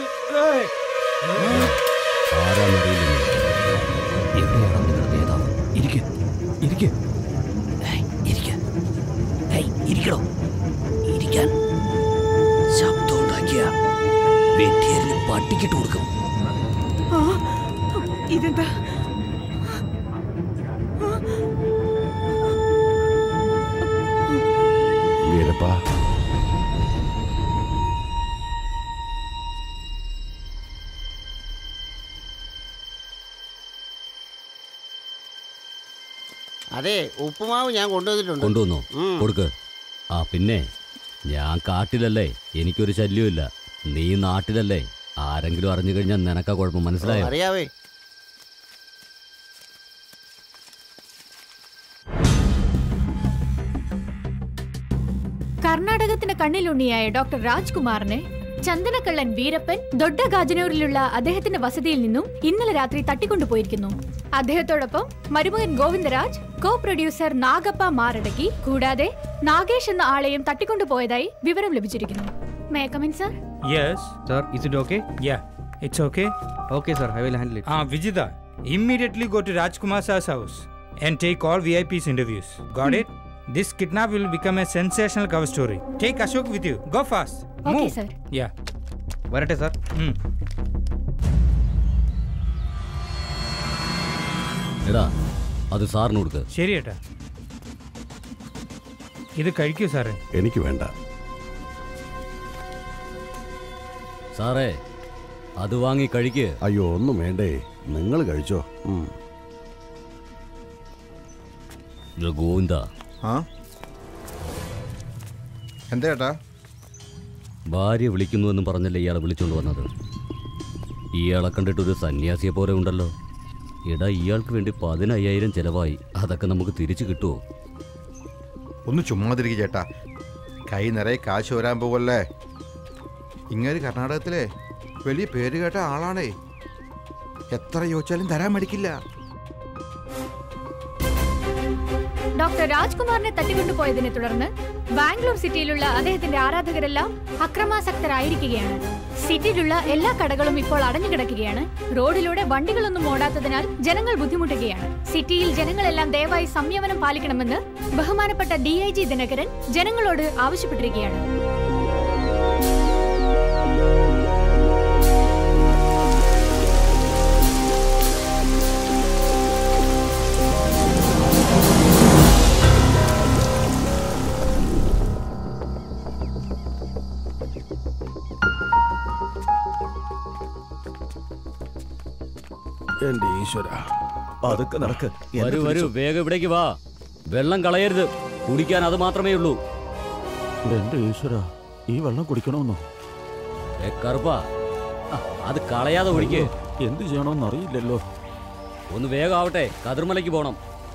ആരാന്നറിയില്ല എവിടെയാണ് നിങ്ങളുടെ നേതാവ് ഇരിക്ക് ഇരിക്ക് ഏയ്, ഇരിക്ക് ഏയ്, ഇരിക്കടോ ഇരിക്കാൻ ശബ്ദം ഉണ്ടാക്കിയ വെട്ടിയരിന് പട്ടിക്കിട്ട് കൊടുക്കും ആ, ഇതെന്താ വീരപ്പാ അതെ ഉപ്പുമാവ് ഞാൻ കൊണ്ടുവന്നിട്ടുണ്ട് കൊണ്ടുവന്നോ ഉം. കൊടുക്ക് ആ പിന്നെ ഞാൻ കാട്ടിലല്ലേ എനിക്കൊരു ശല്യമില്ല നീ നാട്ടിലല്ലേ ആരെങ്കിലും അറിഞ്ഞു കഴിഞ്ഞാൽ നിനക്കാ കുഴപ്പം മനസ്സിലായോ അറിയാവേ കർണാടകത്തിന്റെ കണ്ണിലുണ്ണിയായ ഡോക്ടർ രാജ്കുമാറിനെ ചന്ദനക്കള്ളൻ വീരപ്പൻ ദൊഡ്ഡഗാജനൂരിലുള്ള അദ്ദേഹത്തിന്റെ വസതിയിൽ നിന്നും ഇന്നലെ രാത്രി തട്ടിക്കൊണ്ടുപോയിരിക്കുന്നു അദ്ദേഹത്തോടൊപ്പം മരുമകൻ ഗോവിന്ദരാജ് കോ പ്രൊഡ്യൂസർ നാഗപ്പ മാറടക്കി കൂടാതെ നാഗേഷ് എന്ന ആളെയും തട്ടിക്കൊണ്ടുപോയതായി വിവരം ലഭിച്ചിരിക്കുന്നു may come in sir Yes. Sir, is it okay? Yeah, it's okay. Okay, sir. I will handle it. Ah, Vijita, immediately go to Rajkumar sir's house and take all VIP's interviews. Got it? This kidnap will become a sensational cover story. Take Ashok with you. Go fast. Okay, Move. sir. Yeah. വരട്ടെ sir Mm. എടാ അത് സാറിന് കൊടുക്ക് ശരി ഏട്ടാ ഇത് കഴിക്കൂ സാറേ എനിക്ക് വേണ്ട സാറേ അത് വാങ്ങി കഴിക്ക് അയ്യോ ഒന്നും വേണ്ടേ നിങ്ങൾ കഴിച്ചോ ഉം. ഗോവിന്ദ ആ എന്താ ഏട്ടാ ഭാര്യ വിളിക്കുന്നുവെന്ന് പറഞ്ഞല്ലേ ഇയാളെ വിളിച്ചുകൊണ്ട് വന്നത് ഇയാളെ കണ്ടിട്ട് ഒരു സന്യാസിയെ പോലെ ഉണ്ടല്ലോ എടാ ഇയാൾക്ക് വേണ്ടി പതിനയ്യായിരം ചെലവായി അതൊക്കെ നമുക്ക് തിരിച്ചു കിട്ടുമോ ഒന്ന് ചുമ്മാതിരിക്കും ചേട്ടാ കൈ നിറയെ കാശ് വരാൻ പോവല്ലേ ഇങ്ങനെ കർണാടകത്തിലെ വലിയ പേര് കേട്ട ആളാണേ എത്ര ചോദിച്ചാലും തരാൻ മടിക്കില്ല ഡോക്ടർ രാജ്കുമാറിനെ തട്ടിക്കൊണ്ടുപോയതിനെ തുടർന്ന് ബാംഗ്ലൂർ സിറ്റിയിലുള്ള അദ്ദേഹത്തിന്റെ ആരാധകരെല്ലാം അക്രമാസക്തരായിരിക്കുകയാണ് സിറ്റിയിലുള്ള എല്ലാ കടകളും ഇപ്പോൾ അടഞ്ഞു കിടക്കുകയാണ് റോഡിലൂടെ വണ്ടികളൊന്നും ഓടാത്തതിനാൽ ജനങ്ങൾ ബുദ്ധിമുട്ടുകയാണ് സിറ്റിയിൽ ജനങ്ങളെല്ലാം ദയവായി സംയമനം പാലിക്കണമെന്ന് ബഹുമാനപ്പെട്ട ഡി ഐ ജി ദിനകരൻ ജനങ്ങളോട് ആവശ്യപ്പെട്ടിരിക്കുകയാണ് എന്റെ ഈശ്വര അതൊക്കെ നടക്ക് വരൂ വരൂ വേഗം ഇവിടേക്ക് വാ വെള്ളം കളയരുത് കുടിക്കാൻ അത് മാത്രമേ ഉള്ളൂ എന്റെ ഈശ്വര ഈ വെള്ളം കുടിക്കണമെന്നോ ഏ, കറുപ്പാ ആ, അത് കളയാതെ ഒഴിക്ക് എന്ത് ചെയ്യണമെന്ന് അറിയില്ലല്ലോ ഒന്ന് വേഗം ആവട്ടെ കതിർമലയ്ക്ക് പോണം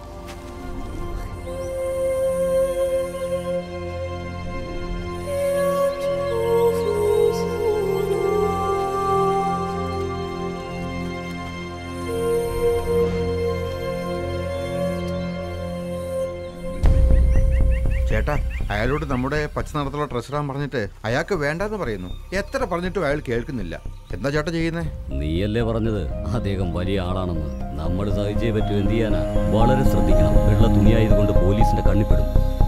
ചേട്ടാ അയാളോട് നമ്മുടെ പച്ച നടത്തുള്ള ട്രഷറാൻ പറഞ്ഞിട്ട് അയാൾക്ക് വേണ്ടെന്ന് പറയുന്നു എത്ര പറഞ്ഞിട്ടും അയാൾ കേൾക്കുന്നില്ല എന്താ ചേട്ടാ ചെയ്യുന്നേ നീയല്ലേ പറഞ്ഞത് അദ്ദേഹം വലിയ ആളാണെന്ന് നമ്മൾ സഹിച്ചേ പറ്റൂ എന്ത് ചെയ്യാനാ വളരെ ശ്രദ്ധിക്കണം വെള്ള തുണിയായതുകൊണ്ട് പോലീസിന്റെ കണ്ണിപ്പെടും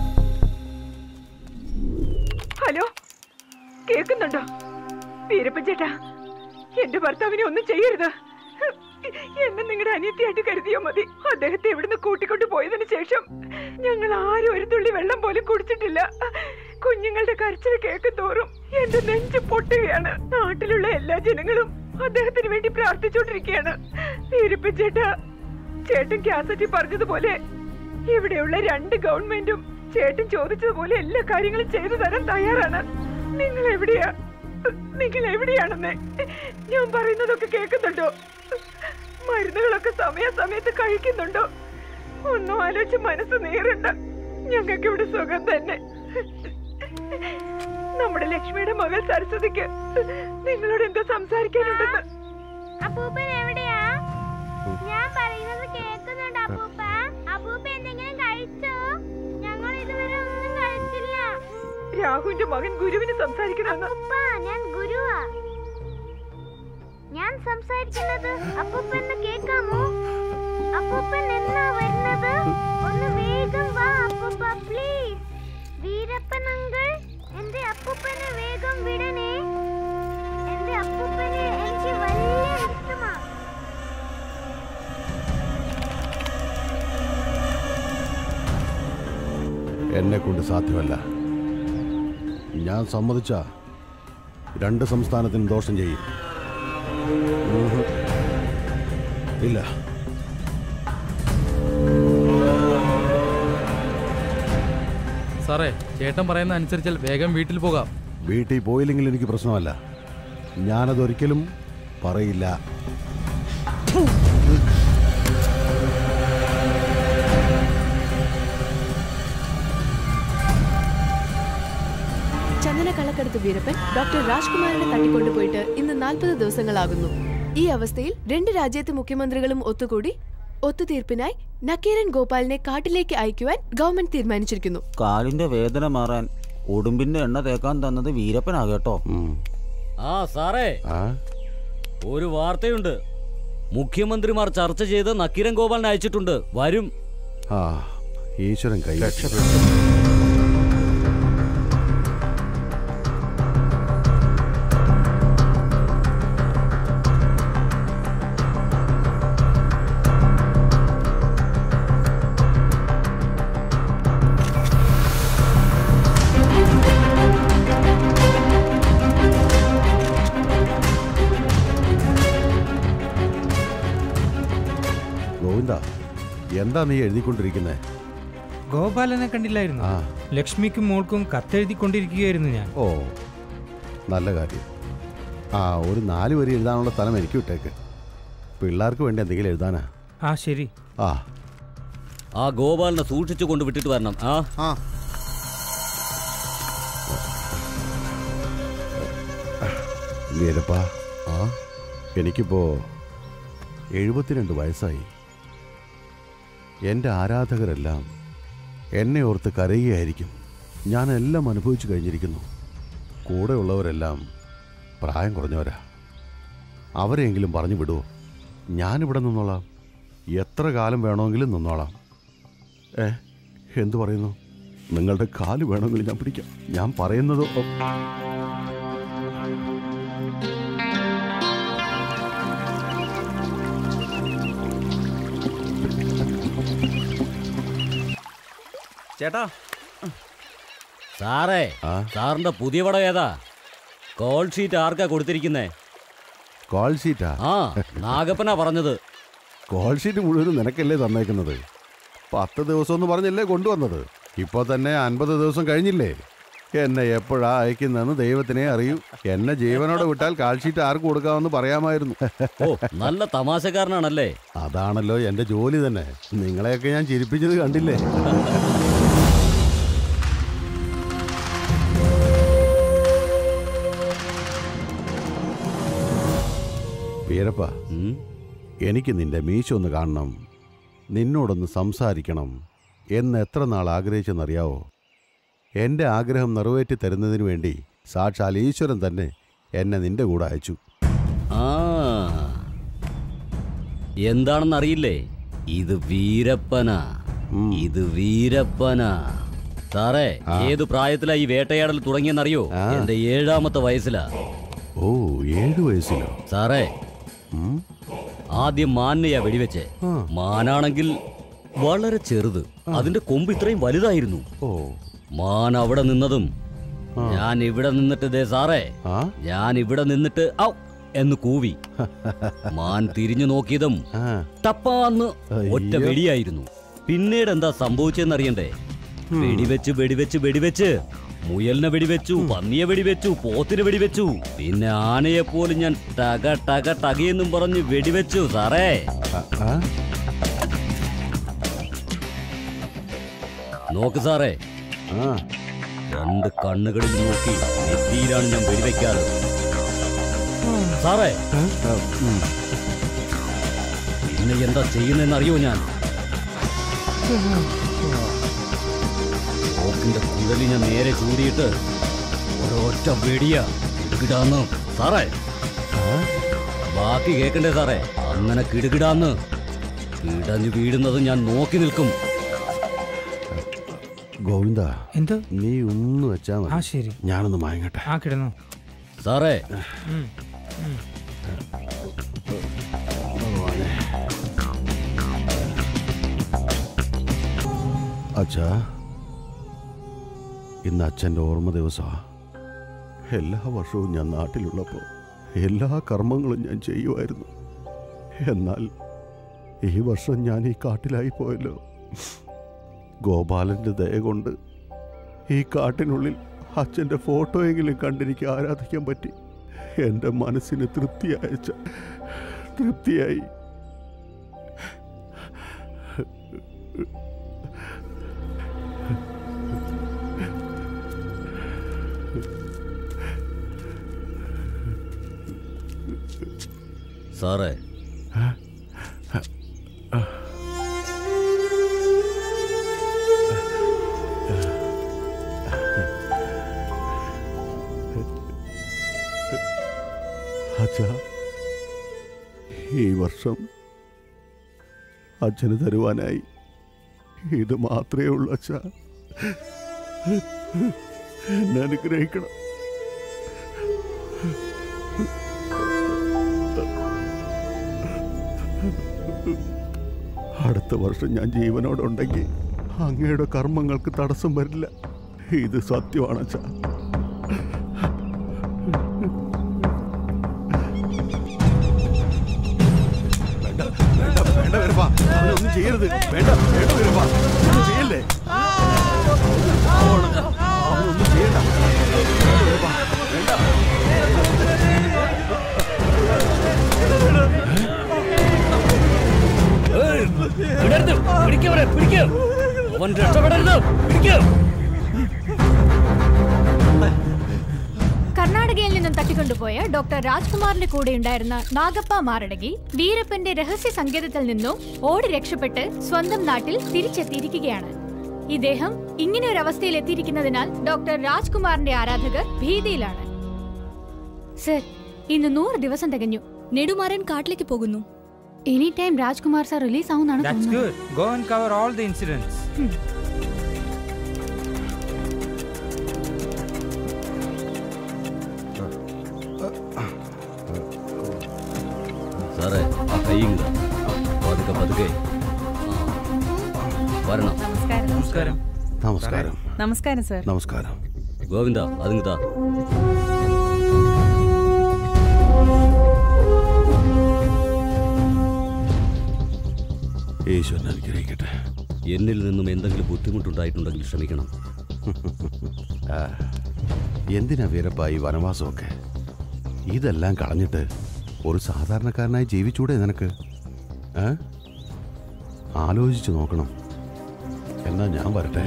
ഹലോ കേൾക്കുന്നുണ്ടോ വീരപ്പൻ ചേട്ടാ എന്റെ ഭർത്താവിനെ ഒന്നും ചെയ്യരുത് എന്നെ നിങ്ങളുടെ അനിയത്തിയായിട്ട് കരുതിയോ മതി അദ്ദേഹത്തെ ഇവിടുന്ന് കൂട്ടിക്കൊണ്ട് പോയതിനു ശേഷം ഞങ്ങൾ ആരും ഒരു തുള്ളി വെള്ളം പോലും കുടിച്ചിട്ടില്ല കുഞ്ഞുങ്ങളുടെ കരച്ചിൽ കേൾക്കും തോറും എന്റെ നെഞ്ച് പൊട്ടുകയാണ് നാട്ടിലുള്ള എല്ലാ ജനങ്ങളും അദ്ദേഹത്തിന് വേണ്ടി പ്രാർത്ഥിച്ചുകൊണ്ടിരിക്കുകയാണ് വീരപ്പൻ ചേട്ടാ ചേട്ടൻ കാസറ്റി പറഞ്ഞതുപോലെ ഇവിടെയുള്ള രണ്ട് ഗവൺമെന്റും ചേട്ടൻ ചോദിച്ചതുപോലെ എല്ലാ കാര്യങ്ങളും ചെയ്തു തരാൻ തയ്യാറാണ് നിങ്ങൾ എവിടെയാ നിങ്ങൾ എവിടെയാണെന്ന് ഞാൻ പറയുന്നതൊക്കെ കേൾക്കുന്നുണ്ടോ മരുന്നുകളൊക്കെ സമയാസമയത്ത് കഴിക്കുന്നുണ്ടോ ഒന്നും ആലോചിച്ച് മനസ്സ് നീറണ്ട ഞങ്ങൾക്ക് ഇവിടെ സുഖം തന്നെ നമ്മുടെ ലക്ഷ്മിയുടെ മകൾ സരസ്വതിക്ക് നിങ്ങളോട് എന്തോ സംസാരിക്കാനുണ്ടെന്ന് അപ്പൂപ്പൻ എവിടെയാ ഞാൻ പറയുന്നത് കേൾക്കുന്നുണ്ട് അപ്പൂപ്പ അപ്പൂപ്പ എന്തെങ്കിലും കഴിച്ചോ ഞങ്ങൾ ഇതുവരെ ഒന്നും കഴിച്ചില്ല രാഹുവിന്റെ മകൻ ഗുരുവിന് സംസാരിക്കണമെന്ന് അപ്പൂപ്പ ഞാൻ ഗുരുവാ ഞാൻ സംസാരിക്കുന്നത് അപ്പൂപ്പന് കേൾക്കാമോ അപ്പൂപ്പൻ എന്നാ വരുന്നത് ഒന്ന് വേഗം വാ അപ്പൂപ്പ പ്ലീസ് വീരപ്പൻ അങ്കിൾ എന്റെ അപ്പൂപ്പനെ വേഗം വിടണേ എന്റെ അപ്പൂപ്പനെ എനിക്ക് വലിയ ഇഷ്ടമാ എന്നെ കൊണ്ട് സാധ്യമല്ല ഞാൻ സമ്മതിച്ച രണ്ട് സംസ്ഥാനത്തിനും ദോഷം ചെയ്യും ഇല്ല സാറേ ചേട്ടൻ പറയുന്ന അനുസരിച്ചാൽ വേഗം വീട്ടിൽ പോകാം വീട്ടിൽ പോയില്ലെങ്കിൽ എനിക്ക് പ്രശ്നമല്ല ഞാനതൊരിക്കലും പറയില്ല ചന്ദന കള്ളക്കടത്ത് വീരപ്പൻ ഡോക്ടർ രാജ്കുമാറിനെ തട്ടിക്കൊണ്ടുപോയിട്ട് ഇന്ന് നാൽപ്പത് ദിവസങ്ങളാകുന്നു ഈ അവസ്ഥയിൽ രണ്ട് രാജ്യത്തെ മുഖ്യമന്ത്രികളും ഒത്തുകൂടി ഒത്തുതീർപ്പിനായി നക്കീരൻ ഗോപാലിനെ കാട്ടിലേക്ക് അയക്കുവാൻ ഗവൺമെന്റ് തീരുമാനിച്ചിരിക്കുന്നു കാലിന്റെ വേദന മാറാൻ ഉടുമ്പിന്റെ എണ്ണ തേക്കാൻ തന്നത് വീരപ്പനാ കേട്ടോ ആ സാറേ ഒരു വാർത്തയുണ്ട് മുഖ്യമന്ത്രിമാർ ചർച്ച ചെയ്ത് നക്കീരൻ ഗോപാലിനെ അയച്ചിട്ടുണ്ട് വരും ആ ഈശ്വരൻ കൈ ഗോവിന്ദ എന്താ നീ എഴുതിക്കൊണ്ടിരിക്കുന്നത് ഗോപാലനെ കണ്ടില്ലായിരുന്നു ആ. ലക്ഷ്മിക്കും മോൾക്കും കത്തെഴുതിക്കൊണ്ടിരിക്കുകയായിരുന്നു ഞാൻ ഓ നല്ല കാര്യം ആ ഒരു നാല് വരി എഴുതാനുള്ള സ്ഥലം എനിക്ക് വിട്ടേക്ക് പിള്ളേർക്ക് വേണ്ടി എന്തെങ്കിലും എഴുതാനാ ആ ശരി ആ ആ ഗോപാലിനെ സൂക്ഷിച്ചു കൊണ്ട് വിട്ടിട്ട് വരണം ആ ആ വീരപ്പ ആ എനിക്കിപ്പോ എഴുപത്തിരണ്ട് വയസ്സായി എൻ്റെ ആരാധകരെല്ലാം എന്നെ ഓർത്ത് കരയുകയായിരിക്കും ഞാൻ എല്ലാം അനുഭവിച്ചു കഴിഞ്ഞിരിക്കുന്നു കൂടെയുള്ളവരെല്ലാം പ്രായം കുറഞ്ഞവരാ അവരെയെങ്കിലും പറഞ്ഞു വിടുവോ ഞാനിവിടെ നിന്നോളാം എത്ര കാലം വേണമെങ്കിലും നിന്നോളാം ഏ എന്തു പറയുന്നു നിങ്ങളുടെ കാല് വേണമെങ്കിൽ ഞാൻ പിടിക്കാം ഞാൻ പറയുന്നത് ഒ- ചേട്ടാ സാറേ സാറിന്റെ പുതിയ പടം ഏതാ കോൾ ഷീറ്റ് ആർക്കാ കൊടുത്തിരിക്കുന്നേ കോൾ ഷീറ്റാ ആ നാഗപ്പനാ പറഞ്ഞത് കോൾ ഷീറ്റ് മുഴുവനും നിനക്കല്ലേ തന്നേക്കുന്നത് പത്ത് ദിവസം എന്ന് പറഞ്ഞല്ലേ കൊണ്ടുവന്നത് ഇപ്പോൾ തന്നെ അൻപത് ദിവസം കഴിഞ്ഞില്ലേ എന്നെ എപ്പോഴാ അയക്കുന്നതെന്ന് ദൈവത്തിനെ അറിയൂ എന്നെ ജീവനോടെ വിട്ടാൽ കാൾ ഷീറ്റ് ആർക്ക് കൊടുക്കാമെന്ന് പറയാമായിരുന്നു ഓ നല്ല തമാശക്കാരനാണല്ലേ അതാണല്ലോ എൻ്റെ ജോലി തന്നെ നിങ്ങളെയൊക്കെ ഞാൻ ചിരിപ്പിച്ചത് കണ്ടില്ലേ വീരപ്പ എനിക്ക് നിന്റെ മീശ ഒന്ന് കാണണം നിന്നോടൊന്ന് സംസാരിക്കണം എന്ന് എത്ര നാൾ ആഗ്രഹിച്ചെന്നറിയാവോ എൻ്റെ ആഗ്രഹം നിറവേറ്റി തരുന്നതിന് വേണ്ടി സാക്ഷാൽ ഈശ്വരൻ തന്നെ എന്നെ നിന്റെ കൂടെ അയച്ചു ആ എന്താണെന്ന് അറിയില്ലേ ഇത് വീരപ്പനാ ഇത് വീരപ്പനാ സാറേ ഏത് പ്രായത്തിലാ ഈ വേട്ടയാടൽ തുടങ്ങിയെന്നറിയോ എന്റെ ഏഴാമത്തെ വയസ്സിലാ ഓ ഏഴു വയസ്സിലോ സാറേ ആദ്യം മാനയാ വെടിവെച്ചേ മാനാണെങ്കിൽ വളരെ ചെറുത് അതിന്റെ കൊമ്പ് ഇത്രയും വലുതായിരുന്നു ഓ മാൻ അവിടെ നിന്നതും ഞാൻ ഇവിടെ നിന്നിട്ട് ദേ സാറേ ഞാൻ ഇവിടെ നിന്നിട്ട് ഔ എന്ന് കൂവി മാൻ തിരിഞ്ഞു നോക്കിയതും തപ്പാന്ന് ഒറ്റ അയ്യോ. വെടിയായിരുന്നു പിന്നീട് എന്താ സംഭവിച്ചെന്നറിയണ്ടേ ഉം. വെടിവെച്ച് വെടിവെച്ച് വെടിവെച്ച് മുയലിനെ വെടിവെച്ചു പന്നിയെ വെടിവെച്ചു പോത്തിനെ വെടിവെച്ചു പിന്നെ ആനയെ പോലും ഞാൻ ടക ടക ടകയെന്നും പറഞ്ഞ് വെടിവെച്ചു സാറേ നോക്ക് സാറേ രണ്ട് കണ്ണുകളിൽ നോക്കി നെറ്റിയിലാണ് ഞാൻ വെടിവെക്കാറ് സാറേ പിന്നെ എന്താ ചെയ്യുന്നതെന്ന് അറിയോ ഞാൻ ഓക്കിന്റെ കുഴലി ഞാൻ നേരെ ചൂടിയിട്ട് ഒരൊറ്റ വെടിയ കിടുകിടാന്ന് സാറേ ബാക്കി കേക്കണ്ടേ സാറേ അങ്ങനെ കിടുകിടാന്ന് കിടഞ്ഞു വീഴുന്നത് ഞാൻ നോക്കി നിൽക്കും ഗോവിന്ദ എന്ത് നീ ഒന്ന് വെച്ചാ മതി ആ, ശരി. ഞാനൊന്ന് മയങ്ങട്ടെ ആ കിടന്നു സാറേ ഉം, ഉം. അച്ഛാ ഇന്ന് അച്ഛൻ്റെ ഓർമ്മ ദിവസമാ എല്ലാ വർഷവും ഞാൻ നാട്ടിലുള്ളപ്പോൾ എല്ലാ കർമ്മങ്ങളും ഞാൻ ചെയ്യുമായിരുന്നു എന്നാൽ ഈ വർഷം ഞാൻ ഈ കാട്ടിലായി പോയല്ലോ ഗോപാലൻ്റെ ദയ കൊണ്ട് ഈ കാട്ടിനുള്ളിൽ അച്ഛൻ്റെ ഫോട്ടോയെങ്കിലും കണ്ടെനിക്ക് ആരാധിക്കാൻ പറ്റി എൻ്റെ മനസ്സിന് തൃപ്തിയായ അച്ഛ തൃപ്തിയായി സാറേ അച്ഛ ഈ വർഷം അച്ഛന് തരുവാനായി ഇത് മാത്രമേ ഉള്ളൂ അച്ഛ എന്നെ അനുഗ്രഹിക്കണം അടുത്ത വർഷം ഞാൻ ജീവനോടുണ്ടെങ്കിൽ അങ്ങയുടെ കർമ്മങ്ങൾക്ക് തടസ്സം വരില്ല ഇത് സത്യമാണ് അച്ഛാ വേണ്ട വേണ്ട വേണ്ട വീരപ്പ അവനൊന്നും ചെയ്യരുത് വേണ്ട വേണ്ട വീരപ്പ ഒന്നും ചെയ്യല്ലേ അവന് അവനൊന്നും ചെയ്യണ്ട വേണ്ട വീരപ്പ, വേണ്ട വിടരുത് പിടിക്കവരെ പിടിക്ക അവൻ രക്ഷപ്പെടരുത് പിടിക്ക കർണാടകയിൽ നിന്നും തട്ടിക്കൊണ്ടുപോയ ഡോക്ടർ രാജ്കുമാറിന്റെ കൂടെ ഉണ്ടായിരുന്ന നാഗപ്പ മാറടകി വീരപ്പന്റെ രഹസ്യ സങ്കേതത്തിൽ നിന്നും ഓടി രക്ഷപ്പെട്ട് സ്വന്തം നാട്ടിൽ തിരിച്ചെത്തിയിരിക്കുകയാണ് ഇദ്ദേഹം ഇങ്ങനെ ഒരു അവസ്ഥയിൽ എത്തിയിരിക്കുന്നതിനാൽ ഡോക്ടർ രാജ്കുമാറിന്റെ ആരാധകർ ഭീതിയിലാണ് സർ ഇന്ന് നൂറ് ദിവസം തികഞ്ഞു നെടുമാറൻ കാട്ടിലേക്ക് പോകുന്നു any time Rajkumar sir release ആവുന്നാണ് That's തോന്നുന്നത് good. Go and cover all the incidents. സാറേ ആ കൈയും കൂടെ. പതുക്കെ പതുക്കെ ആ. വരണം നമസ്കാരം നമസ്കാരം നമസ്കാരം നമസ്കാരം സർ നമസ്കാരം ഗോവിന്ദ അതുങ്ങതാ ഈശ്വരൻ അനുഗ്രഹിക്കട്ടെ എന്നിൽ നിന്നും എന്തെങ്കിലും ബുദ്ധിമുട്ടുണ്ടായിട്ടുണ്ടെങ്കിൽ ക്ഷമിക്കണം ആ, എന്തിനാ വീരപ്പ ഈ വനവാസമൊക്കെ ഇതെല്ലാം കളഞ്ഞിട്ട് ഒരു സാധാരണക്കാരനായി ജീവിച്ചൂടെ നിനക്ക് ഏ ആലോചിച്ച് നോക്കണം എന്നാ ഞാൻ വരട്ടെ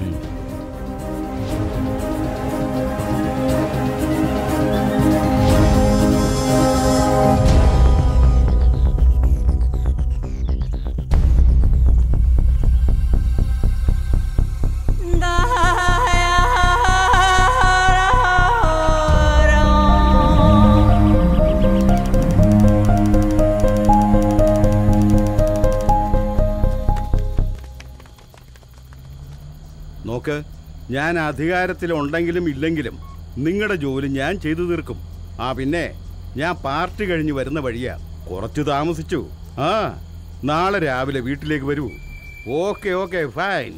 നോക്ക് ഞാൻ അധികാരത്തിലുണ്ടെങ്കിലും ഇല്ലെങ്കിലും നിങ്ങളുടെ ജോലി ഞാൻ ചെയ്തു തീർക്കും ആ പിന്നെ ഞാൻ പാർട്ടി കഴിഞ്ഞ് വരുന്ന വഴിയാ കുറച്ച് താമസിച്ചു ആ നാളെ രാവിലെ വീട്ടിലേക്ക് വരൂ ഓക്കെ ഓക്കെ ഫൈൻ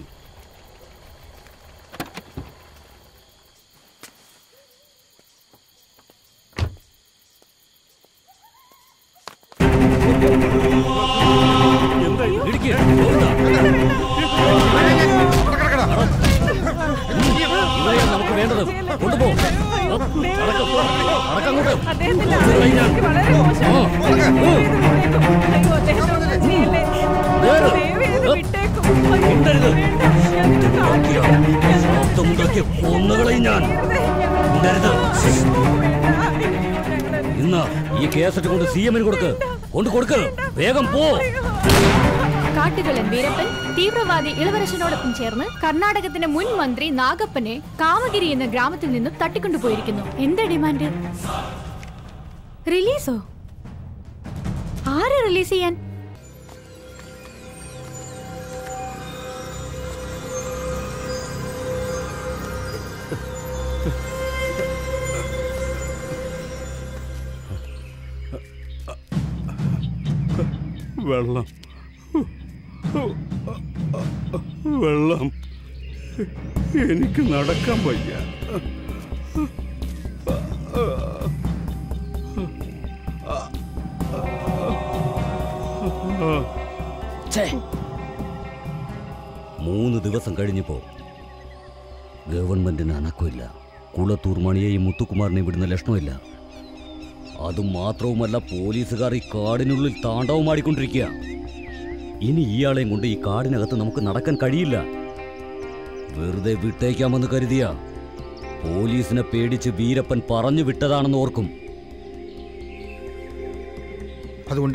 ഇവരെയാണ് നമുക്ക് വേണ്ടത് കൊണ്ടുപോ അടക്കങ്ങോട്ട് ഒന്നുകളെയും ഞാൻ മിണ്ടരുത്. ഇന്ന് ഈ കേസറ്റ് കൊണ്ട് സി എമ്മിന് കൊടുക്ക് കൊണ്ട് കൊടുക്ക് വേഗം പോ കാട്ടുകളൻ വീരപ്പൻ തീവ്രവാദി ഇളവരശനോടൊപ്പം ചേർന്ന് കർണാടകത്തിന്റെ മുൻ മന്ത്രി നാഗപ്പനെ കാമഗിരി എന്ന ഗ്രാമത്തിൽ നിന്നും തട്ടിക്കൊണ്ടുപോയിരിക്കുന്നു എന്താ ഡിമാൻഡ് റിലീസോ ആരെ റിലീസ് ചെയ്യാൻ വെള്ളം വെള്ളം എനിക്ക് നടക്കാൻ വയ്യ മൂന്ന് ദിവസം കഴിഞ്ഞപ്പോ ഗവൺമെന്റിന് അനക്കമില്ല കുളത്തൂർ മണിയെയും മുത്തുകുമാറിനെയും വിടുന്ന ലക്ഷണമില്ല അതും മാത്രവുമല്ല പോലീസുകാർ ഈ കാടിനുള്ളിൽ താണ്ഡവമാടിക്കൊണ്ടിരിക്കുക ഇനി ഇയാളെയും കൊണ്ട് ഈ കാടിനകത്ത് നമുക്ക് നടക്കാൻ കഴിയില്ല വെറുതെ വിട്ടേക്കാമെന്ന് കരുതിയ പോലീസിനെ പേടിച്ച് വീരപ്പൻ പറഞ്ഞു വിട്ടതാണെന്ന് ഓർക്കും അതുകൊണ്ട്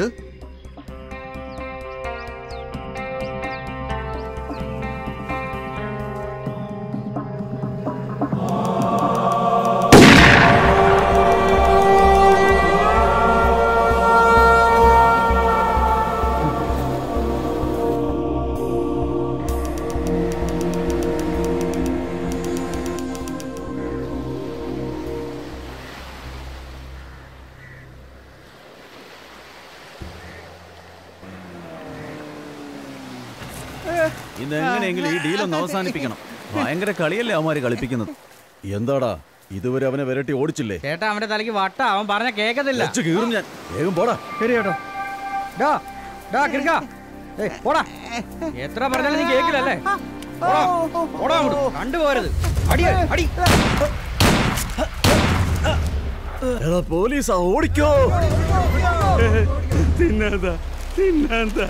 ഇതെങ്ങനെയെങ്കിലും ഈ ഡീൽ ഒന്ന് അവസാനിപ്പിക്കണം ഭയങ്കര കളിയല്ലേ അവന്മാര് കളിപ്പിക്കുന്നത് എന്താടാ ഇതുവരെ അവനെ വിരട്ടി ഓടിച്ചില്ലേ ചേട്ടാ അവന്റെ തലയ്ക്ക് വട്ട അവൻ പറഞ്ഞ കേക്കത്തില്ല വെച്ച് കീറും ഞാൻ വേഗം പോടാ ശരി കേട്ടോ ഡാ ഡാ കിർക്ക ഏയ് പോടാ എത്ര പറഞ്ഞാലും നീ കേക്കില്ലല്ലേ പോടാ, പോടാ അങ്ങോട്ട് കണ്ടുപോരുത് അടി അടി എടാ പോലീസാ ഓടിക്കോ തിന്നാന്താ തിന്നാന്താ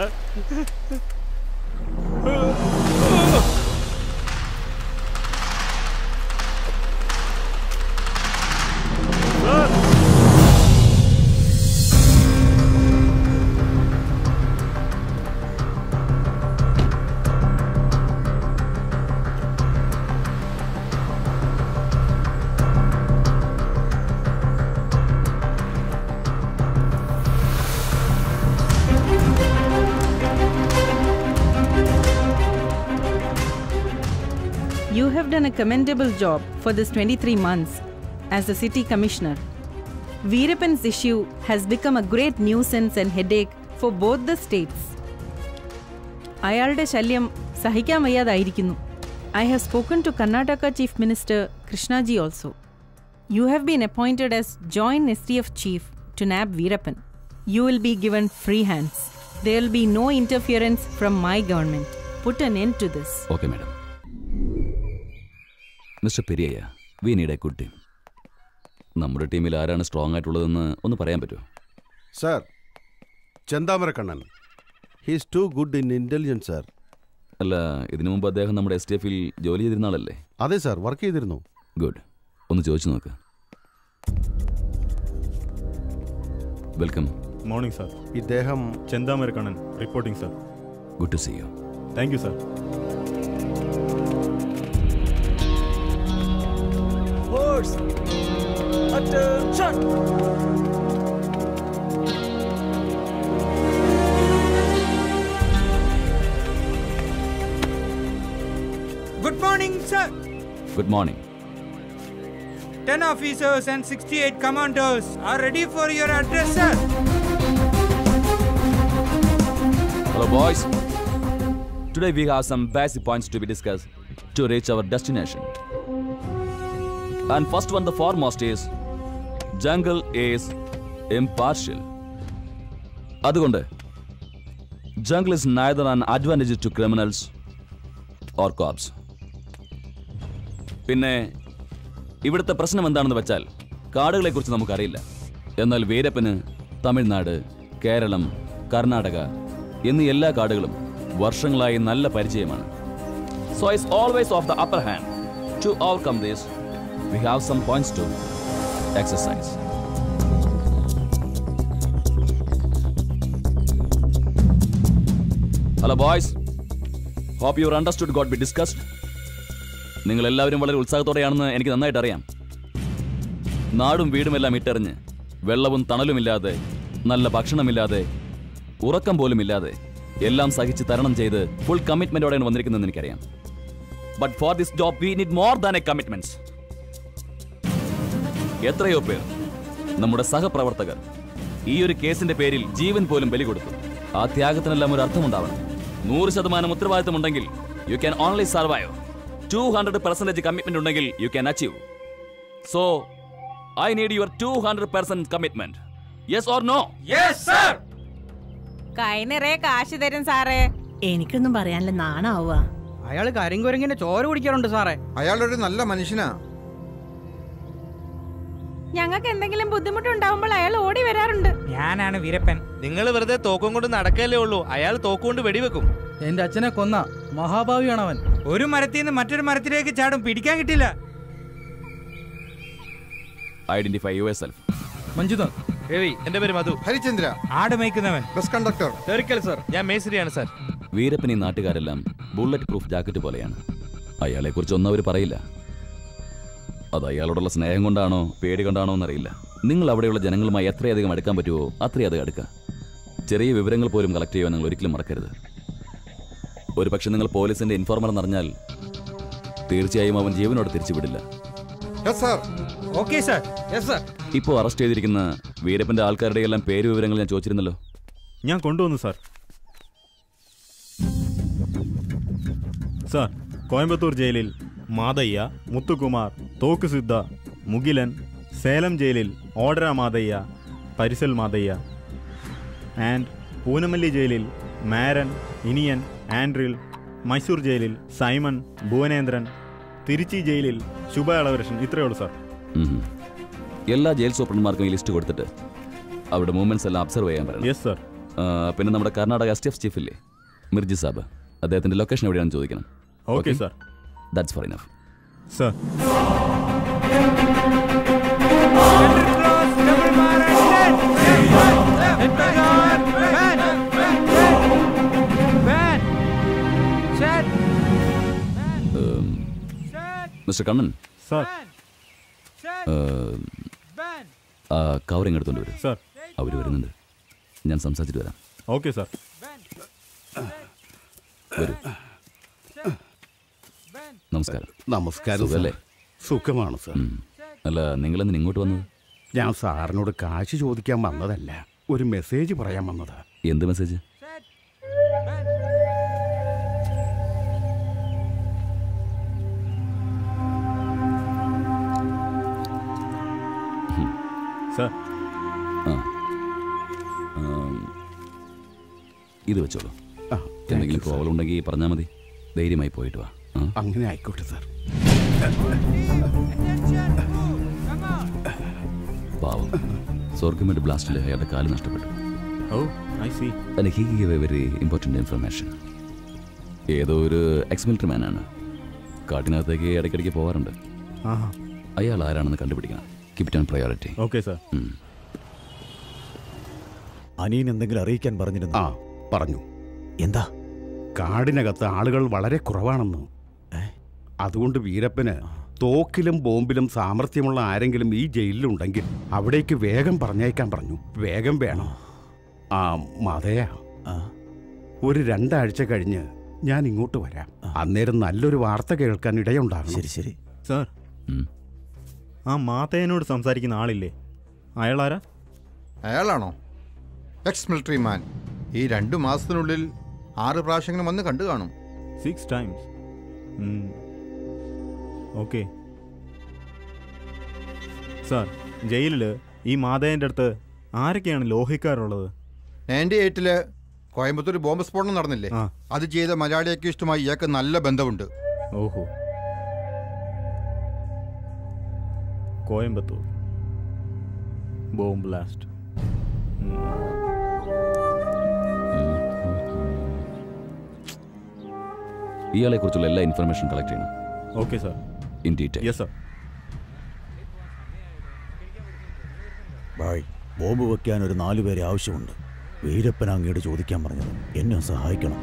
You have done a commendable job for this 23 months as the city commissioner. Veerappan's issue has become a great nuisance and headache for both the states. അയാളുടെ ശല്യം സഹിക്കാൻ വയ്യാതായിരിക്കുന്നു I have spoken to Karnataka chief minister Krishnaji also you have been appointed as joint S T F chief to nab Veerappan you will be given free hands there will be no interference from my government put an end to this okay madam mister Periyaiah we need a good team നമ്മുടെ ടീമിൽ ആരാണ് strong ആയിട്ടുള്ളതെന്ന് ഒന്ന് പറയാൻ പറ്റുമോ sir Chenthamarakannan he's too good in intelligence sir അല്ല ഇതിനു മുമ്പ് അദ്ദേഹം നമ്മുടെ എസ് ടി എഫിൽ ജോലി ചെയ്തിരുന്ന ആളല്ലേ അതെ സാർ വർക്ക് ചെയ്തിരുന്നു ഗുഡ് ഒന്ന് ചോദിച്ചു നോക്ക് വെൽക്കം മോർണിംഗ് സാർ ഇദ്ദേഹം Chenthamarakannan reporting sir good to see you thank you sir Horse! Attention! Good morning, sir. Good morning 10 officers and 68 commanders are ready for your address, sir. Hello, boys. Today we have some basic points to be discussed to reach our destination. And first one, the foremost is jungle is impartial. അതുകൊണ്ട് jungle is neither an advantage to criminals or cops. പിന്നെ ഇവിടുത്തെ പ്രശ്നം എന്താണെന്ന് വെച്ചാൽ കാടുകളെക്കുറിച്ച് നമുക്കറിയില്ല എന്നാൽ വീരപ്പന് തമിഴ്നാട് കേരളം കർണാടക എന്നീ എല്ലാ കാടുകളും വർഷങ്ങളായി നല്ല പരിചയമാണ് so is always of the upper hand to overcome this we have some points to exercise hello boys hope your understood got be discussed നിങ്ങൾ എല്ലാവരും വളരെ ഉത്സാഹത്തോടെയാണെന്ന് എനിക്ക് നന്നായിട്ട് അറിയാം നാടും വീടുമെല്ലാം ഇട്ടെറിഞ്ഞ് വെള്ളവും തണലുമില്ലാതെ നല്ല ഭക്ഷണമില്ലാതെ ഉറക്കം പോലും ഇല്ലാതെ എല്ലാം സഹിച്ച് തരണം ചെയ്ത് ഫുൾ കമ്മിറ്റ്മെന്റോടെയാണ് വന്നിരിക്കുന്നതെന്ന് എനിക്കറിയാം but for this job we need more than a commitments എത്രയോ പേർ നമ്മുടെ സഹപ്രവർത്തകർ ഈ ഒരു കേസിന്റെ പേരിൽ ജീവൻ പോലും ബലി കൊടുത്തു ആ ത്യാഗത്തിനെല്ലാം ഒരു അർത്ഥമുണ്ടാവണം നൂറ് ശതമാനം ഉത്തരവാദിത്തമുണ്ടെങ്കിൽ you can only survive two hundred percentage commitment ഉണ്ടെങ്കിൽ you can achieve so I need your two hundred percent commitment yes or no yes sir കൈ നിറയെ കാശ് തരും സാറേ എനിക്കൊന്നും പറയാനില്ല നാണാവുക അയാൾ കരിങ്കുരങ്ങിന്റെ ചോര കുടിക്കാറുണ്ട് സാറേ അയാളൊരു നല്ല മനുഷ്യനാ ഞങ്ങൾക്ക് എന്തെങ്കിലും ബുദ്ധിമുട്ടുണ്ടാവുമ്പോൾ അയാൾ ഓടി വരാറുണ്ട് ഞാനാണ് വീരപ്പൻ നിങ്ങൾ വെറുതെ തോക്കും കൊണ്ട് നടക്കല്ലേ ഉള്ളൂ അയാൾ തോക്കുകൊണ്ട് വെടിവെക്കും എന്റെ അച്ഛനെ കൊന്ന മഹാഭാവിയാണ് അവൻ ഒരു മരത്തിൽ നിന്ന് മറ്റൊരു മരത്തിലേക്ക് ചാടും പിടിക്കാൻ കിട്ടില്ല identify yourself Manjunath Ravi എന്റെ പേര് മധു ഹരിചന്ദ്ര ആട് മേയ്ക്കുന്നവൻ ബസ് കണ്ടക്ടർ തെറിക്കൽ സർ ഞാൻ മേസ്രിയാണ് സാർ വീരപ്പൻ ഈ നാട്ടുകാരെല്ലാം ബുള്ളറ്റ് പ്രൂഫ് ജാക്കറ്റ് പോലെയാണ് അയാളെക്കുറിച്ച് ഒന്നും അവർ പറയില്ല അത് അയാളോടുള്ള സ്നേഹം കൊണ്ടാണോ പേടി കൊണ്ടാണോ എന്നറിയില്ല നിങ്ങൾ അവിടെയുള്ള ജനങ്ങളുമായി എത്രയധികം അടുക്കാൻ പറ്റുമോ അത്രയധികം അടുക്കുക ചെറിയ വിവരങ്ങൾ പോലും കളക്ട് ചെയ്യുവാൻ നിങ്ങൾ ഒരിക്കലും മറക്കരുത് ഒരു പക്ഷെ നിങ്ങൾ പോലീസിന്റെ ഇൻഫോർമർ എന്നറിഞ്ഞാൽ തീർച്ചയായും അവൻ ജീവനോട് തിരിച്ചുവിടില്ല ഓക്കെ സാർ യെസ് സാർ ഇപ്പോൾ അറസ്റ്റ് ചെയ്തിരിക്കുന്ന വീരപ്പന്റെ ആൾക്കാരുടെ എല്ലാം പേര് വിവരങ്ങൾ ഞാൻ ചോദിച്ചിരുന്നല്ലോ ഞാൻ കൊണ്ടുവന്നു സാർ സാർ കോയമ്പത്തൂർ ജയിലിൽ മാതയ്യ മുത്തുകുമാർ തോക്ക് സിദ്ധ മുകിലൻ സേലം ജയിലിൽ ഓടര മാതയ്യ പരിസൽ മാതയ്യ ആൻഡ് പൂനമല്ലി ജയിലിൽ മാരൻ ഇനിയൻ ആൻഡ്രിൽ മൈസൂർ ജയിലിൽ സൈമൺ ഭുവനേന്ദ്രൻ തിരുച്ചി ജയിലിൽ ശുഭ അളവരഷൻ ഇത്രയേ ഉള്ളൂ സാർ ഉം. എല്ലാ ജയിൽ സൂപ്രണ്ട്മാർക്കും ഈ ലിസ്റ്റ് കൊടുത്തിട്ട് അവരുടെ മൂവ്മെന്റ്സ് എല്ലാം അബ്സർവ് ചെയ്യാൻ പറയണം യെസ് സാർ പിന്നെ നമ്മുടെ Karnataka S T F chief ഇല്ലേ മിർജി സാബ് അദ്ദേഹത്തിന്റെ ലൊക്കേഷൻ എവിടെയാണെന്ന് ചോദിക്കണം Okay, sir. That's for enough sir mister Kannan sir ആ കവറിങ് എടുത്തോണ്ട് വരും സാർ അവർ വരുന്നുണ്ട് ഞാൻ സംസാരിച്ചിട്ട് വരാം ഓക്കെ സാർ വരൂ നമസ്കാരം നമസ്കാരം സുഖല്ലേ സുഖമാണ് സാർ ഉം. അല്ല നിങ്ങളെന്തിന് ഇങ്ങോട്ട് വന്നത് ഞാൻ സാറിനോട് കാശ് ചോദിക്കാൻ വന്നതല്ല ഒരു മെസ്സേജ് പറയാൻ വന്നതാ എന്ത് മെസ്സേജ് സാർ ആ ആം, ഇത് വെച്ചോളൂ ആ, എന്തെങ്കിലും you, sir. പ്രോബ്ലം ഉണ്ടെങ്കിൽ പറഞ്ഞാൽ മതി ധൈര്യമായി പോയിട്ട് വാ ആ? അങ്ങനെ ആയിക്കോട്ടെ സാർ പാവം സ്വർഗമേട് ബ്ലാസ്റ്റിൽ അയാളുടെ കാല് നഷ്ടപ്പെട്ടു oh I see And he gave a very important information. ഏതോ ഒരു എക്സ് മിലിറ്ററി മാനാണ് കാട്ടിനകത്തേക്ക് ഇടയ്ക്കിടയ്ക്ക് പോവാറുണ്ട് ആഹാ അയാൾ ആരാണെന്ന് കണ്ടുപിടിക്കണം keep it on priority okay sir അനിയൻ എന്തെങ്കിലും അറിയിക്കാൻ പറഞ്ഞിരുന്നു ആ പറഞ്ഞു എന്താ കാടിനകത്ത് ആളുകൾ വളരെ കുറവാണെന്ന് അതുകൊണ്ട് വീരപ്പന് തോക്കിലും ബോംബിലും സാമർഥ്യമുള്ള ആരെങ്കിലും ഈ ജയിലിലുണ്ടെങ്കിൽ അവിടേക്ക് വേഗം പറഞ്ഞയക്കാൻ പറഞ്ഞു വേഗം വേണം ആ മതയാ ഒരു രണ്ടാഴ്ച കഴിഞ്ഞ് ഞാൻ ഇങ്ങോട്ട് വരാം അന്നേരം നല്ലൊരു വാർത്ത കേൾക്കാൻ ഇടയുണ്ടാകും ശരി ശരി സാർ ആ മാതയനോട് സംസാരിക്കുന്ന ആളില്ലേ അയാളാരാ അയാളാണോ എക്സ് മിലിറ്ററി മാൻ ഈ രണ്ടു മാസത്തിനുള്ളിൽ ആറ് പ്രാവശ്യങ്ങളും വന്ന് കണ്ടു കാണും സിക്സ് ടൈംസ് ഓക്കെ സാർ ജയിലിൽ ഈ മാതയൻ്റെ അടുത്ത് ആരൊക്കെയാണ് ലോഹിക്കാരുള്ളത് നയൻറ്റി എയ്റ്റില് കോയമ്പത്തൂർ ബോംബ് സ്ഫോടനം നടന്നില്ലേ ആ. അത് ചെയ്ത മലയാളി അക്യൂസ്റ്റുമായി ഇയാൾക്ക് നല്ല ബന്ധമുണ്ട് ഓഹോ കോയമ്പത്തൂർ ബോംബ് ബ്ലാസ്റ്റ് ഇയാളെ കുറിച്ചുള്ള എല്ലാ ഇൻഫർമേഷൻ കളക്ട് ചെയ്യണം okay sir in detail yes sir ബായ് ബോംബ് വെക്കാൻ ഒരു നാലു പേരെ ആവശ്യമുണ്ട് വീരപ്പൻ അങ്ങയോട് ചോദിക്കാൻ പറഞ്ഞത് എന്നെ ഒന്ന് സഹായിക്കണം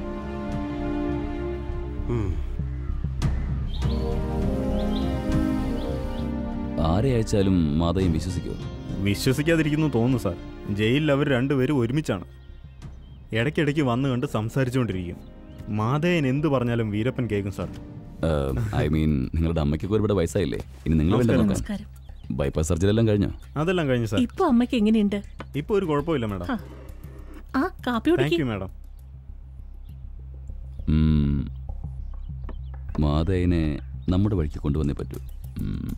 ആരെ അയച്ചാലും മാതയും വിശ്വസിക്കുമോ വിശ്വസിക്കാതിരിക്കുന്നു തോന്നുന്നു സാർ ജയിലിൽ അവർ രണ്ടുപേരും ഒരുമിച്ചാണ് ഇടയ്ക്കിടയ്ക്ക് വന്ന് കണ്ട് സംസാരിച്ചുകൊണ്ടിരിക്കും മാതയൻ എന്ത് പറഞ്ഞാലും വീരപ്പൻ കേൾക്കും സാർ ഐ മീൻ നിങ്ങളുടെ അമ്മയ്ക്കൊക്കെ ഒരുപാട് വയസ്സായില്ലേ ഇനി നിങ്ങൾ വേണ്ട നമസ്കാരം. നോക്കാൻ നമസ്കാരം. ബൈപ്പാസ് സർജറി എല്ലാം കഴിഞ്ഞോ അതെല്ലാം കഴിഞ്ഞു സാർ ഇപ്പൊ അമ്മയ്ക്ക് എങ്ങനെയുണ്ട് ഇപ്പോൾ ഒരു കുഴപ്പമില്ല മാഡം ആ. ആ കാപ്പി താങ്ക് കുടിക്ക് യു മാഡം ഉം. മാതയനെ നമ്മുടെ വഴിക്ക് കൊണ്ടുവന്നേ പറ്റൂ ഉം.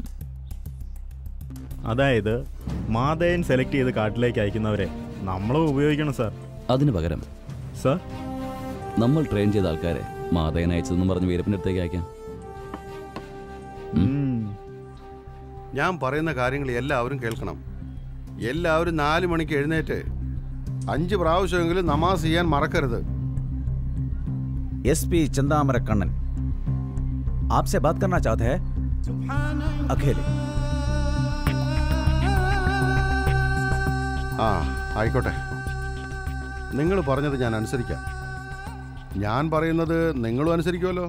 അതായത് മാതയൻ സെലക്ട് ചെയ്ത് കാട്ടിലേക്ക് അയക്കുന്നവരെ നമ്മളും ഉപയോഗിക്കണം സാർ അതിന് പകരം സാർ നമ്മൾ ട്രെയിൻ ചെയ്ത ആൾക്കാരെ മാതയൻ അയച്ചതെന്ന് പറഞ്ഞ് വീരപ്പൻ്റെ അടുത്തേക്ക് അയക്കാം ഞാൻ പറയുന്ന കാര്യങ്ങൾ എല്ലാവരും കേൾക്കണം എല്ലാവരും നാല് മണിക്ക് എഴുന്നേറ്റ് അഞ്ച് പ്രാവശ്യമെങ്കിലും നമാസ് ചെയ്യാൻ മറക്കരുത് एस पी चंदामर कन्नन आपसे बात करना चाहते हैं अकेले ആ ആയിക്കോട്ടെ നിങ്ങൾ പറഞ്ഞത് ഞാൻ അനുസരിക്കാം ഞാൻ പറയുന്നത് നിങ്ങളും അനുസരിക്കുമല്ലോ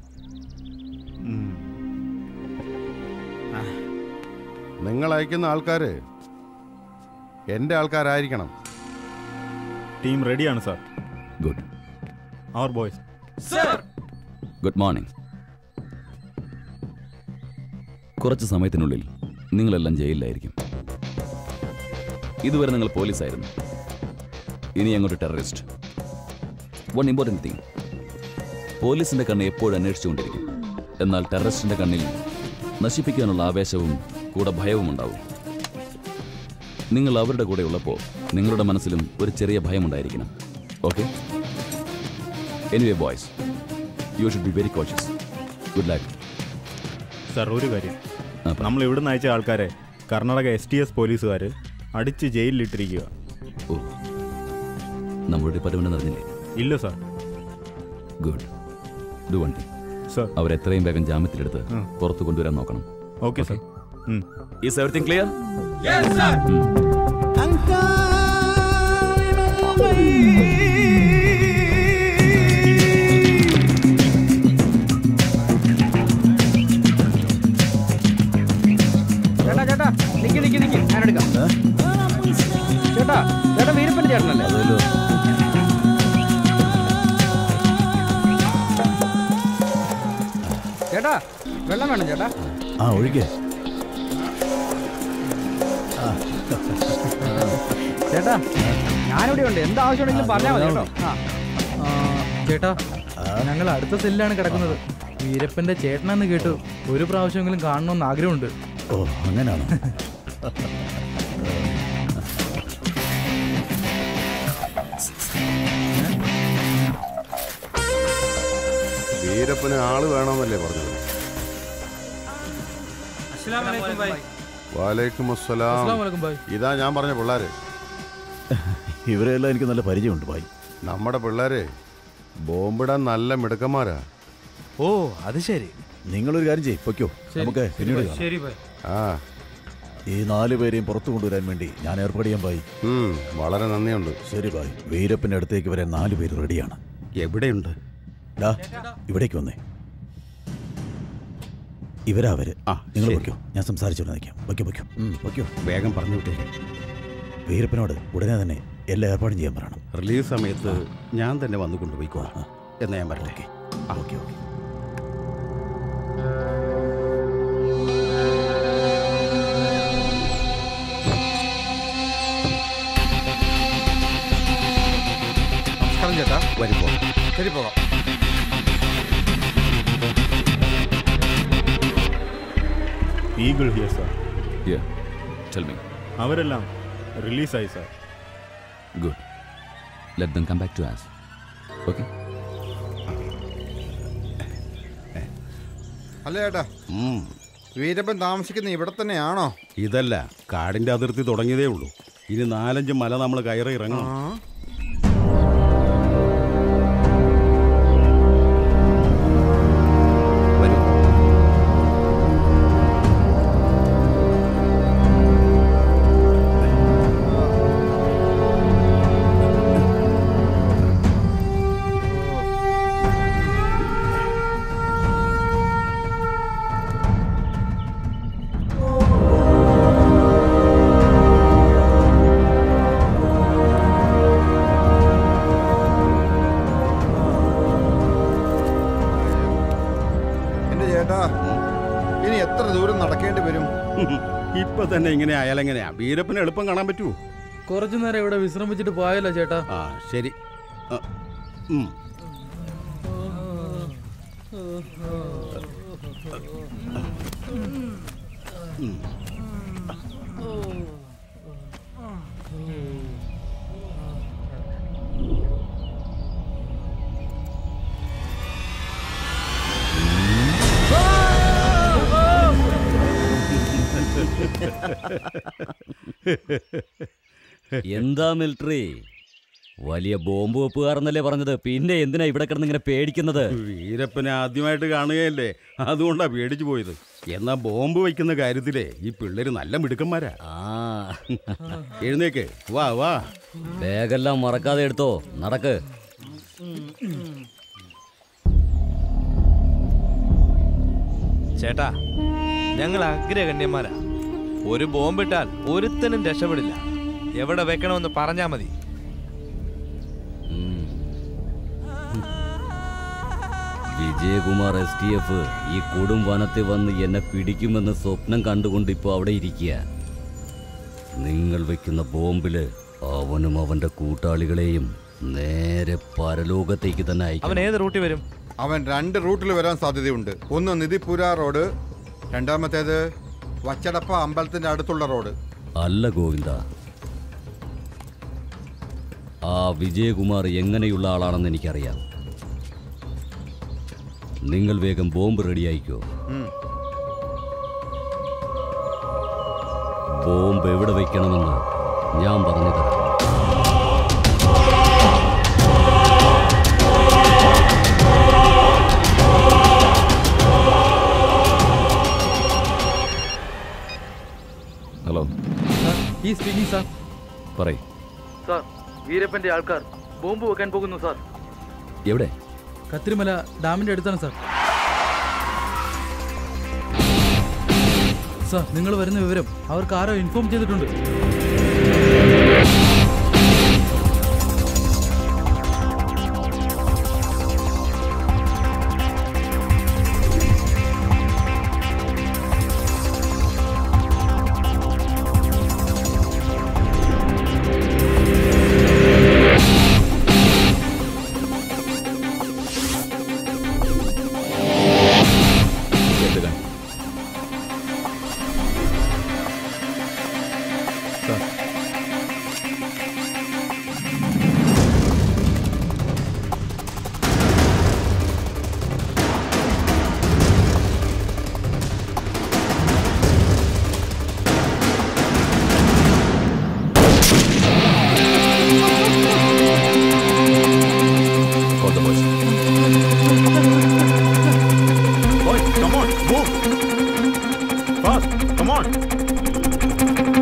നിങ്ങൾ അയക്കുന്ന ആൾക്കാര് എൻ്റെ ആൾക്കാരായിരിക്കണം ടീം റെഡിയാണ് സാർ ഗുഡ് അവർ ബോയ്സ് ഗുഡ് മോർണിംഗ് കുറച്ച് സമയത്തിനുള്ളിൽ നിങ്ങളെല്ലാം ജയിലിലായിരിക്കും ഇതുവരെ നിങ്ങൾ പോലീസായിരുന്നു ഇനി അങ്ങോട്ട് ടെററിസ്റ്റ് വൺ ഇമ്പോർട്ടൻറ്റ് തിങ് പോലീസിന്റെ കണ്ണ് എപ്പോഴും അന്വേഷിച്ചുകൊണ്ടിരിക്കും എന്നാൽ ടെററിസ്റ്റിന്റെ കണ്ണിൽ നശിപ്പിക്കാനുള്ള ആവേശവും കൂടെ ഭയവും ഉണ്ടാവും നിങ്ങൾ അവരുടെ കൂടെ ഉള്ളപ്പോൾ നിങ്ങളുടെ മനസ്സിലും ഒരു ചെറിയ ഭയമുണ്ടായിരിക്കണം okay anyway boys you should be very cautious good luck sir ഒരു കാര്യം നമ്മൾ ഇവിടുന്ന് അയച്ച ആൾക്കാരെ കർണാടക എസ് ടി എസ് പോലീസുകാർ അടിച്ച് ജയിലിലിട്ടിരിക്കുക ഓ നമ്മുടെ ഡിപ്പാർട്ട്മെന്റ് അറിഞ്ഞില്ലേ ഇല്ല sir good do one thing sir അവരെത്രയും വേഗം ജാമ്യത്തിലെടുത്ത് പുറത്ത് കൊണ്ടുവരാൻ നോക്കണം okay sir is everything clear ചേട്ടാ ചേട്ടാ നിക്ക് നിക്ക് നിക്ക് ഞാൻ എടുക്കാം ചേട്ടാ ചേട്ടാ വീരപ്പന്റെ ചേട്ടനല്ലേ ചേട്ടാ വെള്ളം വേണം ചേട്ടാ ആ ഒഴിക്കേ ചേട്ടാ ഞാനിവിടെ ഉണ്ട് എന്ത് ആവശ്യമുണ്ടെങ്കിലും പറഞ്ഞാൽ മതി കേട്ടോ ആ ചേട്ടാ ഞങ്ങൾ അടുത്ത സെല്ലാണ് കിടക്കുന്നത് വീരപ്പന്റെ ചേട്ടനാന്ന് കേട്ടു ഒരു പ്രാവശ്യമെങ്കിലും കാണണമെന്ന് ആഗ്രഹമുണ്ട് ഓ അങ്ങനെയാണോ വീരപ്പന് ആള് വേണമെന്നല്ലേ പറഞ്ഞത് വാലേക്കും അസ്സലാം അസ്സലാമു അലൈക്കും ഭായ്. ഇതാ ഞാൻ പറഞ്ഞ പിള്ളേര് ഇവരെല്ലാം എനിക്ക് നല്ല പരിചയമുണ്ട് ഭായി നമ്മുടെ പിള്ളേരെ ബോംബിടാൻ നല്ല മിടുക്കന്മാരാ ഓ അത് ശരി നിങ്ങളൊരു കാര്യം ചെയ്യ് പൊയ്ക്കോ ശരി. നമുക്ക് ശരി പിന്നീട് ഭായ്. കാണാം. ശരി ഭായ്. ആ. ഈ നാല് പേരെയും പുറത്തു കൊണ്ടുവരാൻ വേണ്ടി ഞാൻ ഏർപ്പാട് ചെയ്യാൻ ഭായി വളരെ നന്ദിയുണ്ട് ശരി ഭായ് വീരപ്പന്റെ അടുത്തേക്ക് വരാൻ നാല് പേര് റെഡിയാണ് എവിടെയുണ്ട് ഡാ ഇവിടേക്ക് വന്നേ ഇവരാ അവര് നിങ്ങൾ വയ്ക്കോ ഞാൻ സംസാരിച്ചോണ്ട് നിൽക്കാം വയ്ക്കോ വയ്ക്കോ വയ്ക്കോ വേഗം പറഞ്ഞു വിട്ടേരെ വീരപ്പനോട് ഉടനെ തന്നെ എല്ലാ ഏർപ്പാടും ചെയ്യാൻ പറയണം റിലീസ് സമയത്ത് ഞാൻ തന്നെ വന്നു കൊണ്ടുപോയിക്കോളാം എന്നാ ഞാൻ പറയട്ടെ ഓക്കെ ഓക്കെ നമസ്കാരം ചേട്ടാ വരുമ്പോ ശരി പോകാം eagle here sir Yeah. Tell me. അവരെല്ലാം റിലീസായി sir Good. Let them come back to us. Okay? അല്ല ചേട്ടാ വീരപ്പൻ താമസിക്കുന്ന ഇവിടെ തന്നെയാണോ ഇതല്ല കാടിന്റെ അതിർത്തി തുടങ്ങിയതേ ഉള്ളൂ ഇനി നാലഞ്ച് മല നമ്മൾ കയറി ഇറങ്ങണം എന്റെ ചേട്ടാ ഇനി എത്ര ദൂരം നടക്കേണ്ടി വരും ഇപ്പൊ തന്നെ ഇങ്ങനെ ആയാലെങ്ങനെയാ വീരപ്പന് എളുപ്പം കാണാൻ പറ്റുമോ കുറച്ചു നേരം ഇവിടെ വിശ്രമിച്ചിട്ട് പോയല്ലോ ചേട്ടാ ആ ശരി ആ, ഉം. ഉം. എന്താ മിലിറ്ററി വലിയ ബോംബ് വെപ്പുകാരെന്നല്ലേ പറഞ്ഞത് പിന്നെ എന്തിനാ ഇവിടെ കിടന്ന് ഇങ്ങനെ പേടിക്കുന്നത് വീരപ്പനെ ആദ്യമായിട്ട് കാണുകയല്ലേ അതുകൊണ്ടാ പേടിച്ചു പോയത് എന്നാ ബോംബ് വയ്ക്കുന്ന കാര്യത്തിലേ ഈ പിള്ളേര് നല്ല മിടുക്കന്മാരാ എഴുന്നേക്ക് വാ വാ ബാഗെല്ലാം മറക്കാതെ എടുത്തോ നടക്ക് ചേട്ടാ ഞങ്ങൾ അഗ്രഗണ്യന്മാരാ ഒരു ബോംബിട്ടാൽ ഒരുത്തനും രക്ഷപ്പെടില്ല എവിടെ വെക്കണമെന്ന് പറഞ്ഞാ മതി വിജയകുമാർ എസ് ടി എഫ് ഈ കൊടും വനത്തിൽ വന്ന് എന്നെ പിടിക്കുമെന്ന് സ്വപ്നം കണ്ടുകൊണ്ട് ഇപ്പോൾ അവിടെ ഇരിക്കുക നിങ്ങൾ വെക്കുന്ന ബോംബില് അവനും അവന്റെ കൂട്ടാളികളെയും നേരെ പരലോകത്തേക്ക് തന്നെ അവൻ അയക്കണം ഏത് റൂട്ടിൽ വരും അവൻ രണ്ട് റൂട്ടിൽ വരാൻ സാധ്യതയുണ്ട് ഒന്ന് നിധിപുര റോഡ് രണ്ടാമത്തേത് വച്ചടപ്പ അമ്പലത്തിന്റെ അടുത്തുള്ള റോഡ് അല്ല ഗോവിന്ദ ആ വിജയകുമാർ എങ്ങനെയുള്ള ആളാണെന്ന് എനിക്കറിയാം നിങ്ങൾ വേഗം ബോംബ് റെഡിയായിക്കോ ഉം. ബോംബ് എവിടെ വെക്കണമെന്ന് ഞാൻ പറഞ്ഞു തരാം ഹലോ ഈ സ്പീക്കിംഗ് സാർ പറയ് സാർ വീരപ്പന്റെ ആൾക്കാർ ബോംബ് വെക്കാൻ പോകുന്നു സാർ എവിടെ കത്തിരിമല ഡാമിന്റെ അടുത്താണ് സാർ സാർ നിങ്ങൾ വരുന്ന വിവരം അവർക്ക് ആരോ ഇൻഫോം ചെയ്തിട്ടുണ്ട് കേട്ടുക sir Call the boys. Boys, come on, move. Fast, come on.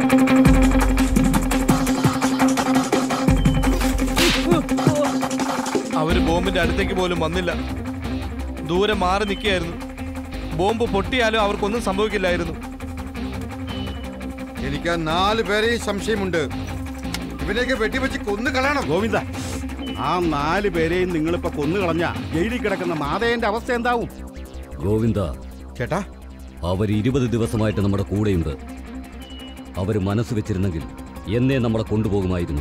അവര് ബോംബിന്റെ അടുത്തേക്ക് പോലും വന്നില്ല ദൂരെ മാറി നിൽക്കുകയായിരുന്നു ബോംബ് പൊട്ടിയാലും അവർക്കൊന്നും സംഭവിക്കില്ലായിരുന്നു എനിക്ക് ആ നാല് പേരെയും സംശയമുണ്ട് ഇവനെയൊക്കെ വെട്ടിവെച്ച് കൊന്നു കളയണം ഗോവിന്ദ ആ നാല് പേരെയും നിങ്ങളിപ്പോ കൊന്നു കളഞ്ഞ ജയിലിൽ കിടക്കുന്ന മാതയന്റെ അവസ്ഥ എന്താവും ഗോവിന്ദ ചേട്ടാ അവർ ഇരുപത് ദിവസമായിട്ട് നമ്മുടെ കൂടെയുണ്ട് അവർ മനസ്സ് വെച്ചിരുന്നെങ്കിൽ എന്നെ നമ്മളെ കൊണ്ടുപോകുമായിരുന്നു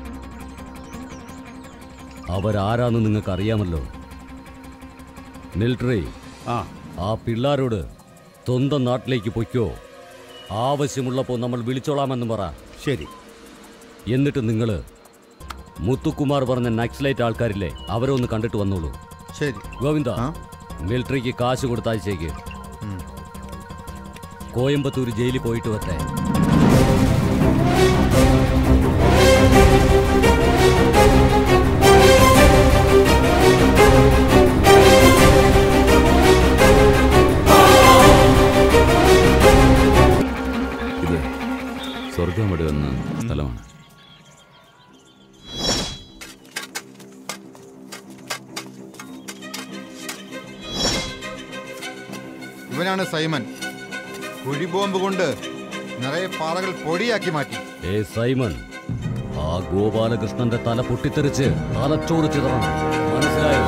അവരാരാന്ന് നിങ്ങൾക്ക് അറിയാമല്ലോ മിലിറ്ററി ആ ആ പിള്ളാരോട് സ്വന്തം നാട്ടിലേക്ക് പൊയ്ക്കോ ആവശ്യമുള്ളപ്പോൾ നമ്മൾ വിളിച്ചോളാമെന്ന് പറ ശരി എന്നിട്ട് നിങ്ങൾ മുത്തുകുമാർ പറഞ്ഞ നക്സലൈറ്റ് ആൾക്കാരില്ലേ അവരെ ഒന്ന് കണ്ടിട്ട് വന്നോളൂ ശരി ഗോവിന്ദ മിലിറ്ററിക്ക് കാശ് കൊടുത്തയച്ചേക്ക് ഉം. കോയമ്പത്തൂർ ജയിലിൽ പോയിട്ട് വരട്ടെ ഇത് സ്വർഗമട് എന്ന സ്ഥലമാണ് ഇവനാണ് സൈമൻ കുഴിബോംബ് കൊണ്ട് നിറയെ പാറകൾ പൊടിയാക്കി മാറ്റി ഏ സൈമൺ ആ ഗോപാലകൃഷ്ണന്റെ തല പൊട്ടിത്തെറിച്ച് തലച്ചോറ് ചിതറണം മനസ്സിലായോ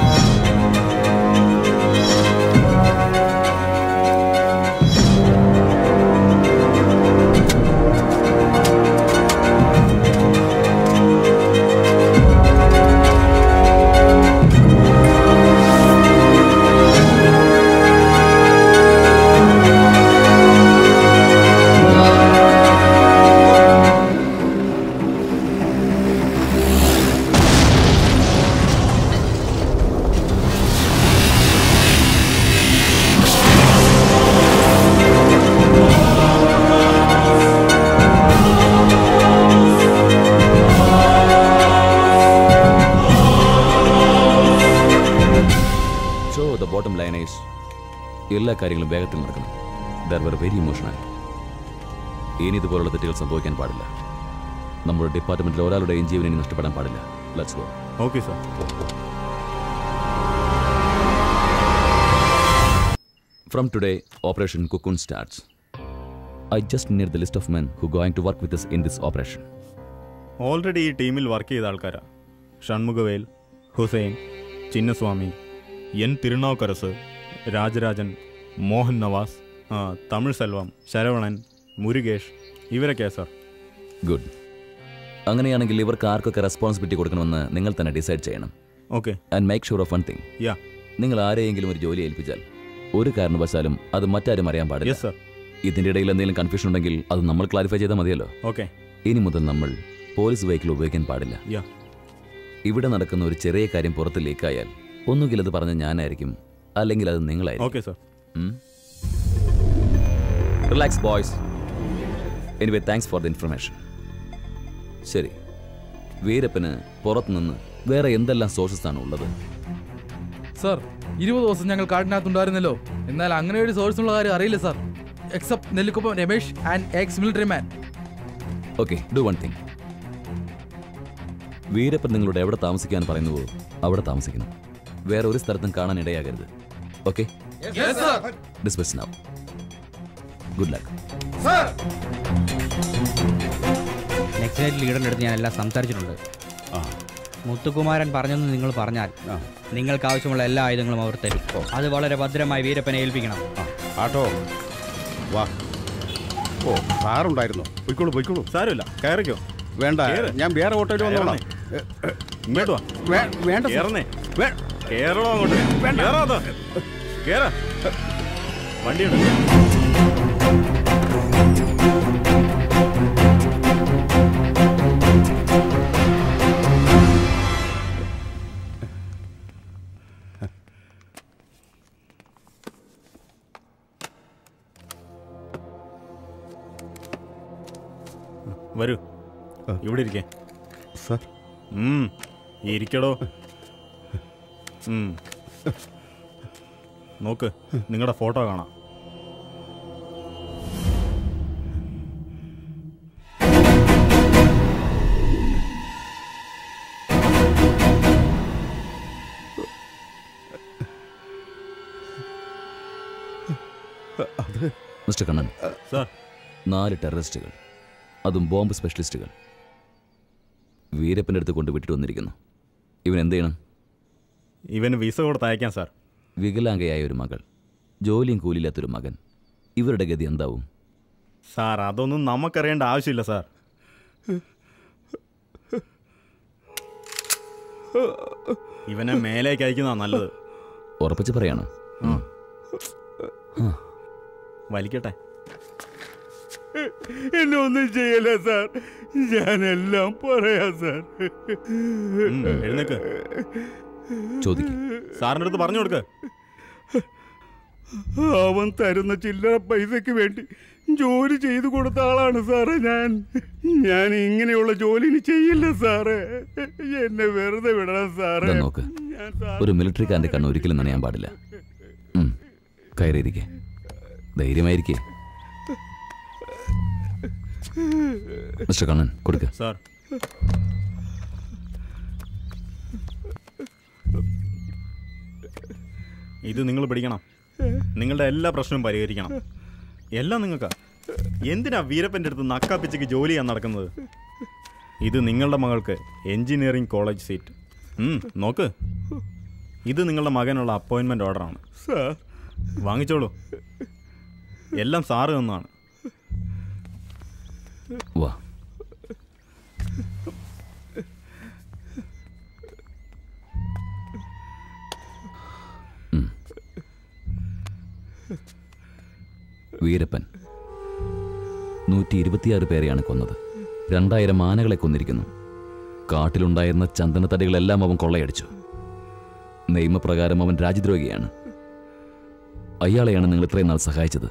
എല്ലാ കാര്യങ്ങളും വേഗത്തിൽ നടക്കണം ദർ വർ വെരി ഇമോഷണൽ ഇനി ഇതുപോലുള്ള തെറ്റുകൾ സംഭവിക്കാൻ പാടില്ല നമ്മുടെ ഡിപ്പാർട്ട്മെന്റിൽ ഒരാളുടെയും ജീവൻ ഇനി നഷ്ടപ്പെടാൻ പാടില്ല let's go okay sir From today, Operation Cocoon starts. I just need the list of men who are going to work with us in this operation. Already ഈ ടീമിൽ വർക്ക് ചെയ്ത ആൾക്കാരാ ഷൺമുഖവേൽ ഹുസൈൻ ചിന്നസ്വാമി എൻ തിരുനാവുക്കരസ് രാജരാജൻ മോഹൻ നവാസ് ആ, തമിഴ് സെൽവം ശരവണൻ മുരുകേഷ് ഇവരൊക്കെയാ സാർ ഗുഡ് അങ്ങനെയാണെങ്കിൽ ഇവർക്ക് ആർക്കൊക്കെ responsibility കൊടുക്കണമെന്ന് നിങ്ങൾ തന്നെ ഡിസൈഡ് ചെയ്യണം okay and make sure of one thing yeah നിങ്ങൾ ആരെയെങ്കിലും ഒരു ജോലി ഏൽപ്പിച്ചാൽ ഒരു കാരണവശാലും അത് മറ്റാരും അറിയാൻ പാടില്ല Yes, sir. ഇതിന്റെ ഇടയിൽ എന്തെങ്കിലും കൺഫ്യൂഷൻ ഉണ്ടെങ്കിൽ അത് നമ്മൾ ക്ലാരിഫൈ ചെയ്താൽ മതിയല്ലോ ഓക്കെ ഇനി മുതൽ നമ്മൾ പോലീസ് വെഹിക്കിൾ ഉപയോഗിക്കാൻ പാടില്ല യാ ഇവിടെ നടക്കുന്ന ഒരു ചെറിയ കാര്യം പുറത്ത് ലീക്കായാൽ ഒന്നുകിൽ അത് പറഞ്ഞ ഞാനായിരിക്കും അല്ലെങ്കിൽ അത് നിങ്ങളായിരിക്കും okay sir relax boys anyway thanks for the information ശരി വീരപ്പന് പുറത്തുനിന്ന് വേറെ എന്തെല്ലാം സോഴ്സസ് ആണ് ഉള്ളത് സാർ ഇരുപത് ദിവസം ഞങ്ങൾ കാട്ടിനകത്തുണ്ടായിരുന്നല്ലോ എന്നാൽ അങ്ങനെ ഒരു സോഴ്സ് ഉള്ള കാര്യം അറിയില്ല sir except Nellikuppam Ramesh and ex military man okay do one thing Veerappan നിങ്ങളോട് എവിടെ താമസിക്കാൻ പറയുന്നുവോ അവിടെ താമസിക്കണം വേറെ ഒരു സ്ഥലത്തും കാണാൻ ഇടയാകരുത് okay Yes, sir. Dismiss now good luck sir next night ലീഡറിൻ്റെ അടുത്ത് ഞാൻ എല്ലാം സംസാരിച്ചിട്ടുണ്ട് മുത്തുകുമാരൻ പറഞ്ഞെന്ന് നിങ്ങൾ പറഞ്ഞാൽ നിങ്ങൾക്ക് ആവശ്യമുള്ള എല്ലാ ആയുധങ്ങളും അവർ തരും അത് വളരെ ഭദ്രമായി വീരപ്പനെ ഏൽപ്പിക്കണം ആട്ടോ വാ ഓ സാറുണ്ടായിരുന്നോ പൊയ്ക്കോളൂ പൊയ്ക്കോളൂ സാരമില്ല കയറിക്കോ വേണ്ട കേറ്. ഞാൻ വേറെ ഓട്ടോയിൽ വന്നോളാം ഇങ്ങോട്ട് വാ വേ- വേണ്ട സാർ. കേറണേ കേറണോ അങ്ങോട്ട് കേറാതോ കേറ വണ്ടിയുണ്ട് വരൂ ഇവിടെ ഇരിക്കേ സാർ ഉം, ഇരിക്കടോ ഉം. നോക്ക് നിങ്ങളുടെ ഫോട്ടോ കാണാം അത് മിസ്റ്റർ കണ്ണൻ സാർ നാല് ടെററിസ്റ്റുകൾ അതും ബോംബ് സ്പെഷ്യലിസ്റ്റുകൾ വീരപ്പൻ്റെ അടുത്ത് കൊണ്ട് വിട്ടിട്ട് വന്നിരിക്കുന്നു ഇവൻ എന്ത് ചെയ്യണം ഇവന് വിസ കൊടുത്ത് അയക്കാം സാർ വികലാംഗയായ ഒരു മകൾ ജോലിയും കൂലിയില്ലാത്തൊരു മകൻ ഇവരുടെ ഗതി എന്താവും സാർ അതൊന്നും നമുക്കറിയേണ്ട ആവശ്യമില്ല സാർ ഇവനെ മേലേക്ക് അയക്കുന്നതാ നല്ലത് ഉറപ്പിച്ച് പറയാണ് വലിക്കട്ടെ എന്നെ ഒന്നും ചെയ്യല സാർ ഞാനെല്ലാം പറയാം സാർ ഉം, എഴുന്നേക്ക് ചോദിക്കും സാറിൻ്റെ അടുത്ത് പറഞ്ഞു കൊടുക്ക് അവൻ തരുന്ന ചില്ലറ പൈസയ്ക്ക് വേണ്ടി ജോലി ചെയ്തു കൊടുത്ത ആളാണ് സാറേ ഞാൻ ഞാൻ ഇങ്ങനെയുള്ള ജോലി ഇനി ചെയ്യില്ല സാറേ എന്നെ വെറുതെ വിടണം സാറേ ഇതാ നോക്ക് ഒരു മിലിറ്ററിക്കാരൻ്റെ കണ്ണ് ഒരിക്കലും നനയാൻ പാടില്ല ഉം, കയറിയിരിക്കെ ധൈര്യമായിരിക്കേ മിസ്റ്റർ കണ്ണൻ കൊടുക്ക സാർ ഇത് നിങ്ങൾ പിടിക്കണം നിങ്ങളുടെ എല്ലാ പ്രശ്നവും പരിഹരിക്കണം എല്ലാം നിങ്ങൾക്കാ എന്തിനാ വീരപ്പൻ്റെ അടുത്ത് നക്കാപ്പിച്ചയ്ക്ക് ജോലി ചെയ്യാൻ നടക്കുന്നത് ഇത് നിങ്ങളുടെ മകൾക്ക് എഞ്ചിനീയറിംഗ് കോളേജ് സീറ്റ് ഉം, നോക്ക് ഇത് നിങ്ങളുടെ മകനുള്ള അപ്പോയിൻമെൻ്റ് ഓർഡറാണ് സാർ വാങ്ങിച്ചോളൂ എല്ലാം സാറ് തന്നാണ് വാ ഉം. വീരപ്പൻ നൂറ്റി ഇരുപത്തിയാറ് പേരെയാണ് കൊന്നത് രണ്ടായിരം ആനകളെ കൊന്നിരിക്കുന്നു കാട്ടിലുണ്ടായിരുന്ന ചന്ദനത്തടികളെല്ലാം അവൻ കൊള്ളയടിച്ചു നിയമപ്രകാരം അവൻ രാജ്യദ്രോഹിയാണ് അയാളെയാണ് നിങ്ങൾ ഇത്രയും നാൾ സഹായിച്ചത്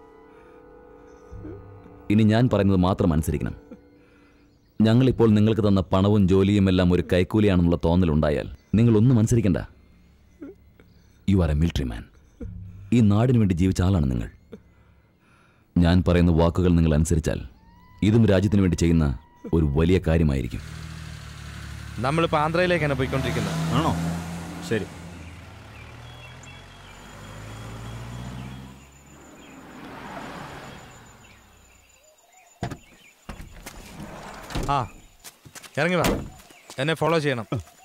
ഇനി ഞാൻ പറയുന്നത് മാത്രം അനുസരിക്കണം ഞങ്ങളിപ്പോൾ നിങ്ങൾക്ക് തന്ന പണവും ജോലിയും എല്ലാം ഒരു കൈക്കൂലിയാണെന്നുള്ള തോന്നലുണ്ടായാൽ നിങ്ങളൊന്നും അനുസരിക്കണ്ട you are a military man ഈ നാടിന് വേണ്ടി ജീവിച്ച ആളാണ് നിങ്ങൾ ഞാൻ പറയുന്ന വാക്കുകൾ നിങ്ങൾ അനുസരിച്ചാൽ ഇതും രാജ്യത്തിന് വേണ്ടി ചെയ്യുന്ന ഒരു വലിയ കാര്യമായിരിക്കും നമ്മളിപ്പോ ആന്ധ്രയിലേക്കാണ് പോയിക്കൊണ്ടിരിക്കുന്നത് ആണോ ശരി ആ ഇറങ്ങി വാ എന്നെ ഫോളോ ചെയ്യണം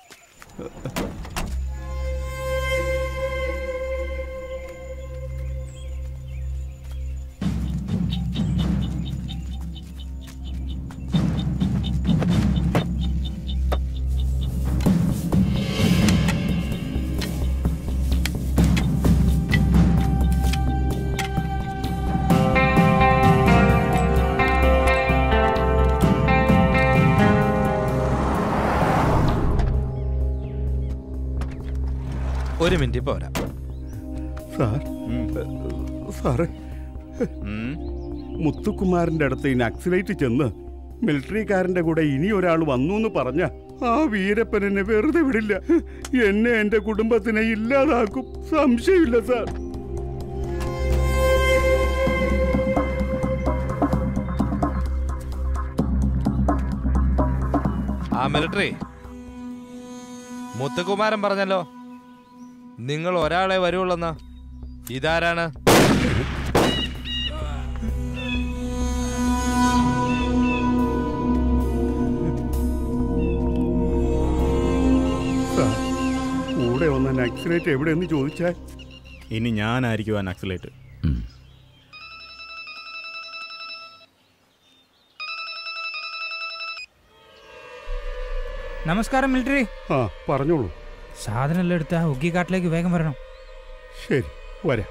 ഒരു മിനിറ്റ് ഇപ്പൊ വരാം സാർ സാറേ മുത്തുകുമാറിന്റെ അടുത്ത് ഈ നക്സലൈറ്റ് ചെന്ന് മിലിറ്ററിക്കാരന്റെ കൂടെ ഇനി ഒരാൾ വന്നു എന്ന് പറഞ്ഞ ആ വീരപ്പൻ എന്നെ വെറുതെ വിടില്ല എന്നെ എന്റെ കുടുംബത്തിനെ ഇല്ലാതാക്കും സംശയമില്ല സാർ ആ മിലിറ്ററി മുത്തുകുമാരൻ പറഞ്ഞല്ലോ നിങ്ങൾ ഒരാളെ വരുവുള്ളെന്ന് ഇതാരാണ് സാർ കൂടെ വന്ന നക്സലൈറ്റ് എവിടെയെന്ന് ചോദിച്ചാൽ ഇനി ഞാനായിരിക്കും ആ നക്സലേറ്റ് നമസ്കാരം മിലിറ്ററി ആ പറഞ്ഞോളൂ സാധനം എല്ലാം എടുത്ത് ആ ഉഗ്ഗിക്കാട്ടിലേക്ക് വേഗം വരണം ശരി വരാം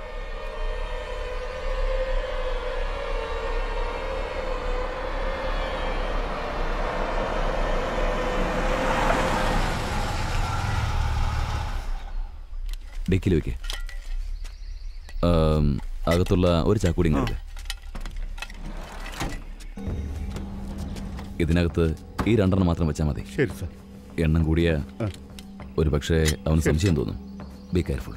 ഡിക്കിൽ വെക്ക് ആം, അകത്തുള്ള ഒരു ചാക്കൂടി ഇങ്ങോട്ട് ഇതിനകത്ത് ഈ രണ്ടെണ്ണം മാത്രം വെച്ചാൽ മതി ശരി സാർ എണ്ണം കൂടിയ ഒരു പക്ഷേ അവന് സംശയം തോന്നും ബി കെയർഫുൾ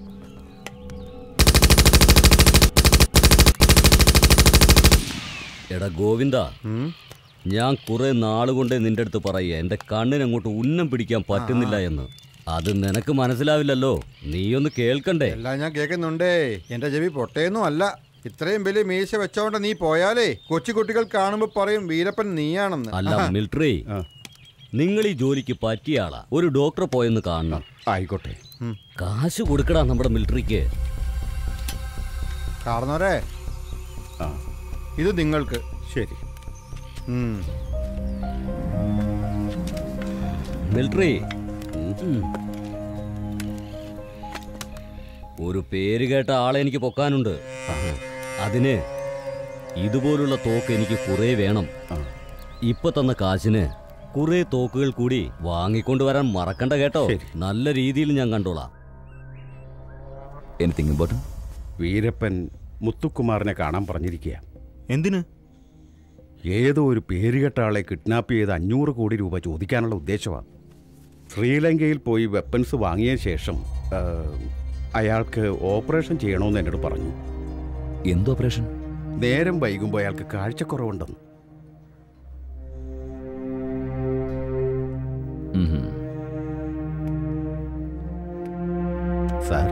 എടാ ഗോവിന്ദ ഞാൻ കുറെ നാളുകൊണ്ടേ നിന്റെ അടുത്ത് പറയുക എന്റെ കണ്ണിനങ്ങോട്ട് ഉന്നം പിടിക്കാൻ പറ്റുന്നില്ല എന്ന് അത് നിനക്ക് മനസ്സിലാവില്ലല്ലോ നീയൊന്ന് കേൾക്കണ്ടേ എല്ലാം ഞാൻ കേൾക്കുന്നുണ്ടേ എന്റെ ചെവി പൊട്ടയൊന്നും അല്ല ഇത്രയും വലിയ മീശ വെച്ചോണ്ട് നീ പോയാലേ കൊച്ചുകുട്ടികൾ കാണുമ്പോ പറയും വീരപ്പൻ നീയാണെന്ന് അല്ല മിലിറ്ററി നിങ്ങൾ ഈ ജോലിക്ക് പറ്റിയ ആളാ ഒരു ഡോക്ടറെ പോയെന്ന് കാണണം ആയിക്കോട്ടെ കാശ് കൊടുക്കടാ നമ്മുടെ മിലിറ്ററിക്ക് കാർന്നോരെ ഇത് നിങ്ങൾക്ക് ശരി മിലിറ്ററി ഒരു പേര് കേട്ട ആളെ എനിക്ക് പൊക്കാനുണ്ട് അതിന് ഇതുപോലുള്ള തോക്ക് എനിക്ക് കുറെ വേണം ഇപ്പൊ തന്ന കാശിന് കുറെ തോക്കുകൾ കൂടി വാങ്ങിക്കൊണ്ടുവരാൻ മറക്കണ്ട കേട്ടോ നല്ല രീതിയിൽ ഞാൻ കണ്ടോളാം എനിത്തിങ് ഇമ്പോർട്ടൻറ്റ് വീരപ്പൻ മുത്തുക്കുമാറിനെ കാണാൻ പറഞ്ഞിരിക്കുക എന്തിന് ഏതോ ഒരു പേരുകെട്ട ആളെ കിഡ്നാപ്പ് ചെയ്ത് അഞ്ഞൂറ് കോടി രൂപ ചോദിക്കാനുള്ള ഉദ്ദേശമാണ് ശ്രീലങ്കയിൽ പോയി വെപ്പൺസ് വാങ്ങിയ ശേഷം ആ, അയാൾക്ക് ഓപ്പറേഷൻ ചെയ്യണമെന്ന് എന്നോട് പറഞ്ഞു എന്ത് ഓപ്പറേഷൻ നേരം വൈകുമ്പോൾ അയാൾക്ക് കാഴ്ചക്കുറവുണ്ടെന്ന് സാർ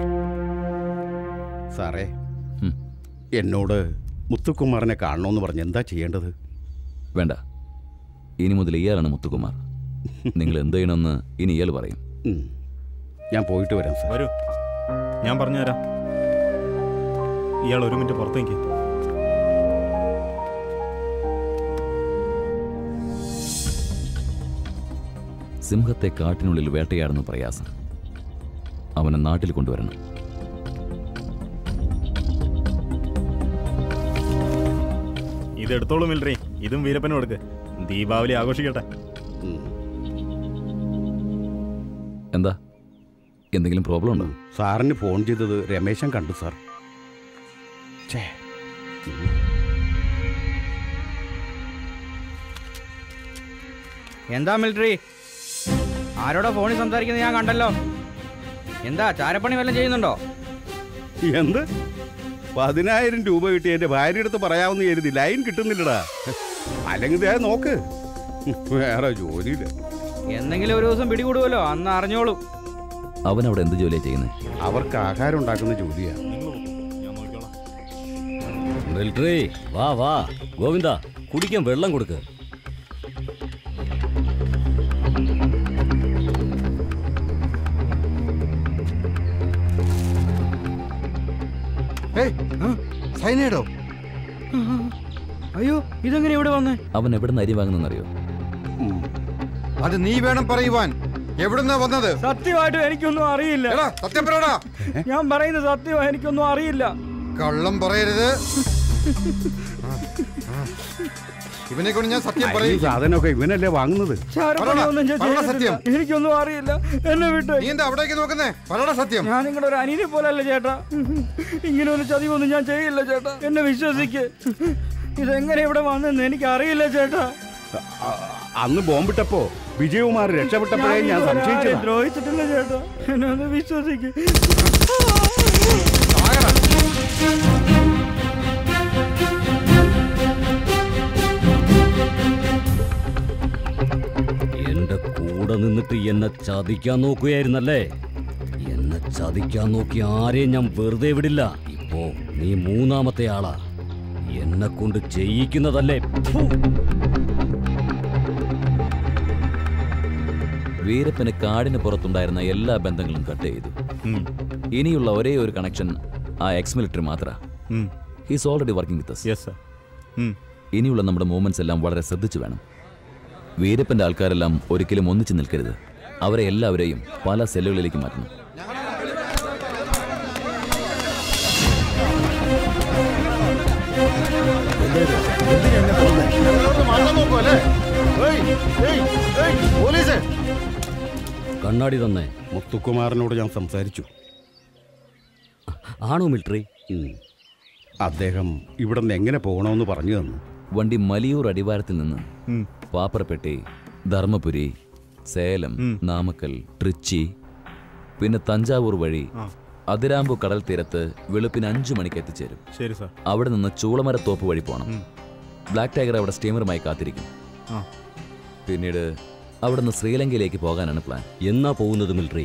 സാറേ എന്നോട് മുത്തുക്കുമാറിനെ കാണണമെന്ന് പറഞ്ഞ് എന്താ ചെയ്യേണ്ടത് വേണ്ട ഇനി മുതൽ ഇയാളാണ് മുത്തുകുമാർ നിങ്ങൾ എന്ത് ചെയ്യണമെന്ന് ഇനി ഇയാൾ പറയും ഞാൻ പോയിട്ട് വരാം സാർ വരൂ ഞാൻ പറഞ്ഞുതരാം ഇയാൾ ഒരു മിനിറ്റ് പുറത്തേക്ക് സിംഹത്തെ കാട്ടിനുള്ളിൽ വേട്ടയാടുന്ന പ്രയാസം അവനെ നാട്ടിൽ കൊണ്ടുവരണം ഇത് എടുത്തോളൂ മിലിറ്ററി ഇതും വീരപ്പനും കൊടുക്ക് ദീപാവലി ആഘോഷിക്കട്ടെ എന്താ എന്തെങ്കിലും പ്രോബ്ലം ഉണ്ടോ സാറിന് ഫോൺ ചെയ്തത് രമേശൻ കണ്ടു സാർ ഛേ എന്താ മിലിറ്ററി ആരോടാ ഫോണിൽ സംസാരിക്കുന്നത് ഞാൻ കണ്ടല്ലോ എന്താ ചാരപ്പണി വല്ലതും ചെയ്യുന്നുണ്ടോ എന്ത് പതിനായിരം രൂപ കിട്ടി എന്റെ ഭാര്യ അടുത്ത് പറയാമെന്ന് കരുതി ലൈൻ കിട്ടുന്നില്ലടാ അല്ലെങ്കിൽ ദേ നോക്ക് വേറെ ജോലിയില്ല എന്തെങ്കിലും ഒരു ദിവസം പിടികൂടുമല്ലോ അന്ന് അറിഞ്ഞോളൂ അവൻ അവിടെ എന്ത് ജോലിയാണ് ചെയ്യുന്നത് അവർക്ക് ആഹാരം ഉണ്ടാക്കുന്ന ജോലിയാ മിലിറ്ററി വാ വാ ഗോവിന്ദ കുടിക്കാൻ വെള്ളം കൊടുക്ക് സൈനേടോ അയ്യോ ഇതെങ്ങനെ ഇവിടെ വന്നേ അവൻ എവിടെ നിന്ന് അരി വാങ്ങുന്നറിയോ അത് നീ വേണം പറയുവാൻ എവിടുന്നാ വന്നത് സത്യമായിട്ടും എനിക്കൊന്നും അറിയില്ല സത്യം പറയടാ ഞാൻ പറയുന്നത് സത്യമാ എനിക്കൊന്നും അറിയില്ല കള്ളം പറയരുത് ഇവനെ കൊണ്ട് ഞാൻ സത്യം ഈ പറയും സാധനമൊക്കെ ഇവനല്ലേ വാങ്ങുന്നത് ചാരപ്പണിയൊന്നും ഞാൻ പറയടാ ചെയ്തിട്ടില്ല. സത്യം. എനിക്കൊന്നും അറിയില്ല എന്നെ വിട്ട് നീ എന്താ അവിടേക്ക് നോക്കുന്നേ പറയടാ സത്യം ഞാൻ നിങ്ങളുടെ ഒരു അനിയനെ പോലല്ല ചേട്ടാ ഇങ്ങനെ ഒരു ചതിവൊന്നും ഞാൻ ചെയ്യില്ല ചേട്ടാ എന്നെ വിശ്വസിക്ക് ഇതെങ്ങനെ ഇവിടെ വന്നെന്ന് എനിക്ക് അറിയില്ല ചേട്ടാ അന്ന് ബോംബിട്ടപ്പോ വിജയകുമാർ രക്ഷപ്പെട്ടപ്പോഴേ ഞാൻ ഇതുവരെ ആരെയും സംശയിച്ചതാ ദ്രോഹിച്ചിട്ടില്ല ചേട്ടാ എന്നെ ഒന്ന് വിശ്വസിക്ക് എന്റെ കൂടെ നിന്നിട്ട് എന്നെ ചതിക്കാൻ നോക്കുകയായിരുന്നല്ലേ എന്നെ ചതിക്കാൻ നോക്കി ആരെയും ഞാൻ വെറുതെ വിടില്ല ഇപ്പോ നീ മൂന്നാമത്തെ ആളാ എന്നെ കൊണ്ട് ചെയ്യിക്കുന്നതല്ലേ ഫു. വീരപ്പന് കാടിന് പുറത്തുണ്ടായിരുന്ന എല്ലാ ബന്ധങ്ങളും കട്ട് ചെയ്തു ഇനിയുള്ള ഒരേ ഒരു കണക്ഷൻ ആ എക്സ് മിലിറ്ററി മാത്ര he's already working with yes ഇനിയുള്ള നമ്മുടെ മൂവ്മെന്റ്സ് എല്ലാം വളരെ ശ്രദ്ധിച്ചു വേണം വീരപ്പന്റെ ആൾക്കാരെല്ലാം ഒരിക്കലും ഒന്നിച്ചു നിൽക്കരുത് അവരെ എല്ലാവരെയും പല സെല്ലുകളിലേക്ക് മാറ്റണം പോലീസ് കണ്ണാടി തന്നെ മുത്തുക്കുമാറിനോട് ഞാൻ സംസാരിച്ചു ആണോ മിലിറ്ററി അദ്ദേഹം ഇവിടെ നിന്ന് എങ്ങനെ പോകണമെന്ന് പറഞ്ഞു തന്നു വണ്ടി മലിയൂർ അടിവാരത്തിൽ നിന്ന് പാപ്പറപ്പെട്ടി ധർമ്മപുരി സേലം നാമക്കൽ ട്രിച്ചി പിന്നെ തഞ്ചാവൂർ വഴി അതിരാമ്പു കടൽ തീരത്ത് വെളുപ്പിന് അഞ്ചു മണിക്ക് എത്തിച്ചേരും ശരി സാർ അവിടെ നിന്ന് ചൂളമരത്തോപ്പ് വഴി പോകണം ബ്ലാക്ക് ടൈഗർ അവിടെ സ്റ്റീമറുമായി കാത്തിരിക്കും ആ. പിന്നീട് അവിടുന്ന് ശ്രീലങ്കയിലേക്ക് പോകാനാണ് പ്ലാൻ എന്നാ പോകുന്നത് മിലിറ്ററി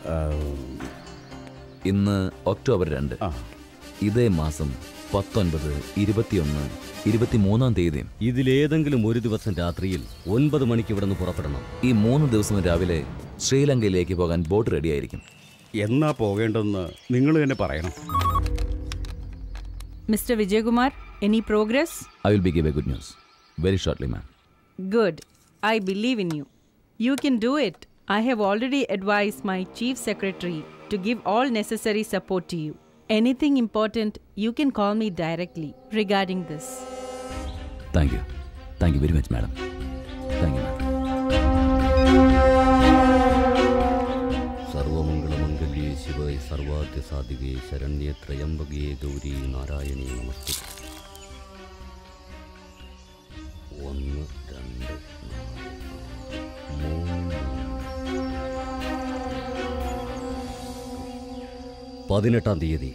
ഇന്ന് ഒക്ടോബർ രണ്ട് ഇതേ മാസം പത്തൊൻപത് ഇരുപത്തിയൊന്ന് ഇരുപത്തിമൂന്നാം തീയതിയും ഇതിലേതെങ്കിലും ഒരു ദിവസം രാത്രിയിൽ ഒൻപത് മണിക്ക് ഇവിടെ നിന്ന് പുറപ്പെടണം ഈ മൂന്ന് ദിവസം രാവിലെ ശ്രീലങ്കയിലേക്ക് പോകാൻ ബോട്ട് റെഡിയായിരിക്കും എന്നാ പോകേണ്ടതെന്ന് നിങ്ങൾ തന്നെ പറയണം Mr. Vijaykumar, any progress? I will be give a good news very shortly ma'am Good. I believe in you. You can do it. I have already advised my chief secretary to give all necessary support to you. Anything important, you can call me directly regarding this. Thank you thank you very much madam thank you ma'am സർവമംഗളമംഗല്യേ ശിവേ സർവാദ്യ സാധികേ ശരണ്യേ ത്രയംബകേ ഗൗരി നാരായണീ നമസ്തേ ഒന്ന് രണ്ട് നാല്, മൂന്ന് പതിനെട്ടാം തീയതി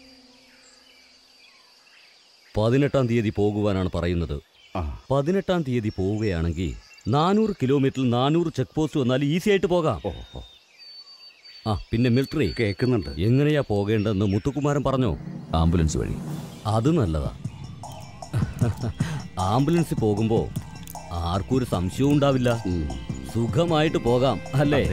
പതിനെട്ടാം തീയതി പോകുവാനാണ് പറയുന്നത് പതിനെട്ടാം തീയതി പോവുകയാണെങ്കിൽ നാനൂറ് കിലോമീറ്ററിൽ നാനൂറ് ചെക്ക് പോസ്റ്റ് വന്നാൽ ഈസി ആയിട്ട് പോകാം ആ പിന്നെ മിലിറ്ററി കേൾക്കുന്നുണ്ട് എങ്ങനെയാ പോകേണ്ടതെന്ന് മുത്തുകുമാരൻ പറഞ്ഞോ ആംബുലൻസ് വഴി അത് നല്ലതാ ആംബുലൻസിൽ പോകുമ്പോൾ ആർക്കും ഒരു സംശയവും ഉണ്ടാവില്ല സുഖമായിട്ട് പോകാം അല്ലേ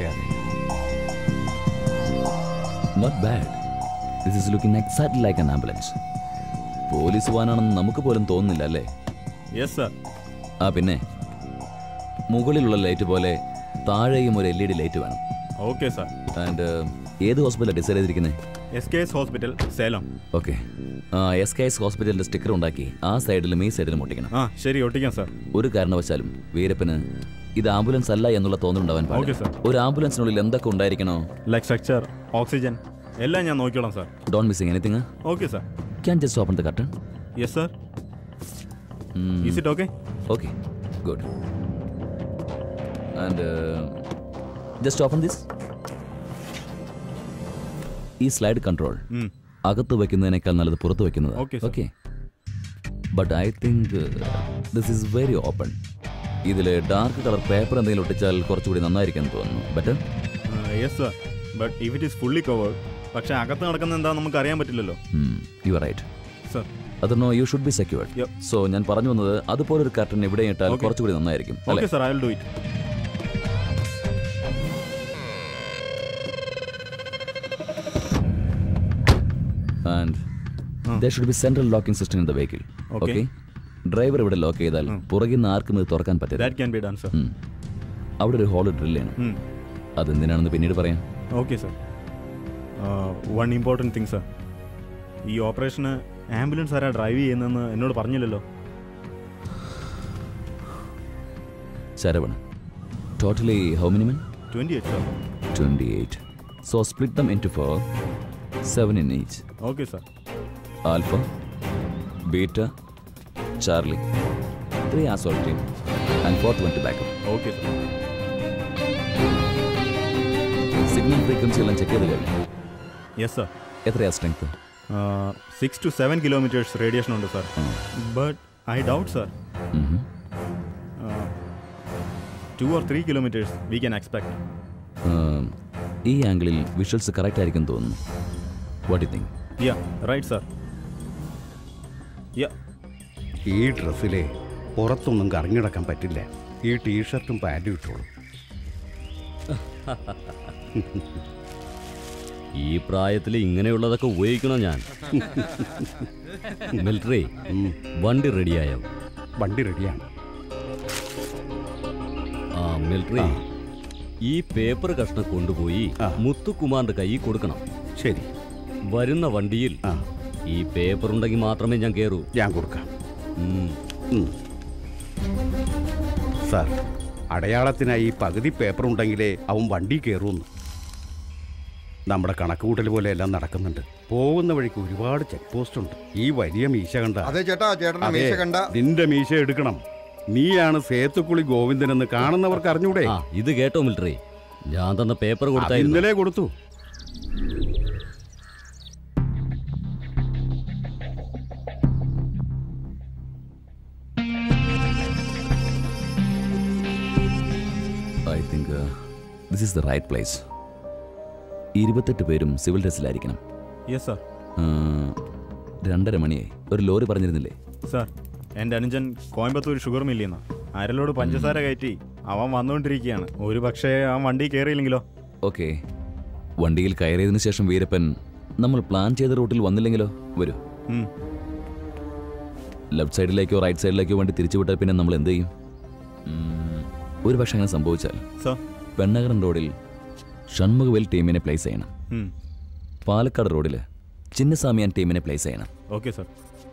not bad this is looking exactly like an ambulance police വാനാണെന്ന് നമുക്ക് പോലും തോന്നുന്നില്ല അല്ലേ യെസ് സർ ആ പിന്നെ മുകളിലുള്ള ലൈറ്റ് പോലെ താഴെയും ഒരു എൽ ഇ ഡി ലൈറ്റ് വേണം ഓക്കെ സർ ആൻഡ് ഏത് ഹോസ്പിറ്റലാണ് ഡിസൈഡ് ചെയ്തിരിക്കുന്നത് S K S hospital Salem okay S K S ഹോസ്പിറ്റലിന്റെ സ്റ്റിക്കർ ഉണ്ടാക്കി ആ സൈഡിലും ഈ സൈഡിലും ഒട്ടിക്കണം ആ ശരി ഒട്ടിക്കാം സർ ഒരു കാരണവശാലും വീരപ്പന് ഇത് ആംബുലൻസ് അല്ല എന്നുള്ള തോന്നലുണ്ടാവാൻ Okay, പാടില്ല sir. ഒരു ആംബുലൻസിനുള്ളിൽ എന്തൊക്കെ ഉണ്ടായിരിക്കണോ ലൈക് സ്ട്രക്ചർ ഓക്സിജൻ എല്ലാം ഞാൻ നോക്കിക്കോളാം sir don't missing anything okay sir can just open the curtain yes sir Is it okay? Okay, good. And uh, just open this. ഈ സ്ലൈഡ് കൺട്രോൾ ഉം. അകത്ത് വെക്കുന്നതിനേക്കാൾ നല്ലത് പുറത്ത് വെക്കുന്നത് Okay, sir. Okay but I think this is very open ഇതിൽ dark colour paper എന്തെങ്കിലും ഒട്ടിച്ചാൽ കുറച്ചുകൂടി നന്നായിരിക്കും എന്ന് തോന്നുന്നു better yes sir but if it is fully covered പക്ഷേ അകത്ത് നടക്കുന്ന എന്താ നമുക്ക് അറിയാൻ പറ്റില്ലല്ലോ യു ആർ റൈറ്റ് സർ അതൊന്നോ you should be secured so ഞാൻ പറഞ്ഞു വന്നത് അതുപോലെ ഒരു കർട്ടൻ ഇവിടെ ഇട്ടാൽ Okay. കുറച്ചുകൂടി നന്നായിരിക്കും അല്ലേ okay sir I will do it and there should be central locking system in the vehicle Okay. Okay driver ഇവിടെ ലോക്ക് ചെയ്താൽ പുറകിൽ നിന്ന് ആർക്കും ഇത് തുറക്കാൻ പറ്റില്ല that can be done sir അവിടെ ഒരു ഹോൾ ഡ്രിൽ ചെയ്യണം ഉം. അതെന്തിനാണെന്ന് പിന്നീട് പറയാം okay sir one important thing sir ഈ ഓപ്പറേഷന് ആംബുലൻസ് ആരാ ഡ്രൈവ് ചെയ്യുന്നതെന്ന് എന്നോട് പറഞ്ഞില്ലല്ലോ Saravan totally how many men twenty eight sir twenty eight so split them in two four seven in each okay sir alpha beta charlie three assault team and fourth one two backup okay sir signal frequency എല്ലാം check ചെയ്ത് കഴിഞ്ഞു yes sir എത്രയാ strength six two seven kilometers radiation ഉണ്ട് sir but I doubt sir two or three kilometers we can expect ഈ ആംഗിളിൽ visuals correct ആയിരിക്കും തോന്നുന്നു what you think ya right sir ya ഈ ഡ്രസ്സിലെ പുറത്തൊന്നും കറങ്ങിടക്കാൻ പറ്റില്ല ഈ ടീഷർട്ടും പാൻറ്റും ഇട്ടോളൂ ഈ പ്രായത്തിൽ ഇങ്ങനെയുള്ളതൊക്കെ ഉപയോഗിക്കണം ഞാൻ മിലിറ്ററി വണ്ടി റെഡിയായോ വണ്ടി റെഡിയാണ് ആ മിലിറ്ററി ഈ പേപ്പർ കഷ്ണം കൊണ്ടുപോയി മുത്തുകുമാറിന്റെ കയ്യിൽ കൊടുക്കണം ശരി വരുന്ന വണ്ടിയിൽ ഈ പേപ്പർ ഉണ്ടെങ്കിൽ മാത്രമേ ഞാൻ കയറൂ ഞാൻ കൊടുക്കാം സാർ അടയാളത്തിനായി ഈ പകുതി പേപ്പർ ഉണ്ടെങ്കിലേ അവൻ വണ്ടി കയറുമെന്ന് നമ്മുടെ കണക്കുകൂട്ടൽ പോലെ എല്ലാം നടക്കുന്നുണ്ട് പോകുന്ന വഴിക്ക് ഒരുപാട് ചെക്ക് പോസ്റ്റ് ഉണ്ട് ഈ വലിയ മീശ കണ്ട അതെ ചേട്ടാ ചേട്ടന്റെ അതെ, മീശ കണ്ട നിന്റെ മീശ എടുക്കണം നീയാണ് സേത്തുക്കുളി ഗോവിന്ദൻ എന്ന് കാണുന്നവർക്ക് അറിഞ്ഞൂടെ ആ ഇത് കേട്ടോ മിലിറ്ററി ഞാൻ തന്ന പേപ്പർ അത് കൊടുത്തായിരുന്നു ഇന്നലെ കൊടുത്തു I think this is the right place ഇരുപത്തെട്ട് പേരും സിവിൽ ഡ്രസ്സിലായിരിക്കണം യെസ് സർ രണ്ടര മണിയായി ഒരു ലോറി പറഞ്ഞിരുന്നില്ലേ സർ എൻ്റെ അനുജൻ കോയമ്പത്തൂർ ഷുഗർ മില്ലിന്ന് അരലോട് പഞ്ചസാര കയറ്റി അവൻ വന്നുകൊണ്ടിരിക്കുകയാണ് ഒരു പക്ഷേ അവൻ വണ്ടി കയറിയില്ലെങ്കിലോ ഓക്കെ വണ്ടിയിൽ കയറിയതിനു ശേഷം വീരപ്പൻ നമ്മൾ പ്ലാൻ ചെയ്ത റൂട്ടിൽ വന്നില്ലെങ്കിലോ വരൂ ഉം. ലെഫ്റ്റ് സൈഡിലേക്കോ റൈറ്റ് സൈഡിലേക്കോ വണ്ടി തിരിച്ചുവിട്ടാൽ പിന്നെ നമ്മൾ എന്ത് ചെയ്യും ഉം, ഒരു പക്ഷെ അങ്ങനെ സംഭവിച്ചാൽ സർ പെണ്ണകരൻ റോഡിൽ ഷൺമുഖവേൽ ടീമിനെ പ്ലേസ് ചെയ്യണം ഉം. പാലക്കാട് റോഡിൽ ചിന്നസ്വാമിയാൻ ടീമിനെ പ്ലേസ് ചെയ്യണം ഓക്കെ സർ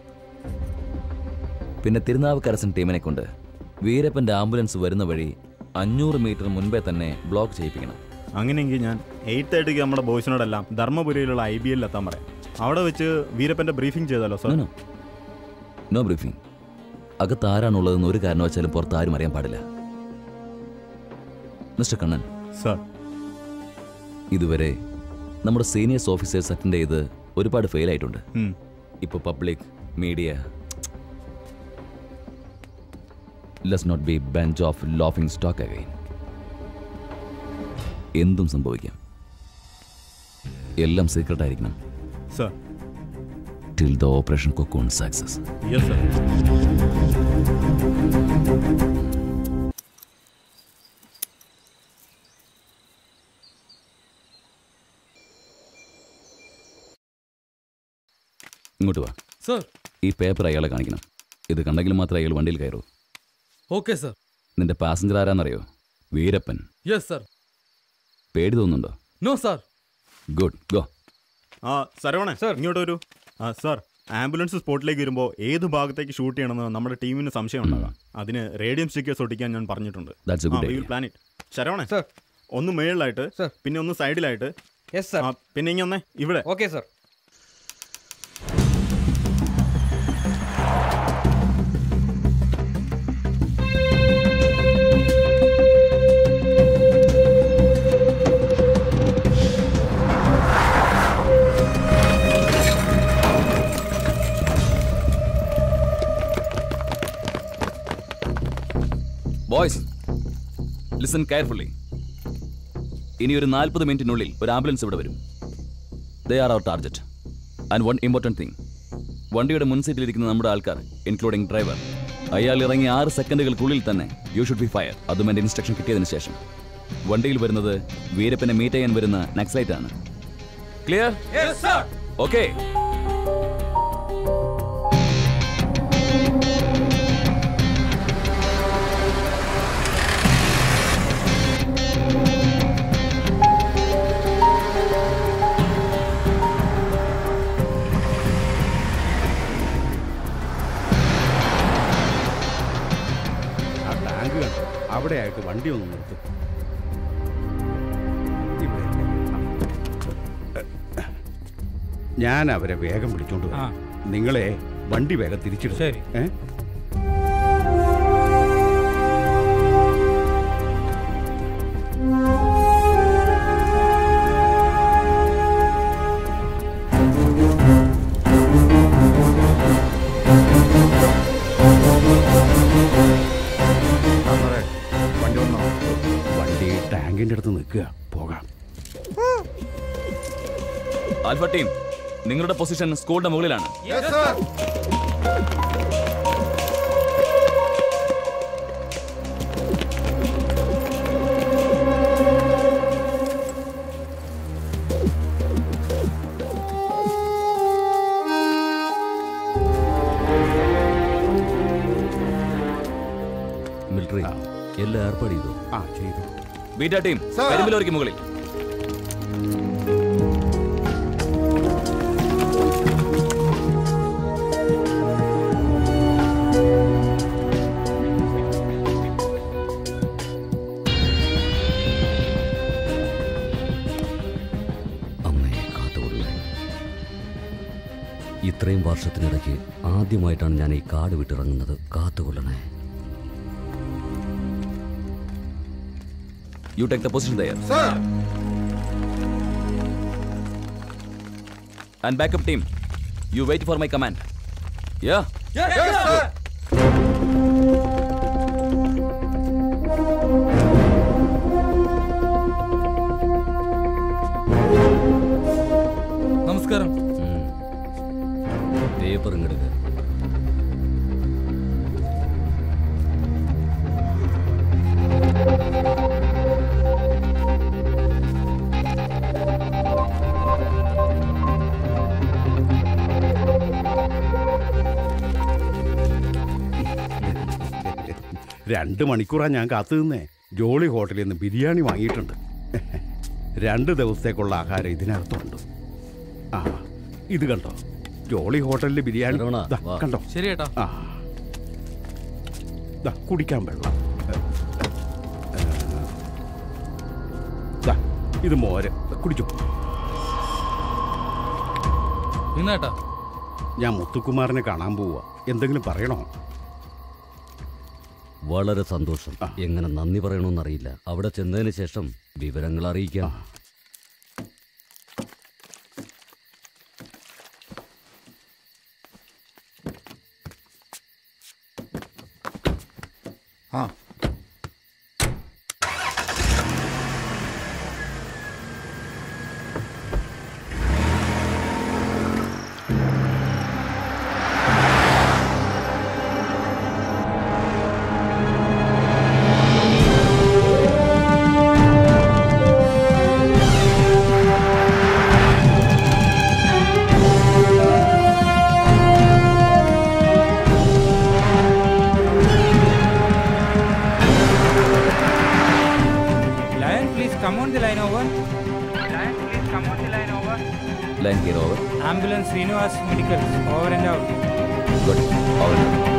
പിന്നെ തിരുനാവുക്കരസൻ ടീമിനെ കൊണ്ട് വീരപ്പന്റെ ആംബുലൻസ് വരുന്ന വഴി അഞ്ഞൂറ് മീറ്റർ മുൻപേ തന്നെ ബ്ലോക്ക് ചെയ്യിപ്പിക്കണം അങ്ങനെയെങ്കിൽ ഞാൻ എയ്റ്റ് തേർട്ടിക്ക് നമ്മുടെ ബോയ്സിനോടെല്ലാം ധർമ്മപുരിയിലുള്ള ഐ ബി എല്ലിൽ എത്താൻ പറയാം അവിടെ വെച്ച് വീരപ്പൻ്റെ ബ്രീഫിംഗ് ചെയ്താലോ sir no, no. No briefing അകത്ത് ആരാണുള്ളതെന്ന് ഒരു കാരണവശാലും പുറത്ത് ആരും അറിയാൻ പാടില്ല മിസ്റ്റർ കണ്ണൻ സർ ഇതുവരെ നമ്മുടെ സീനിയേഴ്സ് ഓഫീസേഴ്സ് അറ്റൻഡ് ചെയ്ത് ഒരുപാട് ഫെയിൽ ആയിട്ടുണ്ട് ഉം. ഇപ്പോൾ public media let's not be bench of laughing stock again എന്തും സംഭവിക്കാം എല്ലാം സീക്രട്ട് ആയിരിക്കണം sir till the operation cocoon success yes sir ഇങ്ങോട്ട് വാ സർ ഈ പേപ്പർ അയാളെ കാണിക്കണം ഇത് കണ്ടെങ്കിൽ മാത്രമേ അയാൾ വണ്ടിയിൽ കയറൂ ഓക്കെ സർ നിന്റെ പാസഞ്ചർ ആരാന്നറിയോ വീരപ്പൻ യെസ് സർ പേടി തോന്നുന്നുണ്ടോ നോ സർ ഗുഡ് ഗോ ആ സരവണേ സർ ഇങ്ങോട്ട് വരൂ ആ സർ ആംബുലൻസ് സ്പോട്ടിലേക്ക് വരുമ്പോൾ ഏത് ഭാഗത്തേക്ക് ഷൂട്ട് ചെയ്യണമെന്ന് നമ്മുടെ ടീമിന് സംശയം ഉണ്ടാകാം അതിന് റേഡിയം സ്റ്റിക്കേഴ്സ് ഒട്ടിക്കാൻ ഞാൻ പറഞ്ഞിട്ടുണ്ട് That's a good idea. Plan it ശരവണേ സർ ഒന്ന് മേളിലായിട്ട് പിന്നെ ഒന്ന് സൈഡിലായിട്ട് യെസ് സർ പിന്നെ ഇങ്ങനെ ഒന്നേ ഇവിടെ ഓക്കെ സർ ലിസൺ കെയർഫുള്ളി ഇനി ഒരു നാൽപ്പത് മിനിറ്റിനുള്ളിൽ ഒരു ആംബുലൻസ് ഇവിടെ വരും they are our target and one important thing വണ്ടിയുടെ മുൻ സീറ്റിലിരിക്കുന്ന നമ്മുടെ ആൾക്കാർ ഇൻക്ലൂഡിംഗ് ഡ്രൈവർ അയാൾ ഇറങ്ങി ആറ് സെക്കൻഡുകൾക്കുള്ളിൽ തന്നെ യു ഷുഡ് ബി ഫയർ അതും എൻ്റെ ഇൻസ്ട്രക്ഷൻ കിട്ടിയതിന് ശേഷം വണ്ടിയിൽ വരുന്നത് വീരപ്പനെ മീറ്റ് ചെയ്യാൻ വരുന്ന നക്സൈറ്റ് ആണ് ക്ലിയർ ഓക്കെ ആ ടാങ്ക് കണ്ടോ അവിടെ ആയിട്ട് വണ്ടി ഒന്ന് നിർത്തും ഞാൻ അവരെ വേഗം വിളിച്ചോണ്ട് വരാം. നിങ്ങളെ വണ്ടി വേഗം തിരിച്ചിടും ശരി. ഏ സാറേ, വണ്ടി വന്നോ വണ്ടി ടാങ്കിന്റെ അടുത്ത് നിൽക്കുക പോകാം ആൽഫ ടീം നിങ്ങളുടെ പൊസിഷൻ സ്കൂളിന്റെ മുകളിലാണ് മിലിറ്ററി എല്ലാം ഏർപ്പാട് ചെയ്തു ആ ചെയ്തു ബീറ്റ ടീം കരിമ്പിലോരിക്ക് മുകളിൽ അമ്മയെ കാത്തുകൊള്ളേ ഇത്രയും വർഷത്തിനിടയ്ക്ക് ആദ്യമായിട്ടാണ് ഞാൻ ഈ കാട് വിട്ടിറങ്ങുന്നത് കാത്തുകൊള്ളണേ you take the position there and backup team you wait for my command ya നമസ്കാരം പേപ്പർ ഇങ്ങെടുക്കുക രണ്ട് മണിക്കൂറാ ഞാൻ കാത്തു നിന്നേ ജോളി ഹോട്ടലിൽ നിന്ന് ബിരിയാണി വാങ്ങിയിട്ടുണ്ട് രണ്ട് ദിവസത്തേക്കുള്ള ആഹാരം ഇതിനകത്തുണ്ട് ആ ഇത് കണ്ടോ ജോളി ഹോട്ടലിലെ ബിരിയാണി ദാ, കണ്ടോ ശരി ഏട്ടാ ആ ദാ, കുടിക്കാൻ വെള്ളം ദാ, ഇത് മോര് കുടിച്ചോ ഇന്നേട്ടാ ഞാൻ മുത്തുക്കുമാറിനെ കാണാൻ പോവാ എന്തെങ്കിലും പറയണോ വളരെ സന്തോഷം എങ്ങനെ നന്ദി പറയണമെന്നറിയില്ല അവിടെ ചെന്നതിന് ശേഷം വിവരങ്ങൾ അറിയിക്കാം ആ Lion, please come on the line over. Lion, please come on the line over. Line clear over Ambulance Srinivas Medicals, over and out. Good over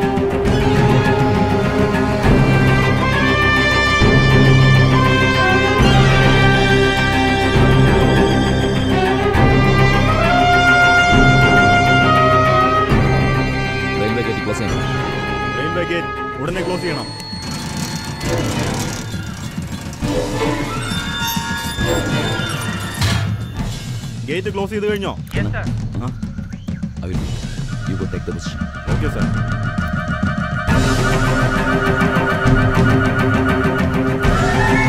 railway gate close ചെയ്യണം റെയിൽവേ ഗേറ്റ് ഉടനെ ക്ലോസ് ചെയ്യണം gate close ചെയ്ത് കഴിഞ്ഞോ I will. You go take the position. Okay sir Ready?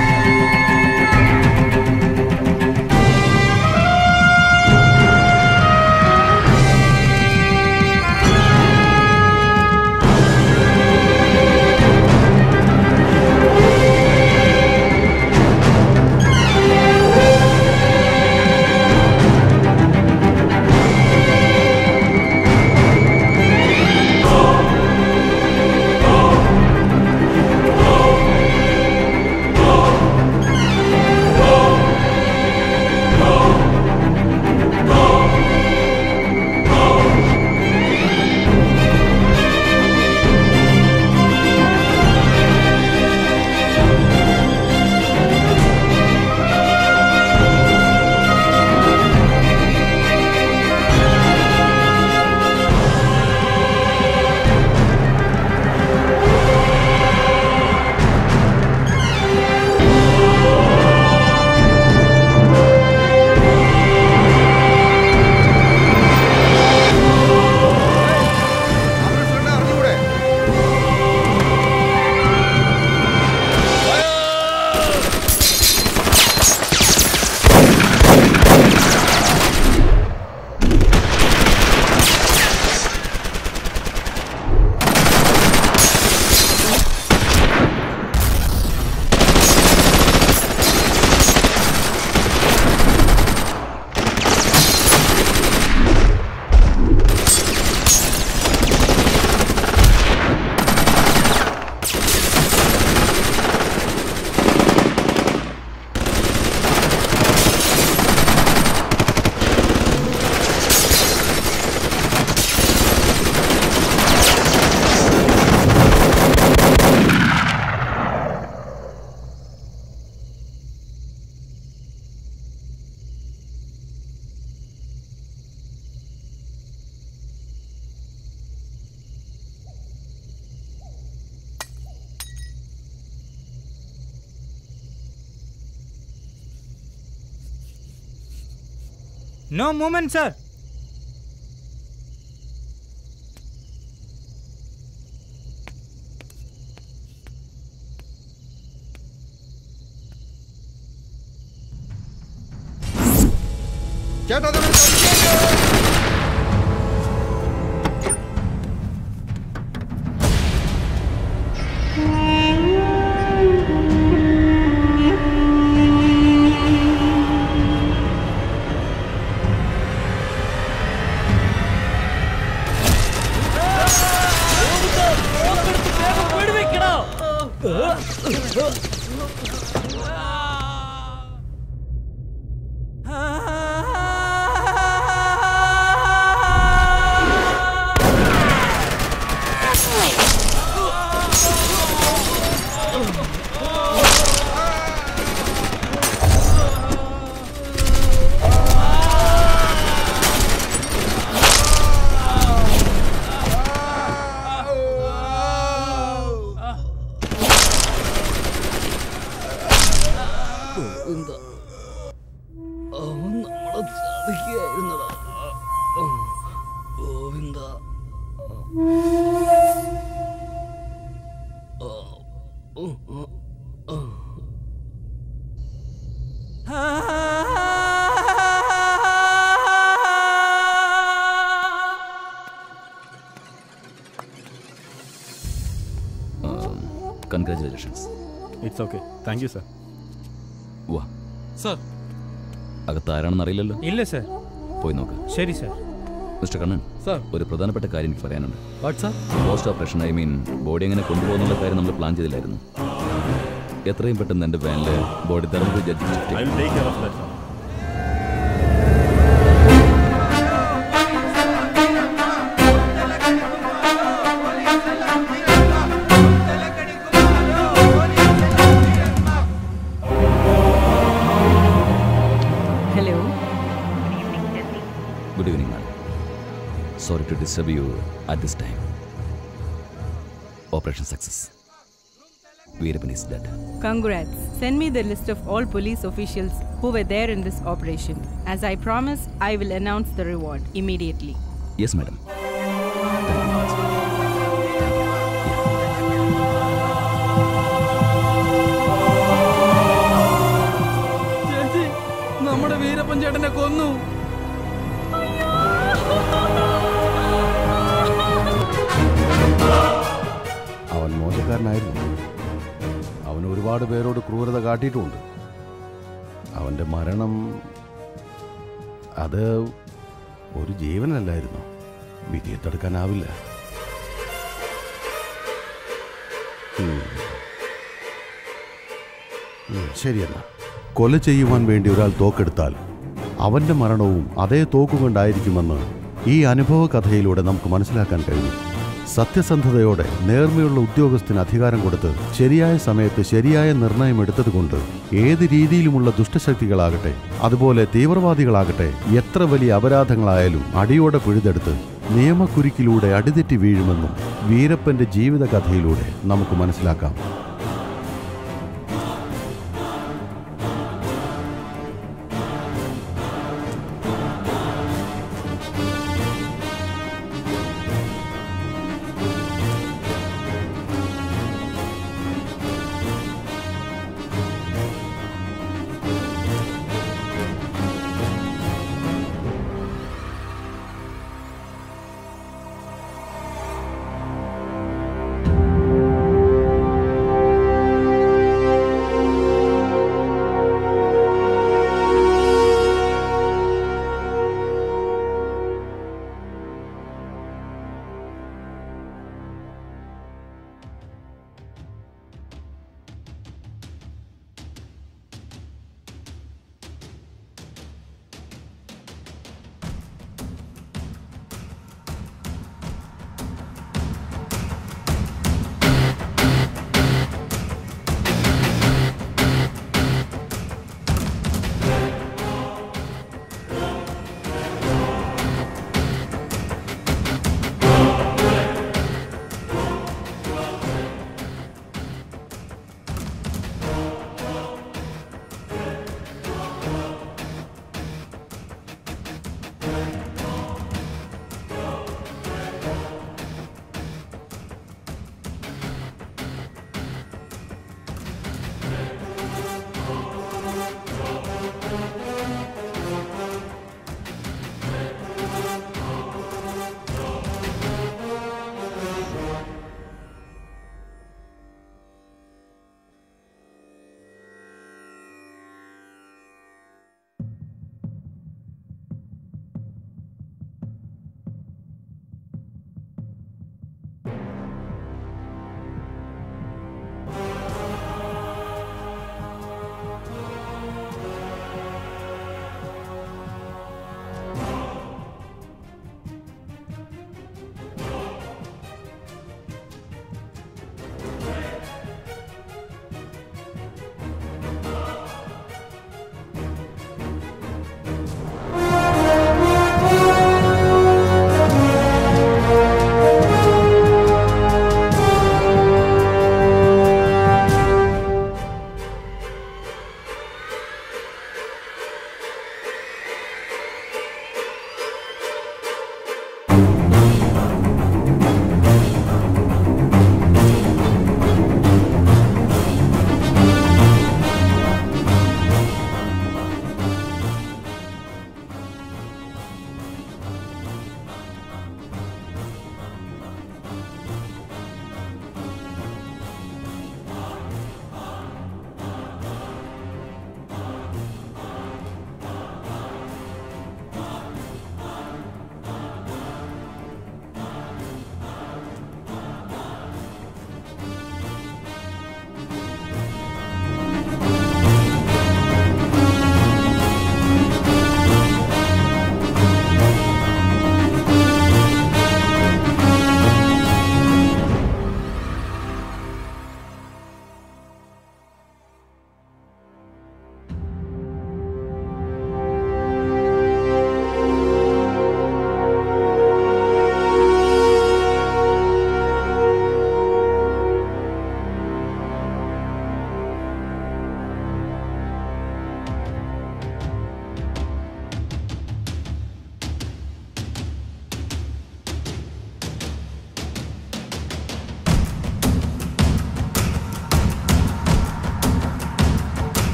No movement sir ചേട്ടാ ദേ ഒരു കളിക്കാൻ. ഗോവിന്ദ അവൻ നമ്മളെ ചതിക്കുകയായിരുന്നടാ Govinda congratulations it's okay thank you sir വാ സർ അകത്ത് ആരാണെന്ന് അറിയില്ലല്ലോ ഇല്ല സർ പോയി നോക്ക് ശരി സർ മിസ്റ്റർ കണ്ണൻ സർ ഒരു പ്രധാനപ്പെട്ട കാര്യം എനിക്ക് പറയാനുണ്ട് what sir post operation I mean body എങ്ങനെ കൊണ്ടുപോകുന്നുള്ള കാര്യം നമ്മൾ പ്ലാൻ ചെയ്തില്ലായിരുന്നു എത്രയും പെട്ടെന്ന് എൻ്റെ വാനിൽ body Dharmapuri judge shift I will take care of that Hello. Good evening madam sorry to disturb you at this time operation success Veerappan is dead Congrats. Send me the list of all police officials who were there in this operation. As I promised, I will announce the reward immediately. Yes madam ചേച്ചി നമ്മുടെ വീരപ്പൻ ചേട്ടനെ കൊന്നു അവൻ മോശക്കാരനായിരുന്നു അവൻ ഒരുപാട് പേരോട് ക്രൂരത കാട്ടിയിട്ടുമുണ്ട് അവൻ്റെ മരണം അത് ഒരു ജീവനല്ലായിരുന്നു വിധിയെ തടുക്കാനാവില്ല ഉം. ഉം, ശരിയെന്നാ കൊല ചെയ്യുവാൻ വേണ്ടി ഒരാൾ തോക്കെടുത്താൽ അവൻ്റെ മരണവും അതേ തോക്കുകൊണ്ടായിരിക്കുമെന്ന് ഈ അനുഭവ കഥയിലൂടെ നമുക്ക് മനസ്സിലാക്കാൻ കഴിയും സത്യസന്ധതയോടെ നേർമയുള്ള ഉദ്യോഗസ്ഥന് അധികാരം കൊടുത്ത് ശരിയായ സമയത്ത് ശരിയായ നിർണയം എടുത്തതുകൊണ്ട് ഏത് രീതിയിലുമുള്ള ദുഷ്ടശക്തികളാകട്ടെ അതുപോലെ തീവ്രവാദികളാകട്ടെ എത്ര വലിയ അപരാധങ്ങളായാലും അടിയോടെ പിഴുതെടുത്ത് നിയമക്കുരുക്കിലൂടെ അടിതെറ്റി വീഴുമെന്നും വീരപ്പന്റെ ജീവിതകഥയിലൂടെ നമുക്ക് മനസ്സിലാക്കാം